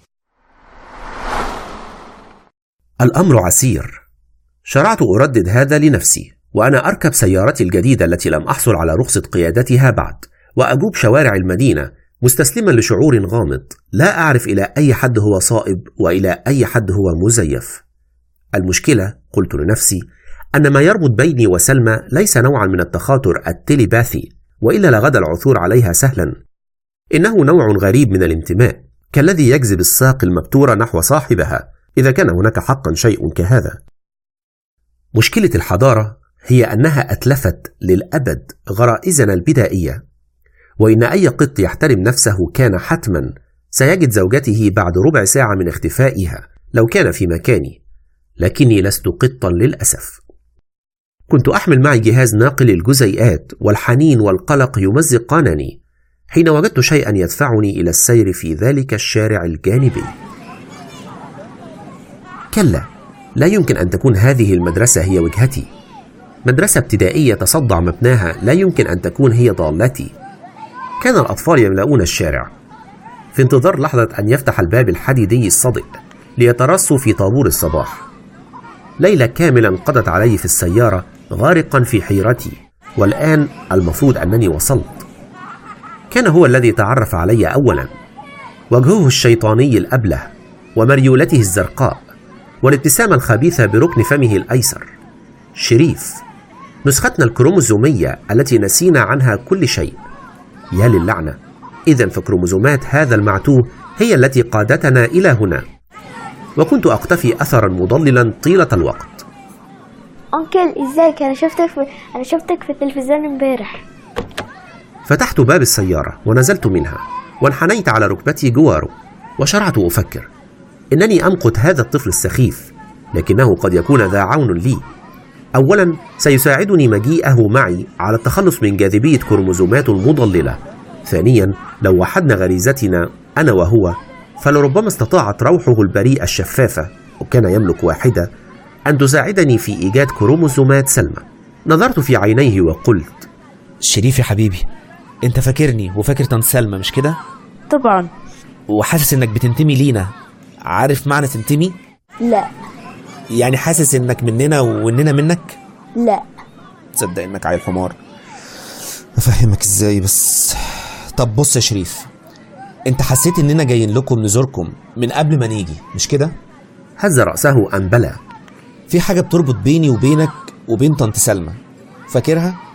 الأمر عسير شرعت أردد هذا لنفسي وأنا أركب سيارتي الجديدة التي لم أحصل على رخصة قيادتها بعد وأجوب شوارع المدينة مستسلما لشعور غامض لا أعرف إلى أي حد هو صائب وإلى أي حد هو مزيف المشكلة قلت لنفسي أن ما يربط بيني وسلمى ليس نوعا من التخاطر التليباثي وإلا لغدا العثور عليها سهلا إنه نوع غريب من الانتماء كالذي يجذب الساق المبتورة نحو صاحبها إذا كان هناك حقا شيء كهذا مشكلة الحضارة هي أنها أتلفت للأبد غرائزنا البدائية وإن أي قط يحترم نفسه كان حتما سيجد زوجته بعد ربع ساعة من اختفائها لو كان في مكاني لكني لست قطا للأسف كنت أحمل معي جهاز ناقل الجزيئات والحنين والقلق يمزقانني حين وجدت شيئا يدفعني إلى السير في ذلك الشارع الجانبي كلا لا يمكن أن تكون هذه المدرسة هي وجهتي مدرسة ابتدائية تصدع مبناها لا يمكن أن تكون هي ضالتي كان الأطفال يملؤون الشارع في انتظار لحظة أن يفتح الباب الحديدي الصدئ ليترصوا في طابور الصباح ليلة كاملا قضت علي في السيارة غارقا في حيرتي والآن المفروض أنني وصلت كان هو الذي تعرف علي أولا وجهه الشيطاني الأبله ومريولته الزرقاء والابتسامة الخبيثة بركن فمه الأيسر شريف نسختنا الكروموزومية التي نسينا عنها كل شيء يا للعنة إذا فكروموزومات هذا المعتوه هي التي قادتنا إلى هنا وكنت أقتفي أثرا مضللا طيلة الوقت
أنكل إزيك أنا شفتك في أنا شفتك في التلفزيون امبارح
فتحت باب السيارة ونزلت منها وانحنيت على ركبتي جواره وشرعت أفكر إنني أمقت هذا الطفل السخيف لكنه قد يكون ذا عون لي أولا سيساعدني مجيئه معي على التخلص من جاذبية كروموزومات مضللة ثانيا لو وحدنا غريزتنا أنا وهو فلربما استطاعت روحه البريئة الشفافة وكان يملك واحدة أن تساعدني في إيجاد كروموزومات سلمى نظرت في عينيه وقلت
شريف يا حبيبي انت فاكرني وفاكر طنط سلمى مش كده
طبعا
وحاسس انك بتنتمي لينا عارف معنى تنتمي
لا
يعني حاسس انك مننا واننا منك
لا
تصدق انك عيل حمار افهمك ازاي بس طب بص يا شريف انت حسيت اننا جايين لكم نزوركم من قبل ما نيجي مش كده
هز رأسه أم بلى
في حاجه بتربط بيني وبينك وبين طنط سلمى فاكرها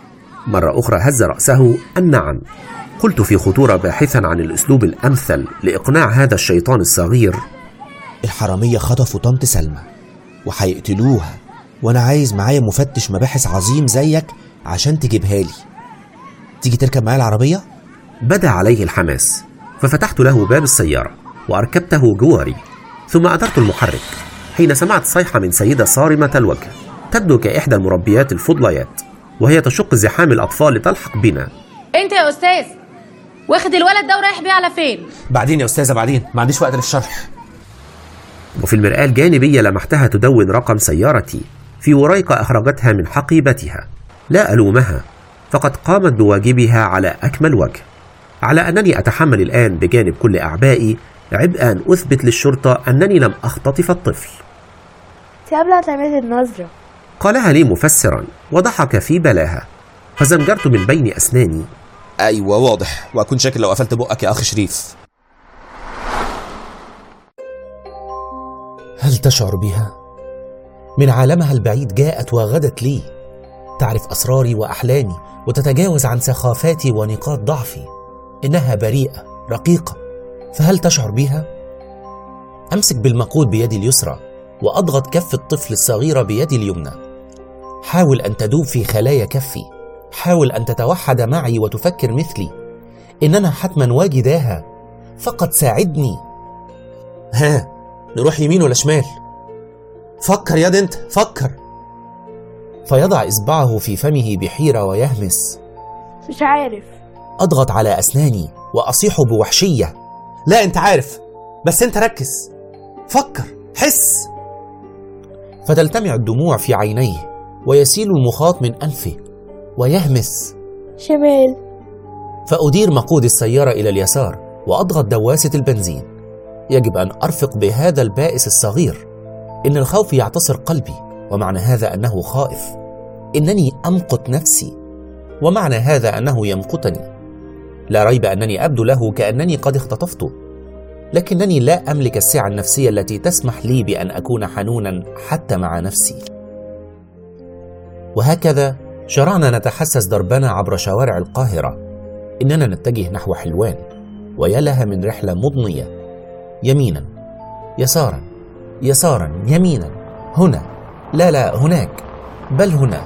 مرة أخرى هز رأسه أن نعم قلت في خطورة باحثا عن الأسلوب الأمثل لإقناع هذا الشيطان الصغير
الحرامية خطفوا طنط سلمى وهيقتلوها وأنا عايز معايا مفتش مباحث عظيم زيك عشان تجيبها لي تيجي تركب معايا العربية؟
بدا عليه الحماس ففتحت له باب السيارة وأركبته جواري ثم أدرت المحرك حين سمعت صيحة من سيدة صارمة الوجه تبدو كإحدى المربيات الفضليات وهي تشق زحام الأطفال لتلحق بنا
انت يا استاذ واخد الولد ده ورايح بيه على فين
بعدين يا أستاذة بعدين ما عنديش وقت للشرح
وفي المرآة الجانبية لمحتها تدون رقم سيارتي في وريقة أخرجتها من حقيبتها لا ألومها فقد قامت بواجبها على أكمل وجه على أنني أتحمل الآن بجانب كل أعبائي عبء أن أثبت للشرطة أنني لم أختطف الطفل
انت قبل هتعملي النظرة
قالها لي مفسرا وضحك في بلاها فزمجرت من بين أسناني
أيوة واضح وأكون شاكر لو قفلت بقك يا أخ شريف هل تشعر بها؟ من عالمها البعيد جاءت وغدت لي تعرف أسراري وأحلامي وتتجاوز عن سخافاتي ونقاط ضعفي إنها بريئة رقيقة فهل تشعر بها؟ أمسك بالمقود بيدي اليسرى وأضغط كف الطفل الصغيرة بيدي اليمنى حاول أن تدوب في خلايا كفي حاول أن تتوحد معي وتفكر مثلي إننا حتما واجداها فقط ساعدني ها نروح يمين ولا شمال فكر يا انت فكر فيضع إصبعه في فمه بحيرة ويهمس
مش عارف
أضغط على أسناني وأصيح بوحشية لا أنت عارف بس أنت ركز فكر حس فتلتمع الدموع في عينيه ويسيل المخاط من أنفه ويهمس
شمال
فأدير مقود السيارة إلى اليسار وأضغط دواسة البنزين يجب أن أرفق بهذا البائس الصغير إن الخوف يعتصر قلبي ومعنى هذا أنه خائف إنني أمقت نفسي ومعنى هذا أنه يمقتني لا ريب أنني أبدو له كأنني قد اختطفته لكنني لا أملك السعة النفسية التي تسمح لي بأن أكون حنونا حتى مع نفسي وهكذا شرعنا نتحسس دربنا عبر شوارع القاهرة إننا نتجه نحو حلوان ويا لها من رحلة مضنية يمينا يسارا يسارا يمينا هنا لا لا هناك بل هنا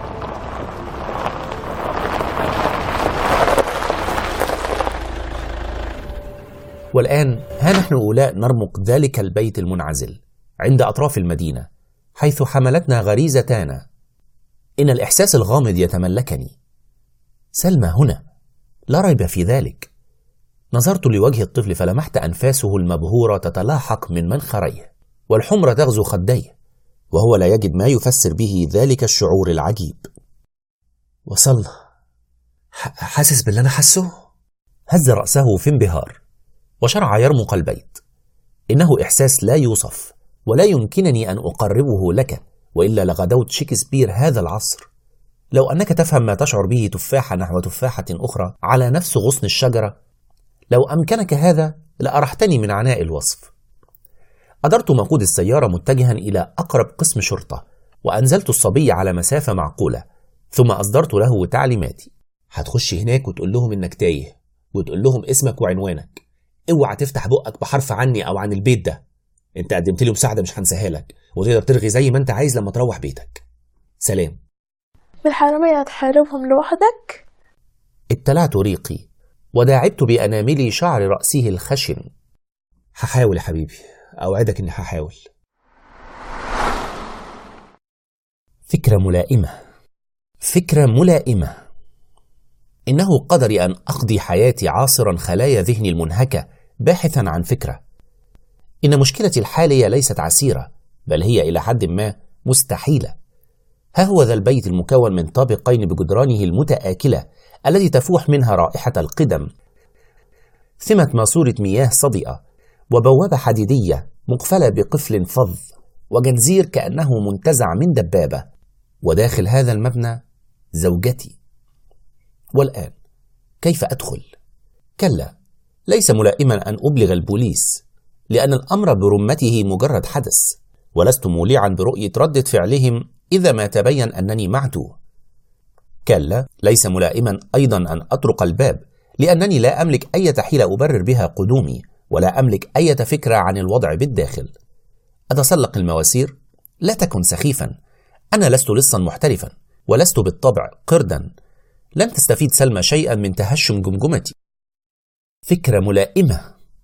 والآن ها نحن أولاء نرمق ذلك البيت المنعزل عند أطراف المدينة حيث حملتنا غريزتانا إن الإحساس الغامض يتملكني سلمى هنا لا ريب في ذلك نظرت لوجه الطفل فلمحت أنفاسه المبهورة تتلاحق من منخريه والحمرة تغزو خديه وهو لا يجد ما يفسر به ذلك الشعور العجيب وصل حاسس باللي أنا حاسه؟ هز رأسه في انبهار وشرع يرمق البيت إنه إحساس لا يوصف ولا يمكنني أن أقربه لك وإلا لغدوت شكسبير هذا العصر لو أنك تفهم ما تشعر به تفاحة نحو تفاحة أخرى على نفس غصن الشجرة لو أمكنك هذا لأرحتني من عناء الوصف أدرت مقود السيارة متجها إلى أقرب قسم شرطة وأنزلت الصبي على مسافة معقولة ثم أصدرت له تعليماتي هتخش هناك وتقول لهم إنك تايه وتقول لهم اسمك وعنوانك اوعى تفتح بقك بحرف عني أو عن البيت ده انت قدمت لي مساعدة مش هنساها لك وتقدر ترغي زي ما انت عايز لما تروح بيتك سلام
بالحرامية هتحاربهم لوحدك
ابتلعت ريقي وداعبت بأنامل شعر رأسه الخشن هحاول يا حبيبي أوعدك إني هحاول فكرة ملائمة فكرة ملائمة إنه قدري أن أقضي حياتي عاصرا خلايا ذهني المنهكة باحثا عن فكرة إن مشكلتي الحالية ليست عسيرة بل هي إلى حد ما مستحيلة ها هو ذا البيت المكون من طابقين بجدرانه المتآكلة التي تفوح منها رائحة القدم ثمة ماسورة مياه صدئة وبوابة حديدية مقفلة بقفل فظ وجنزير كأنه منتزع من دبابة وداخل هذا المبنى زوجتي والآن كيف أدخل؟ كلا ليس ملائما أن أبلغ البوليس لأن الأمر برمته مجرد حدث ولست مولعا برؤية ردة فعلهم إذا ما تبين أنني معدو كلا ليس ملائما أيضا أن أطرق الباب لأنني لا أملك أي حيلة أبرر بها قدومي ولا أملك أي فكرة عن الوضع بالداخل أتسلق المواسير لا تكن سخيفا أنا لست لصا محترفا ولست بالطبع قردا لن تستفيد سلمى شيئا من تهشم جمجمتي فكرة ملائمة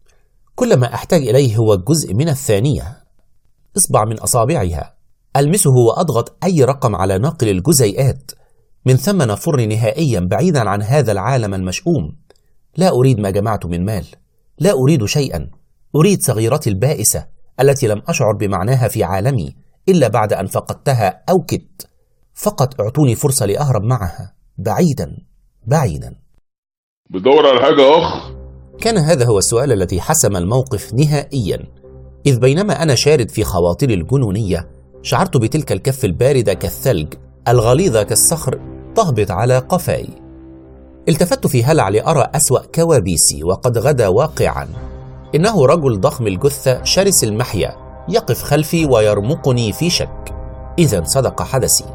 كل ما أحتاج إليه هو جزء من الثانية إصبع من أصابعها ألمسه وأضغط أي رقم على ناقل الجزيئات من ثم نفر نهائيا بعيدا عن هذا العالم المشؤوم لا أريد ما جمعت من مال لا أريد شيئا أريد صغيرتي البائسة التي لم أشعر بمعناها في عالمي إلا بعد أن فقدتها أو كدت فقط اعطوني فرصة لأهرب معها بعيدا بعيدا
بتدور على حاجة يا أخ
كان هذا هو السؤال الذي حسم الموقف نهائيا إذ بينما أنا شارد في خواطري الجنونية شعرت بتلك الكف الباردة كالثلج الغليظة كالصخر تهبط على قفاي التفت في هلع لأرى أسوأ كوابيسي وقد غدا واقعا إنه رجل ضخم الجثة شرس المحيا يقف خلفي ويرمقني في شك إذا صدق حدثي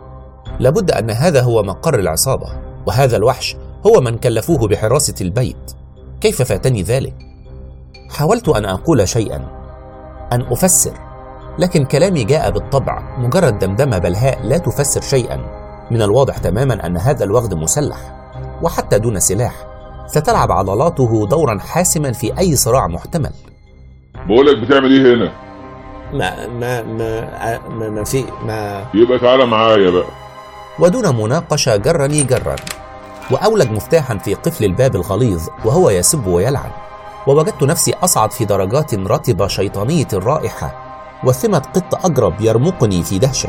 لابد أن هذا هو مقر العصابة وهذا الوحش هو من كلفوه بحراسة البيت كيف فاتني ذلك؟ حاولت أن أقول شيئا أن أفسر لكن كلامي جاء بالطبع مجرد دمدمة بلهاء لا تفسر شيئا من الواضح تماما أن هذا الوغد مسلح وحتى دون سلاح ستلعب عضلاته دورا حاسما في أي صراع محتمل
بقولك بتعمل إيه هنا؟
ما ما ما ما, ما في ما
يبقى تعالى معايا بقى
ودون مناقشة جرني جرا وأولج مفتاحا في قفل الباب الغليظ وهو يسب ويلعن ووجدت نفسي أصعد في درجات رطبة شيطانية الرائحة وثمة قط أجرب يرمقني في دهشة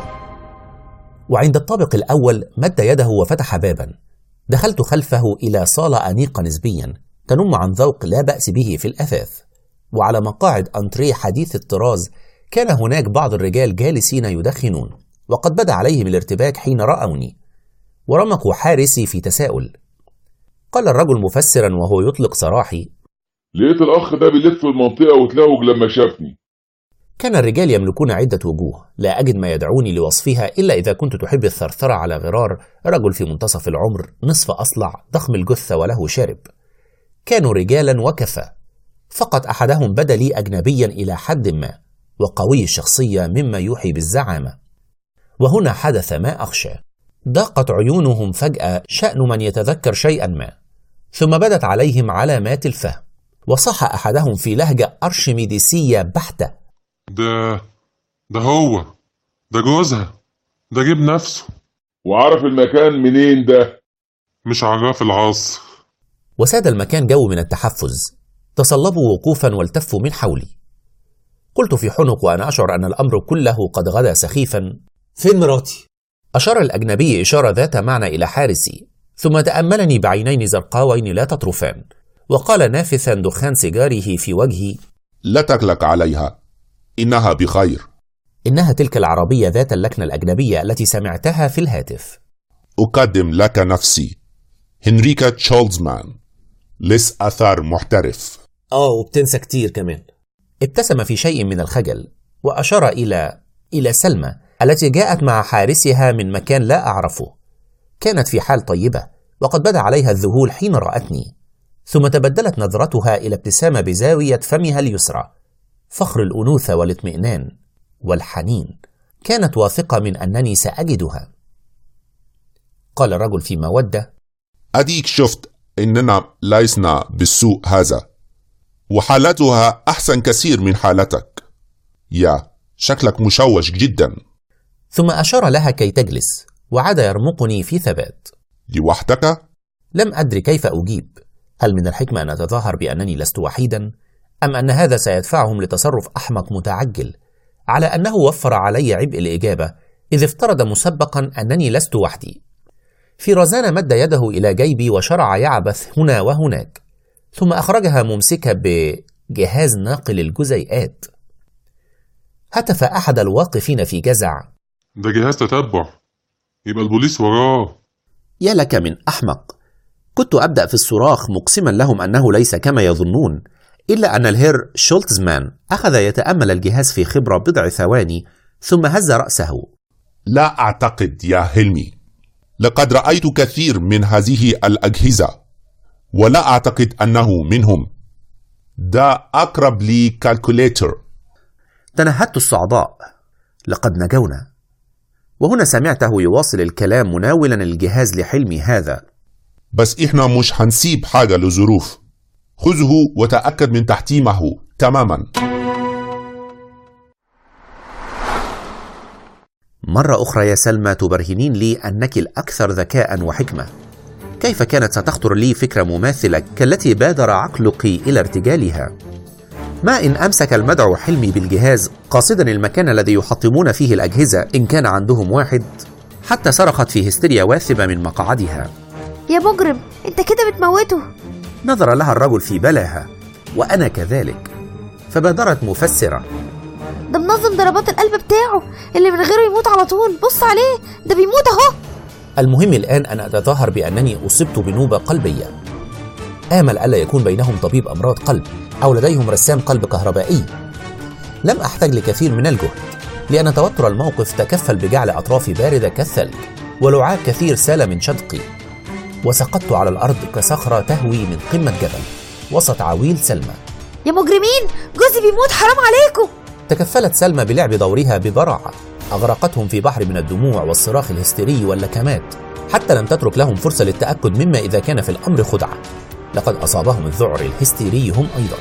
وعند الطابق الأول مد يده وفتح بابا دخلت خلفه إلى صالة أنيقة نسبيا تنم عن ذوق لا بأس به في الأثاث وعلى مقاعد أنتريه حديث الطراز كان هناك بعض الرجال جالسين يدخنون وقد بدا عليهم الارتباك حين رأوني ورمقوا حارسي في تساؤل قال الرجل مفسرا وهو يطلق سراحي
لقيت الأخ ده بيلف في المنطقة وتلوج لما شافني
كان الرجال يملكون عدة وجوه لا أجد ما يدعوني لوصفها إلا إذا كنت تحب الثرثرة على غرار رجل في منتصف العمر نصف أصلع ضخم الجثة وله شارب كانوا رجالا وكفى فقط أحدهم بدا لي أجنبيا إلى حد ما وقوي الشخصية مما يوحي بالزعامة وهنا حدث ما أخشى ضاقت عيونهم فجأة شأن من يتذكر شيئا ما ثم بدت عليهم علامات الفهم وصح أحدهم في لهجة أرشميديسية بحتة
ده ده هو ده جوزها ده جيب نفسه
وعرف المكان منين ده
مش عراف العصر
وساد المكان جو من التحفز تصلبوا وقوفا والتفوا من حولي قلت في حنق وأنا أشعر أن الأمر كله قد غدا سخيفا فين مراتي؟ أشار الأجنبي إشارة ذات معنى إلى حارسي ثم تأملني بعينين زرقاوين لا تطرفان وقال نافثا دخان سيجاره في وجهي
لا تقلق عليها إنها بخير
إنها تلك العربية ذات اللكنة الأجنبية التي سمعتها في الهاتف
أقدم لك نفسي هنريكا تشولزمان لس أثر محترف
آه وبتنسى كتير كمان ابتسم في شيء من الخجل وأشار إلى إلى سلمى التي جاءت مع حارسها من مكان لا أعرفه كانت في حال طيبة وقد بدا عليها الذهول حين رأتني ثم تبدلت نظرتها إلى ابتسامة بزاوية فمها اليسرى فخر الأنوثة والاطمئنان والحنين كانت واثقة من أنني سأجدها قال الرجل في مودة
أديك شفت إننا ليسنا بالسوء هذا وحالتها أحسن كثير من حالتك يا شكلك مشوش جدا
ثم أشار لها كي تجلس وعاد يرمقني في ثبات
لوحدك؟
لم أدري كيف أجيب هل من الحكمة أن أتظاهر بأنني لست وحيدا؟ أم أن هذا سيدفعهم لتصرف أحمق متعجل على أنه وفر علي عبء الإجابة إذ افترض مسبقا أنني لست وحدي في رزان مد يده إلى جيبي وشرع يعبث هنا وهناك ثم أخرجها ممسكة بجهاز ناقل الجزيئات هتف أحد الواقفين في جزع
ده جهاز تتبع يبقى البوليس وراه
يا لك من أحمق كنت أبدأ في الصراخ مقسما لهم أنه ليس كما يظنون إلا أن الهير شولتزمان أخذ يتأمل الجهاز في خبرة بضع ثواني ثم هز رأسه
لا أعتقد يا هلمي لقد رأيت كثير من هذه الأجهزة ولا أعتقد أنه منهم ده أقرب لي كالكوليتر
تنهدت الصعداء لقد نجونا وهنا سمعته يواصل الكلام مناولا الجهاز لحلمي هذا
بس إحنا مش هنسيب حاجة لظروف خذه وتأكد من تحتيمه تماما
مرة أخرى يا سلمى تبرهنين لي أنك الأكثر ذكاء وحكمة كيف كانت ستخطر لي فكرة مماثلة كالتي بادر عقلك إلى ارتجالها ما إن أمسك المدعو حلمي بالجهاز قاصدا المكان الذي يحطمون فيه الأجهزة إن كان عندهم واحد حتى صرخت في هستيريا واثبة من مقعدها
يا مجرم انت كده بتموته
نظر لها الرجل في بلاها وأنا كذلك فبادرت مفسرة
ده منظم ضربات القلب بتاعه اللي من غيره يموت على طول بص عليه ده بيموت اهو
المهم الآن أن أتظاهر بأنني أصبت بنوبة قلبية آمل ألا يكون بينهم طبيب أمراض قلب أو لديهم رسام قلب كهربائي لم أحتاج لكثير من الجهد لأن توتر الموقف تكفل بجعل أطرافي باردة كالثلج ولعاب كثير سال من شدقي وسقطت على الأرض كصخرة تهوي من قمة جبل وسط عويل سلمى
يا مجرمين جوزي بيموت حرام عليكم
تكفلت سلمى بلعب دورها ببراعة أغرقتهم في بحر من الدموع والصراخ الهستيري واللكمات حتى لم تترك لهم فرصة للتأكد مما إذا كان في الأمر خدعة لقد أصابهم الذعر الهستيري هم أيضا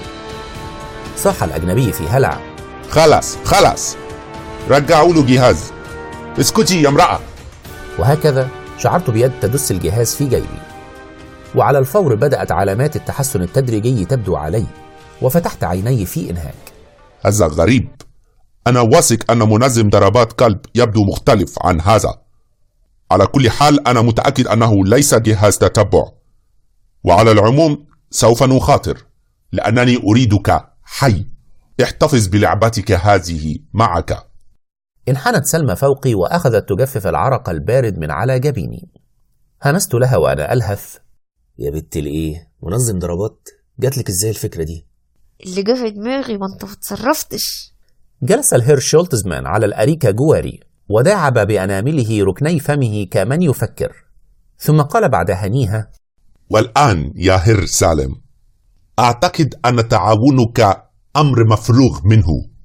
صاح الأجنبي في هلع
خلاص خلاص رجعوا له جهاز اسكتي يا امرأة
وهكذا شعرت بيد تدس الجهاز في جيبي وعلى الفور بدأت علامات التحسن التدريجي تبدو علي وفتحت عيني في إنهاك
هذا غريب أنا واثق أن منظم ضربات قلب يبدو مختلف عن هذا على كل حال أنا متأكد أنه ليس جهاز تتبع وعلى العموم سوف نخاطر لأنني أريدك حي احتفظ بلعبتك هذه معك
انحنت سلمى فوقي وأخذت تجفف العرق البارد من على جبيني همست لها وأنا ألهث يا بت الإيه منظم ضربات جاتلك إزاي الفكرة دي
اللي جه في دماغي ما انت متصرفتش
جلس الهير شولتزمان على الأريكة جواري وداعب بأنامله ركني فمه كمن يفكر ثم قال بعد هنيهة
والآن يا هر سالم أعتقد أن تعاونك أمر مفروغ منه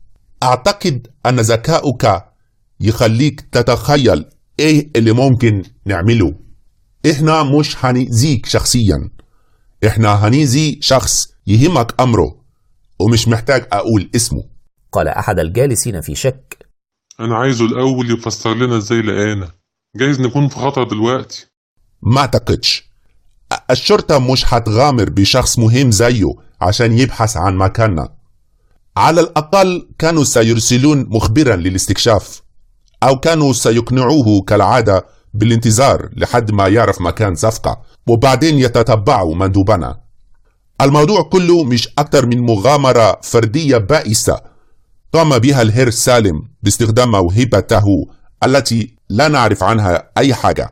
أعتقد أن ذكاؤك يخليك تتخيل إيه اللي ممكن نعمله إحنا مش هنأذيك شخصيا إحنا هنأذي شخص يهمك أمره ومش محتاج أقول اسمه
قال أحد الجالسين في شك
أنا عايزه الأول يفسر لنا إزاي لقانا جايز نكون في خطر دلوقتي
ما أعتقدش الشرطة مش هتغامر بشخص مهم زيه عشان يبحث عن مكاننا على الأقل كانوا سيرسلون مخبرا للاستكشاف أو كانوا سيقنعوه كالعادة بالانتظار لحد ما يعرف مكان صفقة وبعدين يتتبعوا مندوبنا الموضوع كله مش أكتر من مغامرة فردية بائسة قام بها الهير سالم باستخدام موهبته التي لا نعرف عنها أي حاجة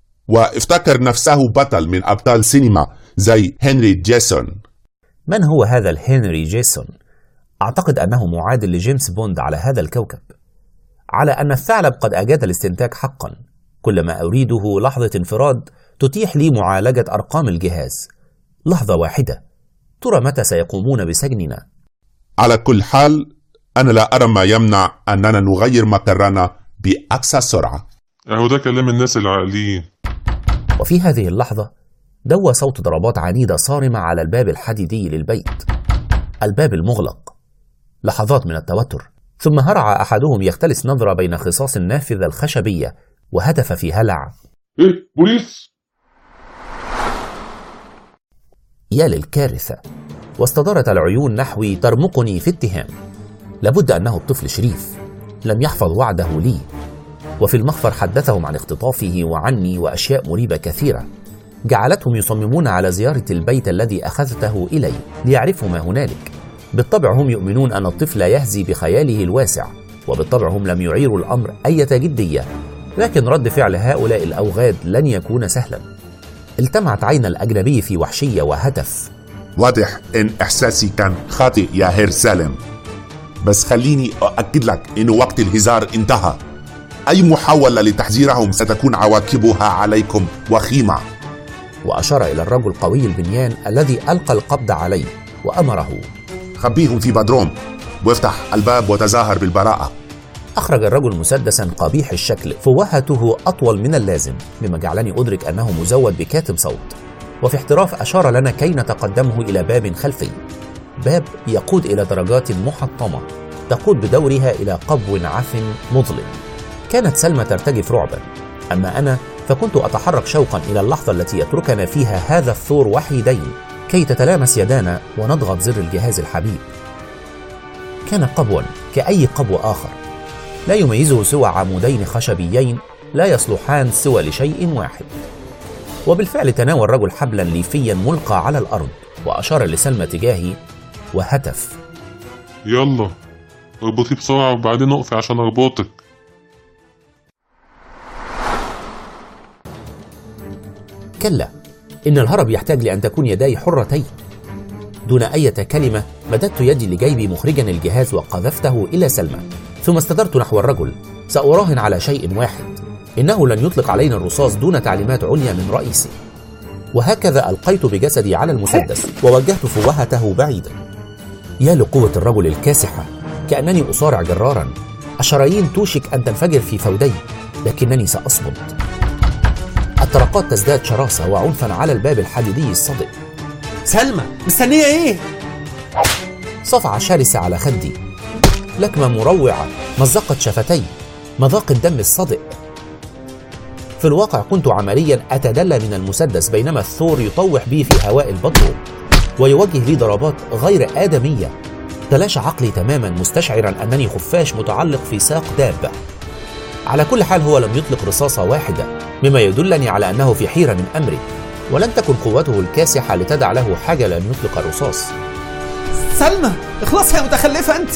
وافتكر نفسه بطل من أبطال سينما زي هنري جيسون
من هو هذا الهنري جيسون؟ أعتقد أنه معادل لجيمس بوند على هذا الكوكب على أن الثعلب قد أجاد الاستنتاج حقا كل ما أريده لحظة انفراد تتيح لي معالجة أرقام الجهاز لحظة واحدة ترى متى سيقومون بسجننا
على كل حال أنا لا أرى ما يمنع أننا نغير مقرنا بأقصى سرعة
أهو ده كلام الناس العاقلين
وفي هذه اللحظة دوى صوت ضربات عنيدة صارمة على الباب الحديدي للبيت الباب المغلق لحظات من التوتر ثم هرع أحدهم يختلس نظرة بين خصاص النافذة الخشبية وهتف في هلع
إيه بوليس
يا للكارثة واستدارت العيون نحوي ترمقني في اتهام لابد أنه الطفل شريف لم يحفظ وعده لي وفي المخفر حدثهم عن اختطافه وعني وأشياء مريبة كثيرة جعلتهم يصممون على زيارة البيت الذي أخذته إلي ليعرفوا ما هنالك بالطبع هم يؤمنون أن الطفل يهزي بخياله الواسع وبالطبع هم لم يعيروا الأمر أي جدية لكن رد فعل هؤلاء الأوغاد لن يكون سهلا التمعت عين الأجنبي في وحشية وهتف
واضح إن إحساسي كان خاطئ يا هير سالم بس خليني أؤكد لك إن وقت الهزار انتهى
أي محاولة لتحذيرهم ستكون عواقبها عليكم وخيمة
وأشار إلى الرجل قوي البنيان الذي ألقى القبض عليه وأمره
خبيهم في بدروم وافتح الباب وتظاهر بالبراءة
أخرج الرجل مسدسا قبيح الشكل فوهته أطول من اللازم مما جعلني أدرك أنه مزود بكاتم صوت وفي احتراف أشار لنا كي نتقدمه إلى باب خلفي باب يقود إلى درجات محطمة تقود بدورها إلى قبو عفن مظلم كانت سلمى ترتجف رعبا أما أنا فكنت أتحرك شوقا إلى اللحظة التي يتركنا فيها هذا الثور وحيدين كي تتلامس يدانا ونضغط زر الجهاز الحبيب كان قبوا كأي قبو آخر لا يميزه سوى عمودين خشبيين لا يصلحان سوى لشيء واحد وبالفعل تناول الرجل حبلا ليفيا ملقى على الأرض وأشار لسلمى تجاهي وهتف
يلا اربطيه بسرعة وبعدين اقفي عشان اربطك
كلا إن الهرب يحتاج لأن تكون يداي حرتين دون أي كلمة مددت يدي لجيبي مخرجا الجهاز وقذفته إلى سلمى ثم استدرت نحو الرجل سأراهن على شيء واحد إنه لن يطلق علينا الرصاص دون تعليمات عليا من رئيسي وهكذا ألقيت بجسدي على المسدس ووجهت فوهته بعيدا يا لقوة الرجل الكاسحة كأنني أصارع جرارا الشرايين توشك أن تنفجر في فودي لكنني سأصمد الطرقات تزداد شراسة وعنفا على الباب الحديدي الصدئ
سلمى مستنية ايه؟
صفعة شرسة على خدي لكمة مروعة مزقت شفتي مذاق الدم الصدئ في الواقع كنت عمليا أتدلى من المسدس بينما الثور يطوح بي في هواء البطل ويوجه لي ضربات غير آدمية تلاشى عقلي تماما مستشعرا أنني خفاش متعلق في ساق دابة على كل حال هو لم يطلق رصاصة واحدة مما يدلني على أنه في حيرة من أمري ولن تكن قوته الكاسحة لتدع له حاجة لأن يطلق الرصاص
سلمى اخلصي يا متخلفة أنت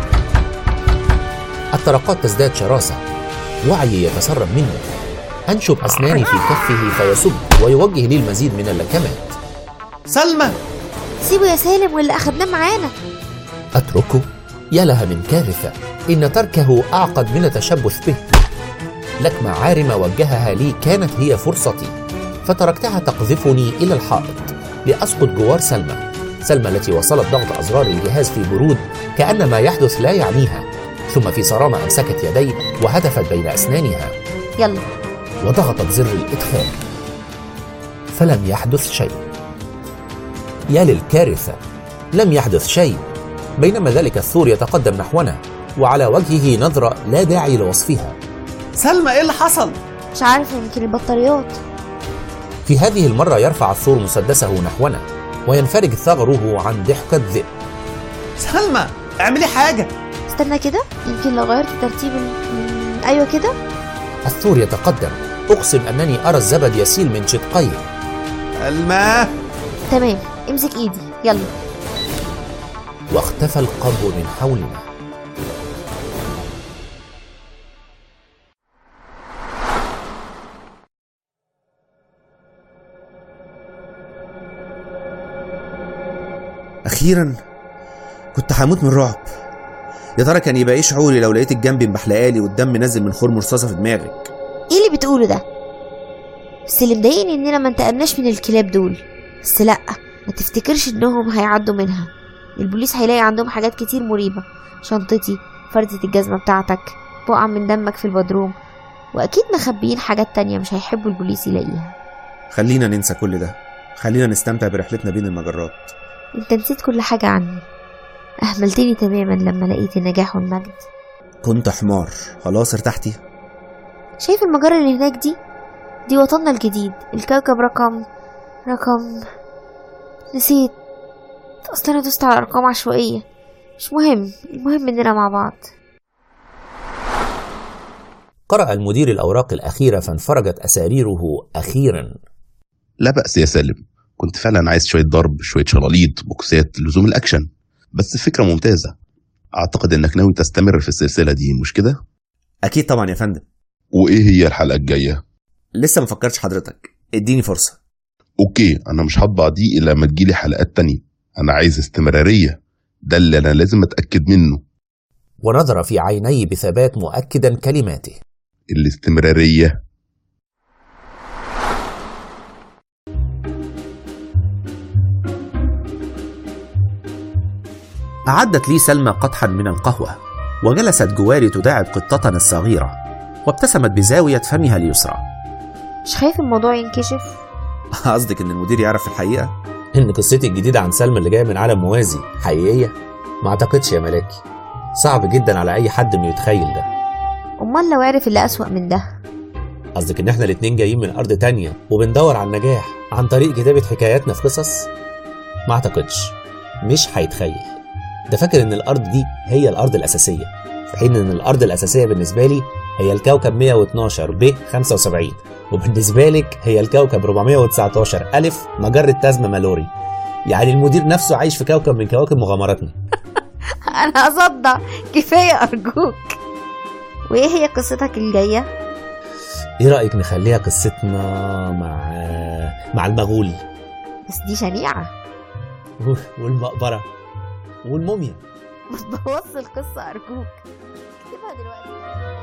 الطرقات تزداد شراسة وعيي يتسرب مني أنشب أسناني في كفه فيسب ويوجه لي المزيد من اللكمات
سلمى
سيبه يا سالم واللي أخدناه معانا
أتركه يا لها من كارثة إن تركه أعقد من التشبث به لكمة عارمة وجهها لي كانت هي فرصتي فتركتها تقذفني إلى الحائط لأسقط جوار سلمى سلمى التي وصلت ضغط أزرار الجهاز في برود كأن ما يحدث لا يعنيها ثم في صرامة أمسكت يدي وهتفت بين أسنانها
يلا
وضغطت زر الإدخال فلم يحدث شيء يا للكارثة لم يحدث شيء بينما ذلك الثور يتقدم نحونا وعلى وجهه نظرة لا داعي لوصفها
سلمى ايه اللي حصل؟
مش عارفة يمكن البطاريات
في هذه المرة يرفع الثور مسدسه نحونا وينفرج ثغره عن ضحكة ذئب
سلمى اعملي حاجة
استنى كده يمكن لو غيرت ترتيب ال... ايوه كده
الثور يتقدم أقسم أنني أرى الزبد يسيل من شدقيه
الماء
تمام امسك ايدي يلا
واختفى القبو من حولنا
أخيرا كنت هموت من رعب يا ترى كان يبقى ايه شعوري لو لقيت الجنب محلقالي والدم نازل من خرم رصاصة في دماغك
ايه اللي بتقوله ده بس اللي مضايقني اننا ما انتقمناش من الكلاب دول بس لا ما تفتكرش انهم هيعدوا منها البوليس هيلاقي عندهم حاجات كتير مريبة شنطتي فردة الجزمة بتاعتك بقع من دمك في البدروم واكيد مخبيين حاجات تانية مش هيحبوا البوليس يلاقيها
خلينا ننسى كل ده خلينا نستمتع برحلتنا بين المجرات
انت نسيت كل حاجة عني اهملتني تماما لما لقيت النجاح والمجد
كنت حمار خلاص ارتحتي
شايف المجرة اللي هناك دي دي وطننا الجديد الكوكب رقم رقم نسيت اصلا انا دوست على ارقام عشوائية مش مهم المهم اننا مع بعض
قرأ المدير الأوراق الأخيرة فانفرجت أساريره أخيرا
لا بأس يا سالم كنت فعلا عايز شوية ضرب شوية شلاليط بوكسات لزوم الأكشن بس فكرة ممتازة أعتقد إنك ناوي تستمر في السلسلة دي مش كده؟
أكيد طبعا يا فندم
وإيه هي الحلقة الجاية؟
لسه ما فكرتش حضرتك اديني فرصة
أوكي أنا مش هطبع دي إلا لما تجيلي حلقات تانية أنا عايز استمرارية ده اللي أنا لازم أتأكد منه
ونظر في عيني بثبات مؤكدا كلماته
الاستمرارية
أعدت لي سلمى قطحا من القهوة وجلست جواري تداعب قطتنا الصغيرة وابتسمت بزاوية فمها اليسرى
مش خايف الموضوع ينكشف
قصدك ان المدير يعرف الحقيقه
ان قصتي الجديده عن سلمى اللي جايه من عالم موازي حقيقيه ما اعتقدش يا ملاكي صعب جدا على اي حد انه يتخيل ده
امال لو عرف اللي اسوأ من ده
قصدك ان احنا الاتنين جايين من ارض تانية وبندور على النجاح عن طريق كتابة حكاياتنا في قصص ما اعتقدش مش هيتخيل ده فاكر ان الارض دي هي الارض الاساسية في حين ان الارض الاساسية بالنسبة لي هي الكوكب 112 ب 75 وبالنسبة لك هي الكوكب 419 ألف مجرة تازما مالوري يعني المدير نفسه عايش في كوكب من كواكب مغامراتنا
انا هصدع كفايه ارجوك وايه هي قصتك الجايه
ايه رأيك نخليها قصتنا مع مع المغول
بس دي شنيعه
والمقبرة والموميا
ما تبوظش القصه ارجوك اكتبها دلوقتي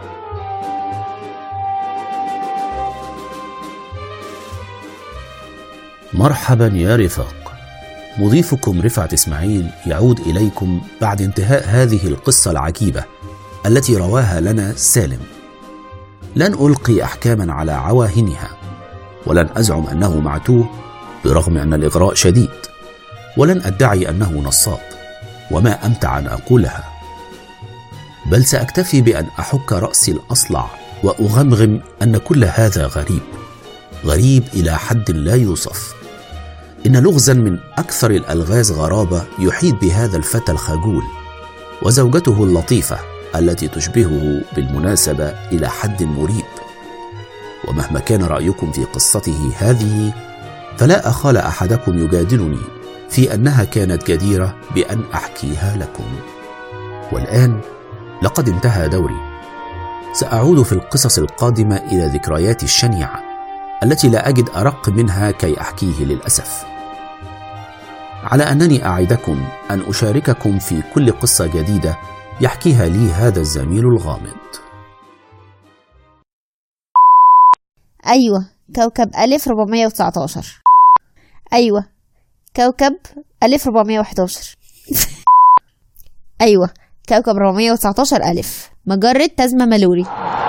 مرحبا يا رفاق مضيفكم رفعت اسماعيل يعود اليكم بعد انتهاء هذه القصه العجيبه التي رواها لنا سالم لن القي احكاما على عواهنها ولن ازعم انه معتوه برغم ان الاغراء شديد ولن ادعي انه نصاب وما امتع ان اقولها بل ساكتفي بان احك راسي الاصلع واغمغم ان كل هذا غريب غريب الى حد لا يوصف ان لغزا من اكثر الالغاز غرابه يحيط بهذا الفتى الخجول وزوجته اللطيفه التي تشبهه بالمناسبه الى حد مريب ومهما كان رايكم في قصته هذه فلا اخال احدكم يجادلني في انها كانت جديره بان احكيها لكم والان لقد انتهى دوري ساعود في القصص القادمه الى ذكرياتي الشنيعه التي لا اجد ارق منها كي احكيه للاسف على انني اعدكم ان اشارككم في كل قصه جديده يحكيها لي هذا الزميل الغامض
أيوة كوكب ألف 419 أيوة كوكب ألف 411 أيوة كوكب 419 ألف مجرة تازما مالوري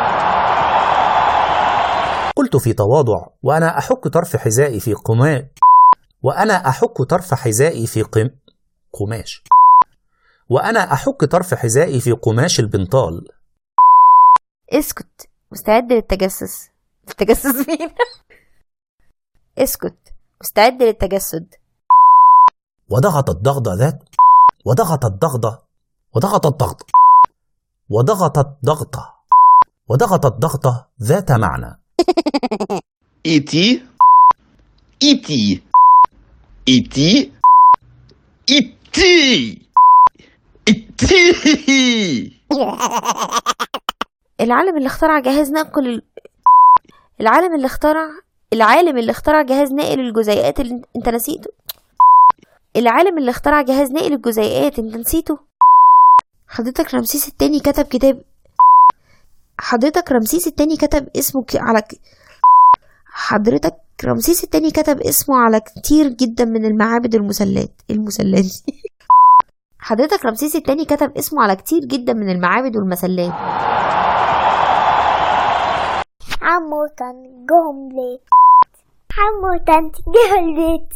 قلت في تواضع وأنا أحك طرف حذائي في قماش وأنا أحك طرف حذائي في قم... قماش وأنا أحك طرف حذائي في قماش البنطال
اسكت مستعد للتجسس التجسس مين اسكت مستعد للتجسد
وضغط الضغطة ذات وضغط الضغطة وضغط الضغط وضغط الضغطة وضغط الضغطة ذات معنى
إيتي إيتي إيتي إيتي إيتي
العالم اللي اخترع جهاز نقل ال... العالم اللي اخترع العالم اللي اخترع جهاز ناقل الجزيئات اللي انت نسيته العالم اللي اخترع جهاز ناقل الجزيئات انت نسيته حضرتك رمسيس التاني كتب كتاب حضرتك رمسيس التاني كتب اسمه ك... على ك... حضرتك رمسيس التاني كتب اسمه على كتير جدا من المعابد المسلات المسلات حضرتك رمسيس التاني كتب اسمه على كتير جدا من المعابد والمسلات
عمو كان جهم ليه عمو تانت جه البيت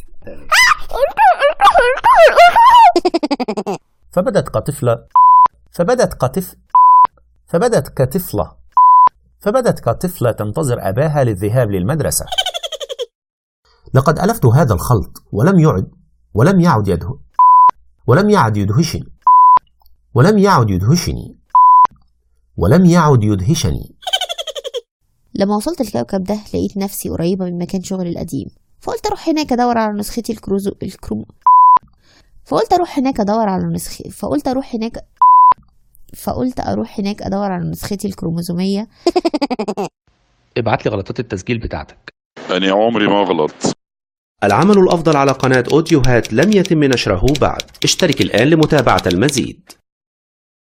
فبدت كطفلة فبدت كطف فبدت كطفلة فبدت كطفلة تنتظر أباها للذهاب للمدرسة لقد ألفت هذا الخلط ولم يعد ولم يعد يده ولم يعد يدهشني ولم يعد يدهشني ولم يعد يدهشني
لما وصلت الكوكب ده لقيت نفسي قريبة من مكان شغلي القديم فقلت أروح هناك أدور على نسختي الكروزو الكروم فقلت أروح هناك أدور على نسختي فقلت أروح هناك فقلت أروح هناك أدور على نسختي الكروموزومية
ابعت لي غلطات التسجيل بتاعتك
أنا عمري ما غلط
العمل الأفضل على قناة أوديوهات لم يتم نشره بعد اشترك الآن لمتابعة المزيد